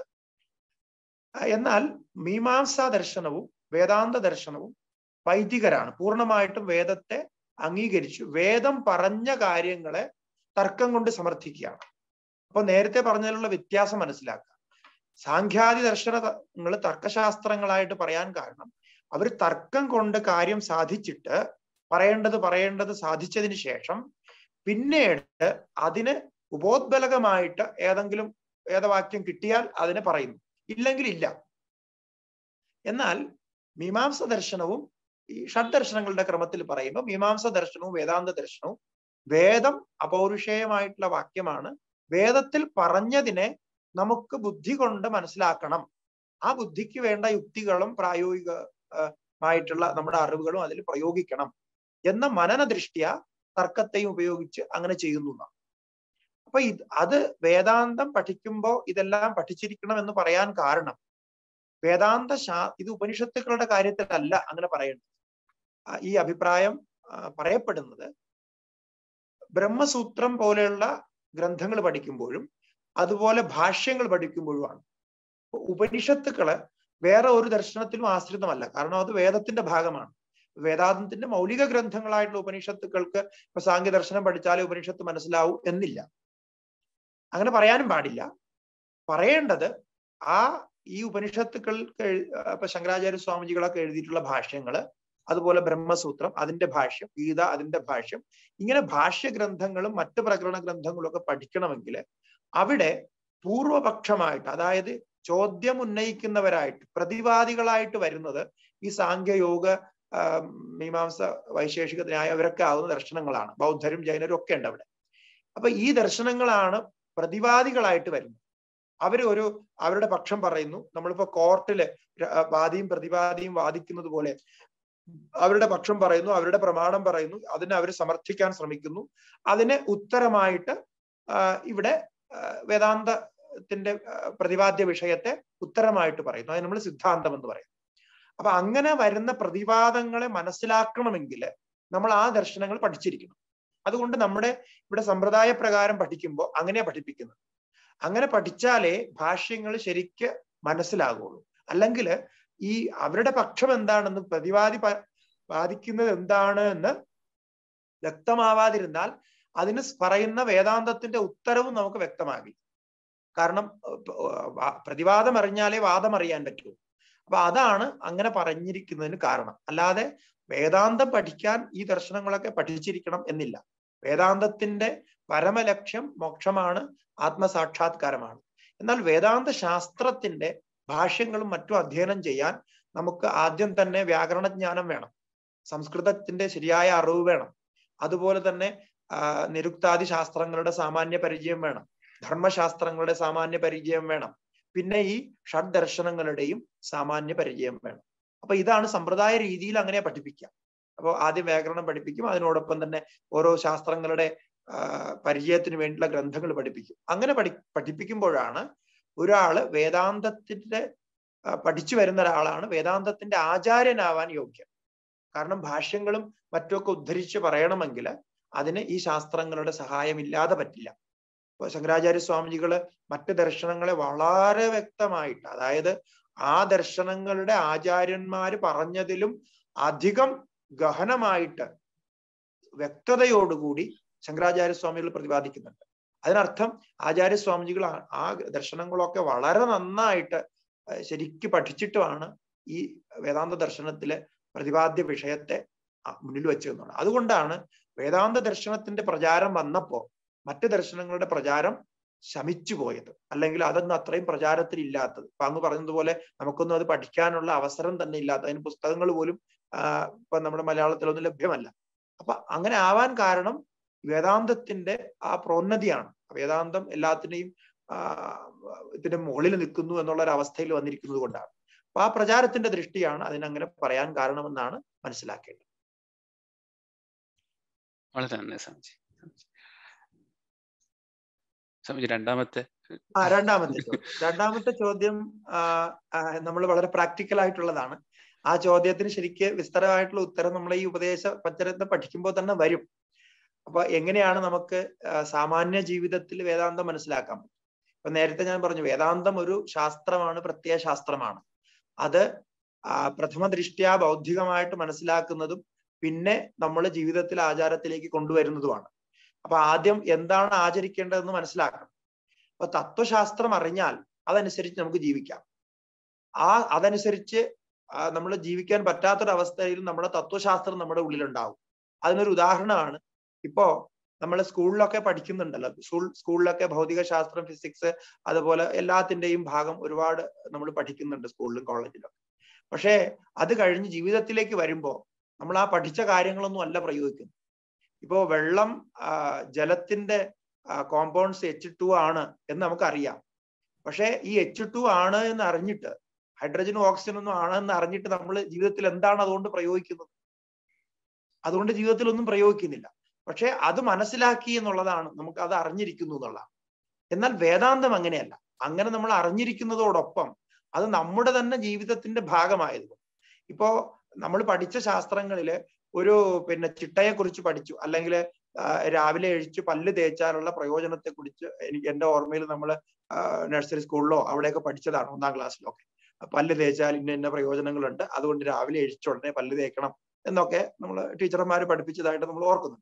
എന്നാൽ മീമാംസാ ദർശനവും വേദാന്ത ദർശനവും വൈദികരാണ് പൂർണ്ണമായിട്ടും വേദത്തെ അംഗീകരിച്ചു വേദം പറഞ്ഞ കാര്യങ്ങളെ തർക്കം കൊണ്ട് സമർത്ഥിക്കുകയാണ് അപ്പൊ നേരത്തെ പറഞ്ഞതിലുള്ള വ്യത്യാസം മനസ്സിലാക്കുക സാഖ്യാദി ദർശനങ്ങൾ തർക്കശാസ്ത്രങ്ങളായിട്ട് പറയാൻ കാരണം അവർ തർക്കം കൊണ്ട് കാര്യം സാധിച്ചിട്ട് പറയേണ്ടത് പറയേണ്ടത് സാധിച്ചതിന് ശേഷം പിന്നീട് അതിന് ഉപോദ്ബലകമായിട്ട് ഏതെങ്കിലും വേദവാക്യം കിട്ടിയാൽ അതിനെ പറയുന്നു ഇല്ലെങ്കിൽ ഇല്ല എന്നാൽ മീമാംസ ദർശനവും ഈ ഷഡ്ദർശനങ്ങളുടെ ക്രമത്തിൽ പറയുമ്പോൾ മീമാംസ ദർശനവും വേദാന്ത ദർശനവും വേദം അപൗരുഷേയമായിട്ടുള്ള വാക്യമാണ് വേദത്തിൽ പറഞ്ഞതിനെ നമുക്ക് ബുദ്ധി കൊണ്ട് മനസ്സിലാക്കണം ആ ബുദ്ധിക്ക് വേണ്ട യുക്തികളും പ്രായോഗികമായിട്ടുള്ള നമ്മുടെ അറിവുകളും അതിൽ പ്രയോഗിക്കണം എന്ന മനന ദൃഷ്ടിയ തർക്കത്തെയും ഉപയോഗിച്ച് അങ്ങനെ ചെയ്യുന്നു എന്നാണ്. അപ്പൊ ഇത് അത് വേദാന്തം പഠിക്കുമ്പോൾ ഇതെല്ലാം പഠിച്ചിരിക്കണം എന്ന് പറയാൻ കാരണം വേദാന്ത ശാ ഇത് ഉപനിഷത്തുക്കളുടെ കാര്യത്തിലല്ല അങ്ങനെ പറയേണ്ടത് ആ, ഈ അഭിപ്രായം ആ, പറയപ്പെടുന്നത് ബ്രഹ്മസൂത്രം പോലെയുള്ള ഗ്രന്ഥങ്ങൾ പഠിക്കുമ്പോഴും അതുപോലെ ഭാഷ്യങ്ങൾ പഠിക്കുമ്പോഴുമാണ് അപ്പൊ ഉപനിഷത്തുക്കള് വേറെ ഒരു ദർശനത്തിലും ആശ്രിതമല്ല കാരണം അത് വേദത്തിന്റെ ഭാഗമാണ് വേദാന്തത്തിന്റെ മൗലിക ഗ്രന്ഥങ്ങളായിട്ടുള്ള ഉപനിഷത്തുക്കൾക്ക് ഇപ്പൊ സാങ്കേ ദർശനം പഠിച്ചാലേ ഉപനിഷത്ത് മനസ്സിലാവൂ എന്നില്ല അങ്ങനെ പറയാനും പാടില്ല പറയേണ്ടത് ആ ഈ ഉപനിഷത്തുക്കൾക്ക് എഴു- ഇപ്പൊ ശങ്കരാചാര്യ സ്വാമിജികളൊക്കെ എഴുതിയിട്ടുള്ള ഭാഷ്യങ്ങള് അതുപോലെ ബ്രഹ്മസൂത്രം അതിന്റെ ഭാഷ്യം ഗീത അതിന്റെ ഭാഷ്യം ഇങ്ങനെ ഭാഷ്യ ഗ്രന്ഥങ്ങളും മറ്റ് പ്രകരണ ഗ്രന്ഥങ്ങളും ഒക്കെ പഠിക്കണമെങ്കിൽ അവിടെ പൂർവപക്ഷമായിട്ട് അതായത് ചോദ്യം ഉന്നയിക്കുന്നവരായിട്ട് പ്രതിവാദികളായിട്ട് വരുന്നത് ഈ സാഖ്യയോഗ ആ, മീമാംസ വൈശേഷിക ന്യായ അവരൊക്കെ ആവുന്ന ദർശനങ്ങളാണ് ബൗദ്ധരും ജൈനരും ഒക്കെ ഉണ്ട് അവിടെ അപ്പൊ ഈ ദർശനങ്ങളാണ് പ്രതിവാദികളായിട്ട് വരുന്നത് അവർ ഒരു അവരുടെ പക്ഷം പറയുന്നു നമ്മളിപ്പോ കോർട്ടില് ര- വാദിയും പ്രതിവാദിയും വാദിക്കുന്നത് പോലെ അവരുടെ പക്ഷം പറയുന്നു അവരുടെ പ്രമാണം പറയുന്നു അതിനെ അവർ സമർത്ഥിക്കാൻ ശ്രമിക്കുന്നു അതിന് ഉത്തരമായിട്ട് ആ, ഇവിടെ ആ, വേദാന്തത്തിന്റെ ആ, പ്രതിപാദ്യ വിഷയത്തെ ഉത്തരമായിട്ട് പറയുന്നു അതിന് നമ്മൾ സിദ്ധാന്തം എന്ന് പറയും അപ്പൊ അങ്ങനെ വരുന്ന പ്രതിവാദങ്ങളെ മനസ്സിലാക്കണമെങ്കിൽ നമ്മൾ ആ ദർശനങ്ങൾ പഠിച്ചിരിക്കണം അതുകൊണ്ട് നമ്മുടെ ഇവിടെ സമ്പ്രദായ പ്രകാരം പഠിക്കുമ്പോൾ അങ്ങനെയാ പഠിപ്പിക്കുന്നത് അങ്ങനെ പഠിച്ചാലേ ഭാഷ്യങ്ങൾ ശരിക്ക് മനസ്സിലാകുള്ളൂ അല്ലെങ്കിൽ ഈ അവരുടെ പക്ഷം എന്താണെന്ന് പ്രതിവാദി പ- വാദിക്കുന്നത് എന്താണ് എന്ന് വ്യക്തമാവാതിരുന്നാൽ അതിന് പറയുന്ന വേദാന്തത്തിന്റെ ഉത്തരവും നമുക്ക് വ്യക്തമാകില്ല കാരണം ഏർ, വാ- പ്രതിവാദം അറിഞ്ഞാലേ വാദം അറിയാൻ പറ്റൂ അപ്പൊ അതാണ് അങ്ങനെ പറഞ്ഞിരിക്കുന്നതിന് കാരണം അല്ലാതെ വേദാന്തം പഠിക്കാൻ ഈ ദർശനങ്ങളൊക്കെ പഠിച്ചിരിക്കണം എന്നില്ല വേദാന്തത്തിന്റെ പരമലക്ഷ്യം മോക്ഷമാണ് ആത്മസാക്ഷാത്കാരമാണ് എന്നാൽ വേദാന്ത ശാസ്ത്രത്തിന്റെ ഭാഷ്യങ്ങളും മറ്റും അധ്യയനം ചെയ്യാൻ നമുക്ക് ആദ്യം തന്നെ വ്യാകരണ ജ്ഞാനം വേണം സംസ്കൃതത്തിന്റെ ശരിയായ അറിവ് വേണം അതുപോലെ തന്നെ ആ, നിരുക്താദി ശാസ്ത്രങ്ങളുടെ സാമാന്യ പരിചയം വേണം ധർമ്മശാസ്ത്രങ്ങളുടെ സാമാന്യ പരിചയം വേണം പിന്നെ ഈ ഷഡ് ദർശനങ്ങളുടെയും സാമാന്യ പരിചയം വേണം അപ്പൊ ഇതാണ് സമ്പ്രദായ രീതിയിൽ അങ്ങനെ പഠിപ്പിക്കുക അപ്പോൾ ആദ്യം വ്യാകരണം പഠിപ്പിക്കും അതിനോടൊപ്പം തന്നെ ഓരോ ശാസ്ത്രങ്ങളുടെ ആ, പരിചയത്തിന് വേണ്ടിയുള്ള ഗ്രന്ഥങ്ങൾ പഠിപ്പിക്കും അങ്ങനെ പഠി പഠിപ്പിക്കുമ്പോഴാണ് ഒരാള് വേദാന്തത്തിന്റെ ആ, പഠിച്ചു വരുന്ന ഒരാളാണ് വേദാന്തത്തിന്റെ ആചാര്യനാവാൻ യോഗ്യം കാരണം ഭാഷ്യങ്ങളും മറ്റുമൊക്കെ ഉദ്ധരിച്ച് പറയണമെങ്കിൽ അതിന് ഈ ശാസ്ത്രങ്ങളുടെ സഹായമില്ലാതെ പറ്റില്ല ഇപ്പൊ ശങ്കരാചാര്യ സ്വാമിജികള് മറ്റ് ദർശനങ്ങളെ വളരെ വ്യക്തമായിട്ട് അതായത് ആ ദർശനങ്ങളുടെ ആചാര്യന്മാര് പറഞ്ഞതിലും അധികം ഗഹനമായിട്ട് വ്യക്തതയോടുകൂടി ശങ്കരാചാര്യ സ്വാമികൾ പ്രതിപാദിക്കുന്നുണ്ട് അതിനർത്ഥം ആചാര്യസ്വാമിജികൾ ആ- ആ ദർശനങ്ങളൊക്കെ വളരെ നന്നായിട്ട് ഏർ ശരിക്ക് പഠിച്ചിട്ടുമാണ് ഈ വേദാന്ത ദർശനത്തിലെ പ്രതിപാദ്യ വിഷയത്തെ ആ മുന്നിൽ വെച്ചതെന്നാണ് അതുകൊണ്ടാണ് വേദാന്ത ദർശനത്തിന്റെ പ്രചാരം വന്നപ്പോ മറ്റ് ദർശനങ്ങളുടെ പ്രചാരം ശമിച്ചു പോയത് അല്ലെങ്കിൽ അതൊന്നും അത്രയും പ്രചാരത്തിൽ ഇല്ലാത്തത് ഇപ്പൊ അങ്ങ് പറഞ്ഞതുപോലെ നമുക്കൊന്നും അത് പഠിക്കാനുള്ള അവസരം തന്നെ ഇല്ലാത്ത അതിന് പുസ്തകങ്ങൾ പോലും ആ, ഇപ്പൊ നമ്മുടെ മലയാളത്തിലൊന്നും ലഭ്യമല്ല അപ്പൊ അങ്ങനെ ആവാൻ കാരണം വേദാന്തത്തിന്റെ ആ പ്രോന്നതിയാണ് വേദാന്തം എല്ലാത്തിനെയും ആ ഇതിന്റെ മുകളിൽ നിൽക്കുന്നു എന്നുള്ള ഒരു അവസ്ഥയിൽ വന്നിരിക്കുന്നത് കൊണ്ടാണ് അപ്പൊ ആ പ്രചാരത്തിന്റെ ദൃഷ്ടിയാണ് അതിനങ്ങനെ പറയാൻ കാരണമെന്നാണ് മനസ്സിലാക്കേണ്ടത് വളരെ നന്ദി സ്വാമിജി സ്വാമിജി രണ്ടാമത്തെ ആ രണ്ടാമത്തെ ചോദ്യം രണ്ടാമത്തെ ചോദ്യം നമ്മൾ വളരെ പ്രാക്ടിക്കൽ ആയിട്ടുള്ളതാണ് ആ ചോദ്യത്തിന് ശരിക്ക് വിസ്തരമായിട്ടുള്ള ഉത്തരം നമ്മൾ ഈ ഉപദേശ പച്ചരത്നം പഠിക്കുമ്പോൾ തന്നെ വരും അപ്പൊ എങ്ങനെയാണ് നമുക്ക് ആ, സാമാന്യ ജീവിതത്തിൽ വേദാന്തം മനസ്സിലാക്കാൻ പറ്റും ഇപ്പൊ നേരത്തെ ഞാൻ പറഞ്ഞു വേദാന്തം ഒരു ശാസ്ത്രമാണ് പ്രത്യയ ശാസ്ത്രമാണ് അത് ആ, പ്രഥമ ദൃഷ്ട്യാ ബൗദ്ധികമായിട്ട് മനസ്സിലാക്കുന്നതും പിന്നെ നമ്മൾ ജീവിതത്തിൽ ആചാരത്തിലേക്ക് കൊണ്ടുവരുന്നതുമാണ് അപ്പൊ ആദ്യം എന്താണ് ആചരിക്കേണ്ടതെന്ന് മനസ്സിലാക്കണം അപ്പൊ തത്വശാസ്ത്രം അറിഞ്ഞാൽ അതനുസരിച്ച് നമുക്ക് ജീവിക്കാം ആ അതനുസരിച്ച് നമ്മൾ ജീവിക്കാൻ പറ്റാത്തൊരവസ്ഥയിൽ നമ്മുടെ തത്വശാസ്ത്രം നമ്മുടെ ഉള്ളിലുണ്ടാവും അതിനൊരു ഉദാഹരണമാണ് ഇപ്പോ നമ്മൾ സ്കൂളിലൊക്കെ പഠിക്കുന്നുണ്ടല്ലോ സ്കൂൾ സ്കൂളിലൊക്കെ ഭൗതിക ശാസ്ത്രം ഫിസിക്സ് അതുപോലെ എല്ലാത്തിന്റെയും ഭാഗം ഒരുപാട് നമ്മൾ പഠിക്കുന്നുണ്ട് സ്കൂളിലും കോളേജിലും പക്ഷേ അത് കഴിഞ്ഞ് ജീവിതത്തിലേക്ക് വരുമ്പോ നമ്മൾ ആ പഠിച്ച കാര്യങ്ങളൊന്നും അല്ല പ്രയോഗിക്കുന്നത് ഇപ്പോ വെള്ളം ആ, ജലത്തിന്റെ കോമ്പൗണ്ട്സ് എച്ച് ടു ആണ് എന്ന് നമുക്കറിയാം പക്ഷേ ഈ എച്ച് ടു ആണ് എന്ന് അറിഞ്ഞിട്ട് ഹൈഡ്രജനും ഓക്സിജനും ഒന്നും ആണെന്ന് അറിഞ്ഞിട്ട് നമ്മൾ ജീവിതത്തിൽ എന്താണ് അതുകൊണ്ട് പ്രയോഗിക്കുന്നത് അതുകൊണ്ട് ജീവിതത്തിൽ ഒന്നും പ്രയോഗിക്കുന്നില്ല പക്ഷെ അത് മനസ്സിലാക്കി എന്നുള്ളതാണ് നമുക്ക് അത് അറിഞ്ഞിരിക്കുന്നു എന്നുള്ളതാണ് എന്നാൽ വേദാന്തം അങ്ങനെയല്ല അങ്ങനെ നമ്മൾ അറിഞ്ഞിരിക്കുന്നതോടൊപ്പം അത് നമ്മുടെ തന്നെ ജീവിതത്തിന്റെ ഭാഗമായതുകൊണ്ട് ഇപ്പോ നമ്മൾ പഠിച്ച ശാസ്ത്രങ്ങളില് ഒരു പിന്നെ ചിട്ടയെ കുറിച്ച് പഠിച്ചു അല്ലെങ്കിൽ രാവിലെ എഴിച്ച് പല്ല് തേച്ചാലുള്ള പ്രയോജനത്തെ കുറിച്ച് എനിക്ക് എന്റെ ഓർമ്മയിൽ നമ്മൾ നഴ്സറി സ്കൂളിലോ അവിടെയൊക്കെ പഠിച്ചതാണ് ഒന്നാം ക്ലാസ്സിലൊക്കെ പല്ല് തേച്ചാൽ ഇന്ന ഇന്ന പ്രയോജനങ്ങളുണ്ട് അതുകൊണ്ട് രാവിലെ എഴിച്ചുടനെ പല്ല് തേക്കണം എന്നൊക്കെ നമ്മൾ ടീച്ചർമാർ പഠിപ്പിച്ചതായിട്ട് നമ്മൾ ഓർക്കുന്നു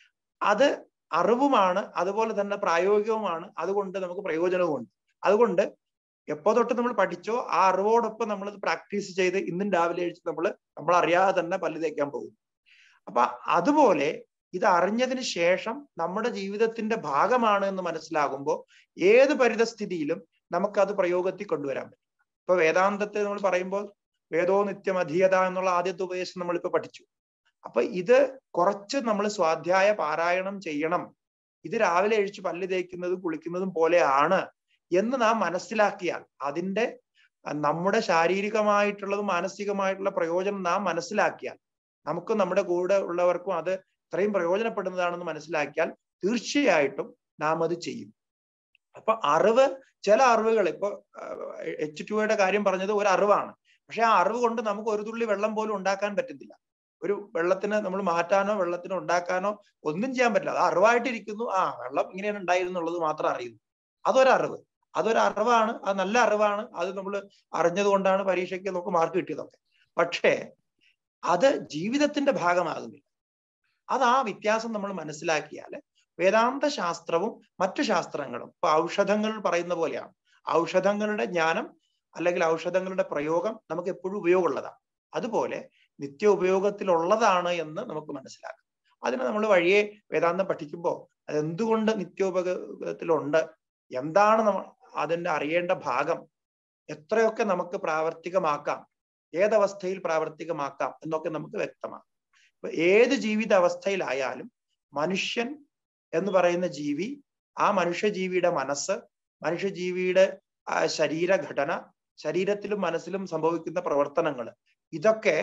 അത് അറിവുമാണ് അതുപോലെ തന്നെ പ്രായോഗികവുമാണ് അതുകൊണ്ട് നമുക്ക് പ്രയോജനവുമുണ്ട് അതുകൊണ്ട് എപ്പോ തൊട്ട് നമ്മൾ പഠിച്ചോ ആ അറിവോടൊപ്പം നമ്മൾ പ്രാക്ടീസ് ചെയ്ത് ഇന്നും രാവിലെ എഴുതി നമ്മൾ നമ്മൾ അറിയാതെ തന്നെ പല്ല് തേക്കാൻ പോകും അപ്പൊ അതുപോലെ ഇത് അറിഞ്ഞതിന് ശേഷം നമ്മുടെ ജീവിതത്തിന്റെ ഭാഗമാണ് എന്ന് മനസ്സിലാകുമ്പോൾ ഏത് പരിതസ്ഥിതിയിലും നമുക്കത് പ്രയോഗത്തിൽ കൊണ്ടുവരാൻ പറ്റും ഇപ്പൊ വേദാന്തത്തെ നമ്മൾ പറയുമ്പോൾ വേദോ നിത്യം അധീയത എന്നുള്ള ആദ്യത്തെ ഉപദേശം നമ്മളിപ്പോ പഠിച്ചു അപ്പൊ ഇത് കുറച്ച് നമ്മൾ സ്വാധ്യായ പാരായണം ചെയ്യണം ഇത് രാവിലെ എഴിച്ച് പല്ല് തേക്കുന്നതും കുളിക്കുന്നതും പോലെയാണ് എന്ന് നാം മനസ്സിലാക്കിയാൽ അതിന്റെ നമ്മുടെ ശാരീരികമായിട്ടുള്ളതും മാനസികമായിട്ടുള്ള പ്രയോജനം നാം മനസ്സിലാക്കിയാൽ നമുക്കും നമ്മുടെ കൂടെ ഉള്ളവർക്കും അത് ഇത്രയും പ്രയോജനപ്പെടുന്നതാണെന്ന് മനസ്സിലാക്കിയാൽ തീർച്ചയായിട്ടും നാം അത് ചെയ്യും അപ്പൊ അറിവ് ചില അറിവുകൾ ഇപ്പൊ എച്ച് ടുയുടെ കാര്യം പറഞ്ഞത് ഒരു അറിവാണ് പക്ഷെ ആ അറിവ് കൊണ്ട് നമുക്ക് ഒരു തുള്ളി വെള്ളം പോലും ഉണ്ടാക്കാൻ പറ്റുന്നില്ല ഒരു വെള്ളത്തിന് നമ്മൾ മാറ്റാനോ വെള്ളത്തിന് ഉണ്ടാക്കാനോ ഒന്നും ചെയ്യാൻ പറ്റില്ല അത് അറിവായിട്ടിരിക്കുന്നു ആ വെള്ളം ഇങ്ങനെയാണ് ഉണ്ടായിരുന്നുള്ളത് മാത്രം അറിയുന്നു അതൊരറിവ് അതൊരു അറിവാണ് അത് നല്ല അറിവാണ് അത് നമ്മൾ അറിഞ്ഞത് കൊണ്ടാണ് പരീക്ഷയ്ക്ക് നമുക്ക് മാർക്ക് കിട്ടിയതൊക്കെ പക്ഷേ അത് ജീവിതത്തിന്റെ ഭാഗമാകുന്നില്ല അത് ആ വ്യത്യാസം നമ്മൾ മനസ്സിലാക്കിയാൽ വേദാന്ത ശാസ്ത്രവും മറ്റു ശാസ്ത്രങ്ങളും ഇപ്പൊ ഔഷധങ്ങൾ പറയുന്ന പോലെയാണ് ഔഷധങ്ങളുടെ ജ്ഞാനം അല്ലെങ്കിൽ ഔഷധങ്ങളുടെ പ്രയോഗം നമുക്ക് എപ്പോഴും ഉപയോഗമുള്ളതാണ് അതുപോലെ നിത്യ ഉപയോഗത്തിലുള്ളതാണ് എന്ന് നമുക്ക് മനസ്സിലാക്കാം അതിന് നമ്മൾ വഴിയെ വേദാന്തം പഠിക്കുമ്പോൾ അതെന്തുകൊണ്ട് നിത്യോപയോഗത്തിലുണ്ട് എന്താണ് നമ്മൾ അതിന്റെ അറിയേണ്ട ഭാഗം എത്രയൊക്കെ നമുക്ക് പ്രാവർത്തികമാക്കാം ഏതവസ്ഥയിൽ പ്രാവർത്തികമാക്കാം എന്നൊക്കെ നമുക്ക് വ്യക്തമാണ് ഇപ്പൊ ഏത് ജീവിത അവസ്ഥയിലായാലും മനുഷ്യൻ എന്ന് പറയുന്ന ജീവി ആ മനുഷ്യജീവിയുടെ മനസ്സ് മനുഷ്യജീവിയുടെ ശരീരഘടന ശരീരത്തിലും മനസ്സിലും സംഭവിക്കുന്ന പ്രവർത്തനങ്ങൾ ഇതൊക്കെ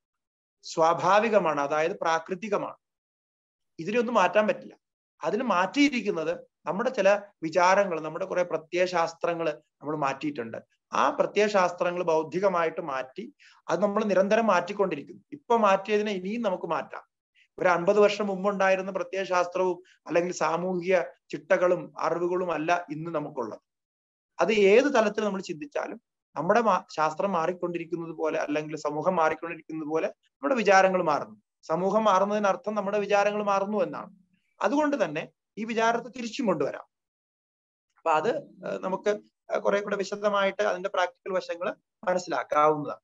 സ്വാഭാവികമാണ് അതായത് പ്രാകൃതികമാണ് ഇതിനൊന്നും മാറ്റാൻ പറ്റില്ല അതിന് മാറ്റിയിരിക്കുന്നത് നമ്മുടെ ചില വിചാരങ്ങൾ നമ്മുടെ കുറെ പ്രത്യയശാസ്ത്രങ്ങൾ നമ്മൾ മാറ്റിയിട്ടുണ്ട് ആ പ്രത്യയശാസ്ത്രങ്ങൾ ബൗദ്ധികമായിട്ട് മാറ്റി അത് നമ്മൾ നിരന്തരം മാറ്റിക്കൊണ്ടിരിക്കുന്നു ഇപ്പൊ മാറ്റിയതിനെ ഇനിയും നമുക്ക് മാറ്റാം ഒരു അൻപത് വർഷം മുമ്പുണ്ടായിരുന്ന പ്രത്യയശാസ്ത്രവും അല്ലെങ്കിൽ സാമൂഹിക ചിട്ടകളും അറിവുകളും അല്ല ഇന്ന് നമുക്കുള്ളത് അത് ഏത് തലത്തിൽ നമ്മൾ ചിന്തിച്ചാലും നമ്മുടെ ശാസ്ത്രം മാറിക്കൊണ്ടിരിക്കുന്നത് പോലെ അല്ലെങ്കിൽ സമൂഹം മാറിക്കൊണ്ടിരിക്കുന്നത് പോലെ നമ്മുടെ വിചാരങ്ങൾ മാറുന്നു സമൂഹം മാറുന്നതിനർത്ഥം നമ്മുടെ വിചാരങ്ങൾ മാറുന്നു എന്നാണ് അതുകൊണ്ട് തന്നെ ഈ വിചാരത്തെ തിരിച്ചും കൊണ്ടുവരാം അപ്പൊ അത് നമുക്ക് കുറെ കൂടെ വിശദമായിട്ട് അതിന്റെ പ്രാക്ടിക്കൽ വശങ്ങൾ മനസ്സിലാക്കാവുന്നതാണ്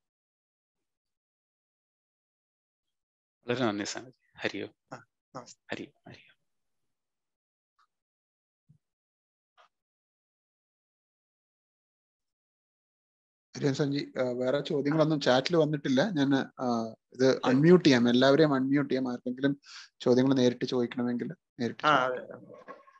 വളരെ നന്ദി സ്വാമിജി ഹരിയോ നമസ്തേ ഹരിയോ ഹരിയോ ഹരിയൻ സഞ്ജി വേറെ ചോദ്യങ്ങളൊന്നും ചാറ്റിൽ വന്നിട്ടില്ല ഞാൻ ഇത് അൺമ്യൂട്ട് ചെയ്യാം എല്ലാവരെയും അൺമ്യൂട്ട് ചെയ്യാം ആർക്കെങ്കിലും ചോദ്യങ്ങൾ നേരിട്ട് ചോദിക്കണമെങ്കിൽ നേരിട്ട് ആ ചോദിക്കാം. അതെ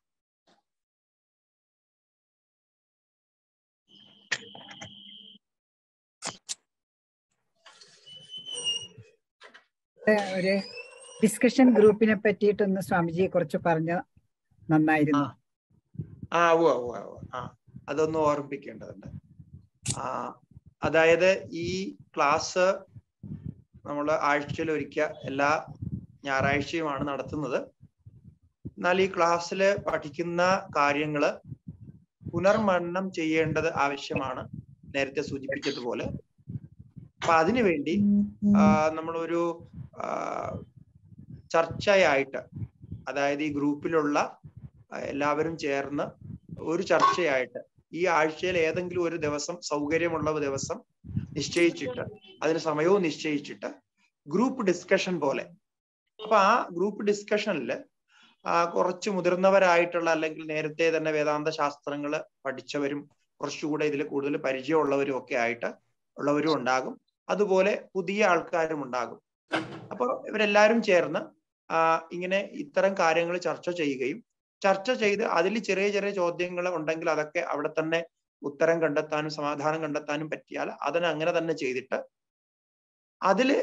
ഒരു ഡിസ്കഷൻ ഗ്രൂപ്പിനെ പറ്റിയിട്ടൊന്ന് സ്വാമിജിയെ കുറിച്ച് പറഞ്ഞ നന്നായിരുന്നു ആ ഉവ്വ ഉവ്വ ഉവ്വ ആ അതൊന്ന് ഓർമ്മിപ്പിക്കേണ്ടതുണ്ട് ആ അതായത് ഈ ക്ലാസ് നമ്മൾ ആഴ്ചയിൽ ഒരിക്കൽ എല്ലാ ഞായറാഴ്ചയുമാണ് നടത്തുന്നത് എന്നാൽ ഈ ക്ലാസ്സിൽ പഠിക്കുന്ന കാര്യങ്ങൾ പുനർമനനം ചെയ്യേണ്ടത് ആവശ്യമാണ് നേരത്തെ സൂചിപ്പിച്ചതുപോലെ അപ്പൊ അതിനുവേണ്ടി ആ, നമ്മളൊരു ആ, ചർച്ചയായിട്ട് അതായത് ഈ ഗ്രൂപ്പിലുള്ള ആ, എല്ലാവരും ചേർന്ന് ഒരു ചർച്ചയായിട്ട് ഈ ആഴ്ചയിൽ ഏതെങ്കിലും ഒരു ദിവസം സൗകര്യമുള്ള ദിവസം നിശ്ചയിച്ചിട്ട് അതിന് സമയവും നിശ്ചയിച്ചിട്ട് ഗ്രൂപ്പ് ഡിസ്കഷൻ പോലെ അപ്പൊ ആ ഗ്രൂപ്പ് ഡിസ്കഷനിൽ കുറച്ച് മുതിർന്നവരായിട്ടുള്ള അല്ലെങ്കിൽ നേരത്തെ തന്നെ വേദാന്ത ശാസ്ത്രങ്ങൾ പഠിച്ചവരും കുറച്ചുകൂടെ ഇതിൽ കൂടുതൽ പരിചയമുള്ളവരും ഒക്കെ ആയിട്ട് ഉള്ളവരും ഉണ്ടാകും അതുപോലെ പുതിയ ആൾക്കാരും ഉണ്ടാകും അപ്പോൾ ഇവരെല്ലാവരും ചേർന്ന് ഇങ്ങനെ ഇത്തരം കാര്യങ്ങൾ ചർച്ച ചെയ്യുകയും ചർച്ച ചെയ്ത് അതിൽ ചെറിയ ചെറിയ ചോദ്യങ്ങൾ ഉണ്ടെങ്കിൽ അതൊക്കെ അവിടെ തന്നെ ഉത്തരം കണ്ടെത്താനും സമാധാനം കണ്ടെത്താനും പറ്റിയാൽ അതിനെ അങ്ങനെ തന്നെ ചെയ്തിട്ട് അതില്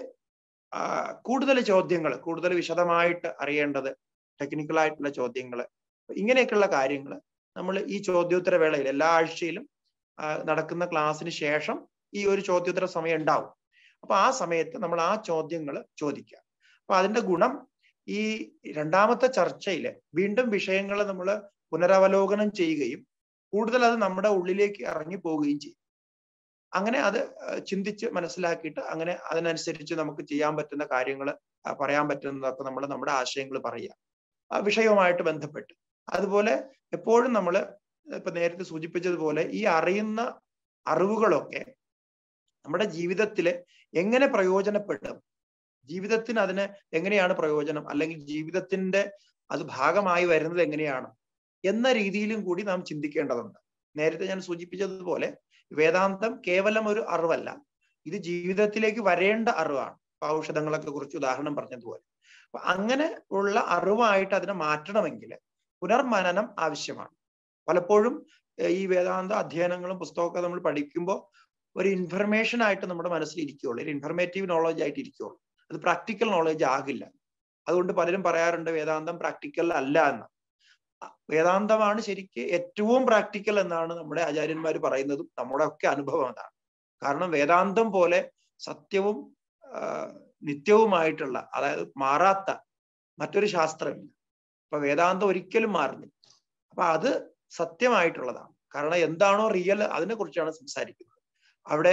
കൂടുതൽ ചോദ്യങ്ങൾ കൂടുതൽ വിശദമായിട്ട് അറിയേണ്ടത് ടെക്നിക്കൽ ആയിട്ടുള്ള ചോദ്യങ്ങൾ ഇങ്ങനെയൊക്കെയുള്ള കാര്യങ്ങൾ നമ്മൾ ഈ ചോദ്യോത്തര വേളയിൽ എല്ലാ ആഴ്ചയിലും നടക്കുന്ന ക്ലാസ്സിന് ശേഷം ഈ ഒരു ചോദ്യോത്തര സമയം ഉണ്ടാവും അപ്പൊ ആ സമയത്ത് നമ്മൾ ആ ചോദ്യങ്ങൾ ചോദിക്കുക അപ്പൊ അതിന്റെ ഗുണം ഈ രണ്ടാമത്തെ ചർച്ചയില് വീണ്ടും വിഷയങ്ങൾ നമ്മൾ പുനരവലോകനം ചെയ്യുകയും കൂടുതൽ അത് നമ്മുടെ ഉള്ളിലേക്ക് ഇറങ്ങി പോവുകയും ചെയ്യും അങ്ങനെ അത് ചിന്തിച്ച് മനസ്സിലാക്കിയിട്ട് അങ്ങനെ അതിനനുസരിച്ച് നമുക്ക് ചെയ്യാൻ പറ്റുന്ന കാര്യങ്ങൾ പറയാൻ പറ്റുന്നതൊക്കെ നമ്മൾ നമ്മുടെ ആശയങ്ങൾ പറയുക ആ വിഷയവുമായിട്ട് ബന്ധപ്പെട്ട് അതുപോലെ എപ്പോഴും നമ്മൾ ഇപ്പൊ നേരത്തെ സൂചിപ്പിച്ചതുപോലെ ഈ അറിയുന്ന അറിവുകളൊക്കെ നമ്മുടെ ജീവിതത്തിൽ എങ്ങനെ പ്രയോജനപ്പെടും ജീവിതത്തിന് അതിന് എങ്ങനെയാണ് പ്രയോജനം അല്ലെങ്കിൽ ജീവിതത്തിന്റെ അത് ഭാഗമായി വരുന്നത് എങ്ങനെയാണ് എന്ന രീതിയിലും കൂടി നാം ചിന്തിക്കേണ്ടതുണ്ട് നേരത്തെ ഞാൻ സൂചിപ്പിച്ചതുപോലെ വേദാന്തം കേവലം ഒരു അറിവല്ല ഇത് ജീവിതത്തിലേക്ക് വരേണ്ട അറിവാണ് ഔഷധങ്ങളൊക്കെ കുറിച്ച് ഉദാഹരണം പറഞ്ഞതുപോലെ അപ്പൊ അങ്ങനെ ഉള്ള അറിവായിട്ട് അതിനെ മാറ്റണമെങ്കിൽ പുനർമനനം ആവശ്യമാണ് പലപ്പോഴും ഈ വേദാന്ത അധ്യയനങ്ങളും പുസ്തകമൊക്കെ നമ്മൾ പഠിക്കുമ്പോൾ ഒരു ഇൻഫർമേഷൻ ആയിട്ട് നമ്മുടെ മനസ്സിൽ ഇരിക്കുകയുള്ളൂ ഒരു ഇൻഫർമേറ്റീവ് നോളജ് ആയിട്ട് ഇരിക്കുകയുള്ളൂ അത് പ്രാക്ടിക്കൽ നോളജ് ആകില്ല അതുകൊണ്ട് പലരും പറയാറുണ്ട് വേദാന്തം പ്രാക്ടിക്കൽ അല്ല എന്ന് വേദാന്തമാണ് ശരിക്ക് ഏറ്റവും പ്രാക്ടിക്കൽ എന്നാണ് നമ്മുടെ ആചാര്യന്മാർ പറയുന്നതും നമ്മുടെ ഒക്കെ അനുഭവം അതാണ് കാരണം വേദാന്തം പോലെ സത്യവും നിത്യവുമായിട്ടുള്ള അതായത് മാറാത്ത മറ്റൊരു ശാസ്ത്രമില്ല അപ്പൊ വേദാന്തം ഒരിക്കലും മാറുന്നില്ല അപ്പൊ അത് സത്യമായിട്ടുള്ളതാണ് കാരണം എന്താണോ റിയൽ അതിനെ കുറിച്ചാണ് സംസാരിക്കുന്നത് അവിടെ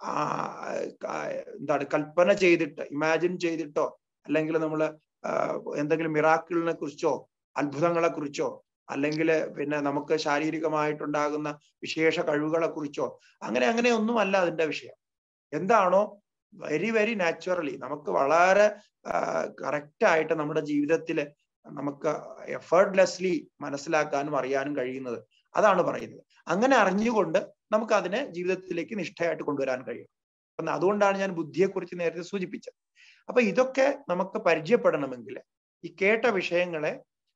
എന്താണ് കൽപ്പന ചെയ്തിട്ട് ഇമാജിൻ ചെയ്തിട്ടോ അല്ലെങ്കിൽ നമ്മൾ എന്തെങ്കിലും മിറാക്കിളിനെ കുറിച്ചോ അത്ഭുതങ്ങളെ കുറിച്ചോ അല്ലെങ്കിൽ പിന്നെ നമുക്ക് ശാരീരികമായിട്ടുണ്ടാകുന്ന വിശേഷ കഴിവുകളെ കുറിച്ചോ അങ്ങനെ അങ്ങനെ ഒന്നുമല്ല അതിന്റെ വിഷയം എന്താണോ വെരി വെരി നാച്ചുറലി നമുക്ക് വളരെ കറക്റ്റ് ആയിട്ട് നമ്മുടെ ജീവിതത്തിൽ നമുക്ക് എഫേർട്ട്ലെസ്ലി മനസ്സിലാക്കാനും അറിയാനും കഴിയുന്നത് അതാണ് പറയുന്നത് അങ്ങനെ അറിഞ്ഞുകൊണ്ട് നമുക്ക് അതിനെ ജീവിതത്തിലേക്ക് നിഷ്ഠയായിട്ട് കൊണ്ടുവരാൻ കഴിയും അപ്പം അതുകൊണ്ടാണ് ഞാൻ ബുദ്ധിയെക്കുറിച്ച് നേരത്തെ സൂചിപ്പിച്ചത് അപ്പൊ ഇതൊക്കെ നമുക്ക് പരിചയപ്പെടണമെങ്കിൽ ഈ കേട്ട വിഷയങ്ങളെ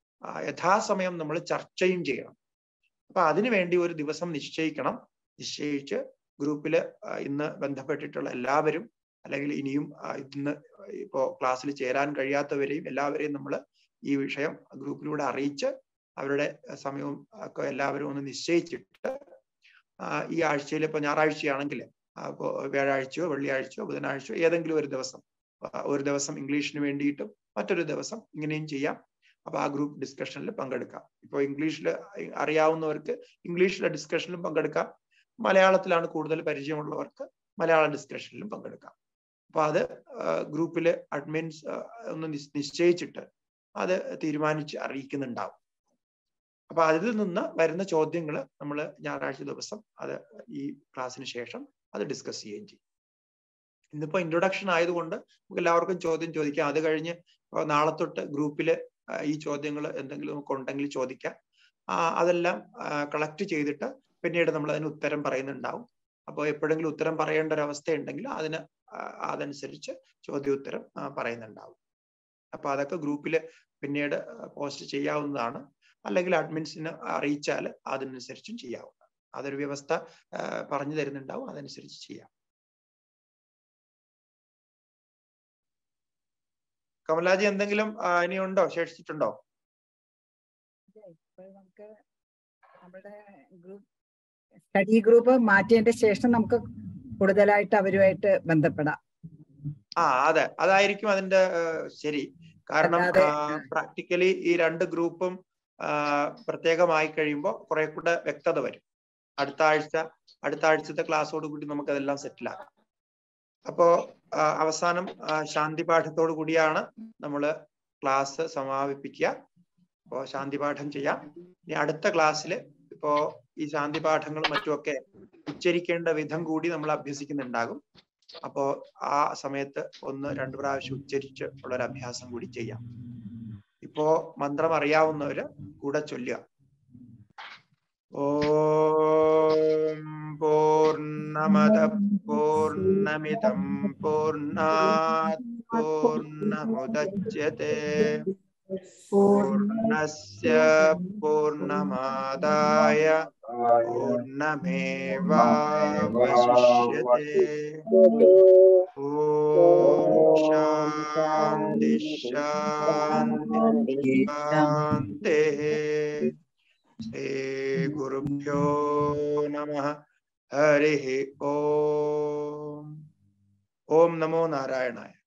യഥാസമയം നമ്മൾ ചർച്ചയും ചെയ്യണം അപ്പൊ അതിനു വേണ്ടി ഒരു ദിവസം നിശ്ചയിക്കണം നിശ്ചയിച്ച് ഗ്രൂപ്പിൽ ഇന്ന് ബന്ധപ്പെട്ടിട്ടുള്ള എല്ലാവരും അല്ലെങ്കിൽ ഇനിയും ഇന്ന് ഇപ്പോ ക്ലാസ്സിൽ ചേരാൻ കഴിയാത്തവരെയും എല്ലാവരെയും നമ്മൾ ഈ വിഷയം ഗ്രൂപ്പിലൂടെ അറിയിച്ച് അവരുടെ സമയവും ഒക്കെ എല്ലാവരും ഒന്ന് നിശ്ചയിച്ചിട്ട് ഈ ആഴ്ചയിൽ ഇപ്പൊ ഞായറാഴ്ചയാണെങ്കിൽ അപ്പോൾ വ്യാഴാഴ്ചയോ വെള്ളിയാഴ്ചയോ ബുധനാഴ്ചയോ ഏതെങ്കിലും ഒരു ദിവസം ഒരു ദിവസം ഇംഗ്ലീഷിന് വേണ്ടിയിട്ടും മറ്റൊരു ദിവസം ഇങ്ങനെയും ചെയ്യാം അപ്പൊ ആ ഗ്രൂപ്പ് ഡിസ്കഷനിൽ പങ്കെടുക്കാം ഇപ്പോൾ ഇംഗ്ലീഷിൽ അറിയാവുന്നവർക്ക് ഇംഗ്ലീഷിലെ ഡിസ്കഷനിലും പങ്കെടുക്കാം മലയാളത്തിലാണ് കൂടുതൽ പരിചയമുള്ളവർക്ക് മലയാള ഡിസ്കഷനിലും പങ്കെടുക്കാം അപ്പൊ അത് ഗ്രൂപ്പിൽ അഡ്മിൻസ് ഒന്ന് നിശ്ചയിച്ചിട്ട് അത് തീരുമാനിച്ച് അറിയിക്കുന്നുണ്ടാവും അപ്പൊ അതിൽ നിന്ന് വരുന്ന ചോദ്യങ്ങൾ നമ്മൾ ഞായറാഴ്ച ദിവസം അത് ഈ ക്ലാസ്സിന് ശേഷം അത് ഡിസ്കസ് ചെയ്യുകയും ചെയ്യും ഇന്നിപ്പോ ഇൻട്രൊഡക്ഷൻ ആയതുകൊണ്ട് നമുക്ക് എല്ലാവർക്കും ചോദ്യം ചോദിക്കാം അത് കഴിഞ്ഞ് നാളെ തൊട്ട് ഗ്രൂപ്പിൽ ഈ ചോദ്യങ്ങൾ എന്തെങ്കിലും നമുക്ക് ഉണ്ടെങ്കിൽ ചോദിക്കാം അതെല്ലാം കളക്ട് ചെയ്തിട്ട് പിന്നീട് നമ്മൾ അതിന് ഉത്തരം പറയുന്നുണ്ടാവും അപ്പോൾ എപ്പോഴെങ്കിലും ഉത്തരം പറയേണ്ട ഒരു അവസ്ഥ ഉണ്ടെങ്കിൽ അതിന് അതനുസരിച്ച് ചോദ്യോത്തരം പറയുന്നുണ്ടാവും അപ്പൊ അതൊക്കെ ഗ്രൂപ്പിൽ പിന്നീട് പോസ്റ്റ് ചെയ്യാവുന്നതാണ് അല്ലെങ്കിൽ അഡ്മിൻസിന് അറിയിച്ചാൽ അതിനനുസരിച്ചും ചെയ്യാവുന്നതാണ് അതൊരു വ്യവസ്ഥ പറഞ്ഞു തരുന്നുണ്ടാവും അതനുസരിച്ച് ചെയ്യാം കമലാജി എന്തെങ്കിലും ഇനിയുണ്ടോ ശേഷിച്ചിട്ടുണ്ടോ നമുക്ക് നമ്മുടെ ഗ്രൂപ്പ് സ്റ്റഡി ഗ്രൂപ്പ് മാറ്റിയതിന്റെ ശേഷം നമുക്ക് കൂടുതലായിട്ട് അവരുമായിട്ട് ബന്ധപ്പെടാം ആ അതെ അതായിരിക്കും അതിന്റെ ശരി കാരണം പ്രാക്ടിക്കലി ഈ രണ്ട് ഗ്രൂപ്പും പ്രത്യേകമായി കഴിയുമ്പോൾ കുറെ കൂടെ വ്യക്തത വരും അടുത്ത ആഴ്ച അടുത്ത ആഴ്ചത്തെ ക്ലാസ്സോട് കൂടി നമുക്ക് അതെല്ലാം സെറ്റിലാക്കാം അപ്പോ അവസാനം ശാന്തി പാഠത്തോടു കൂടിയാണ് നമ്മൾ ക്ലാസ് സമാപിപ്പിക്കുക അപ്പോൾ ശാന്തി പാഠം ചെയ്യാം ഇനി അടുത്ത ക്ലാസ്സിൽ ഇപ്പോ ഈ ശാന്തി പാഠങ്ങളും മറ്റുമൊക്കെ ഉച്ചരിക്കേണ്ട വിധം കൂടി നമ്മൾ അഭ്യസിക്കുന്നുണ്ടാകും അപ്പോ ആ സമയത്ത് ഒന്ന് രണ്ടു പ്രാവശ്യം ഉച്ചരിച്ച് ഉള്ള ഒരു അഭ്യാസം കൂടി ചെയ്യാം ഇപ്പോ മന്ത്രം അറിയാവുന്നവര് കൂടെ ചൊല്ലുക ഓം പൂർണ്ണമത പൂർണ്ണമിതം പൂർണ്ണാത് പൂർണ്ണമുദച്യത്തെ പൂർണ്ണസ്യ പൂർണ്ണമാദായ പൂർണ്ണമേവാവശിഷ്യത്തെ ഓം ശാന്തി ശാന്തി ശാന്തി ശ്രീ ഗുരുഭ്യോ നമ ഹരി ഓം ഓം നമോ നാരായണായ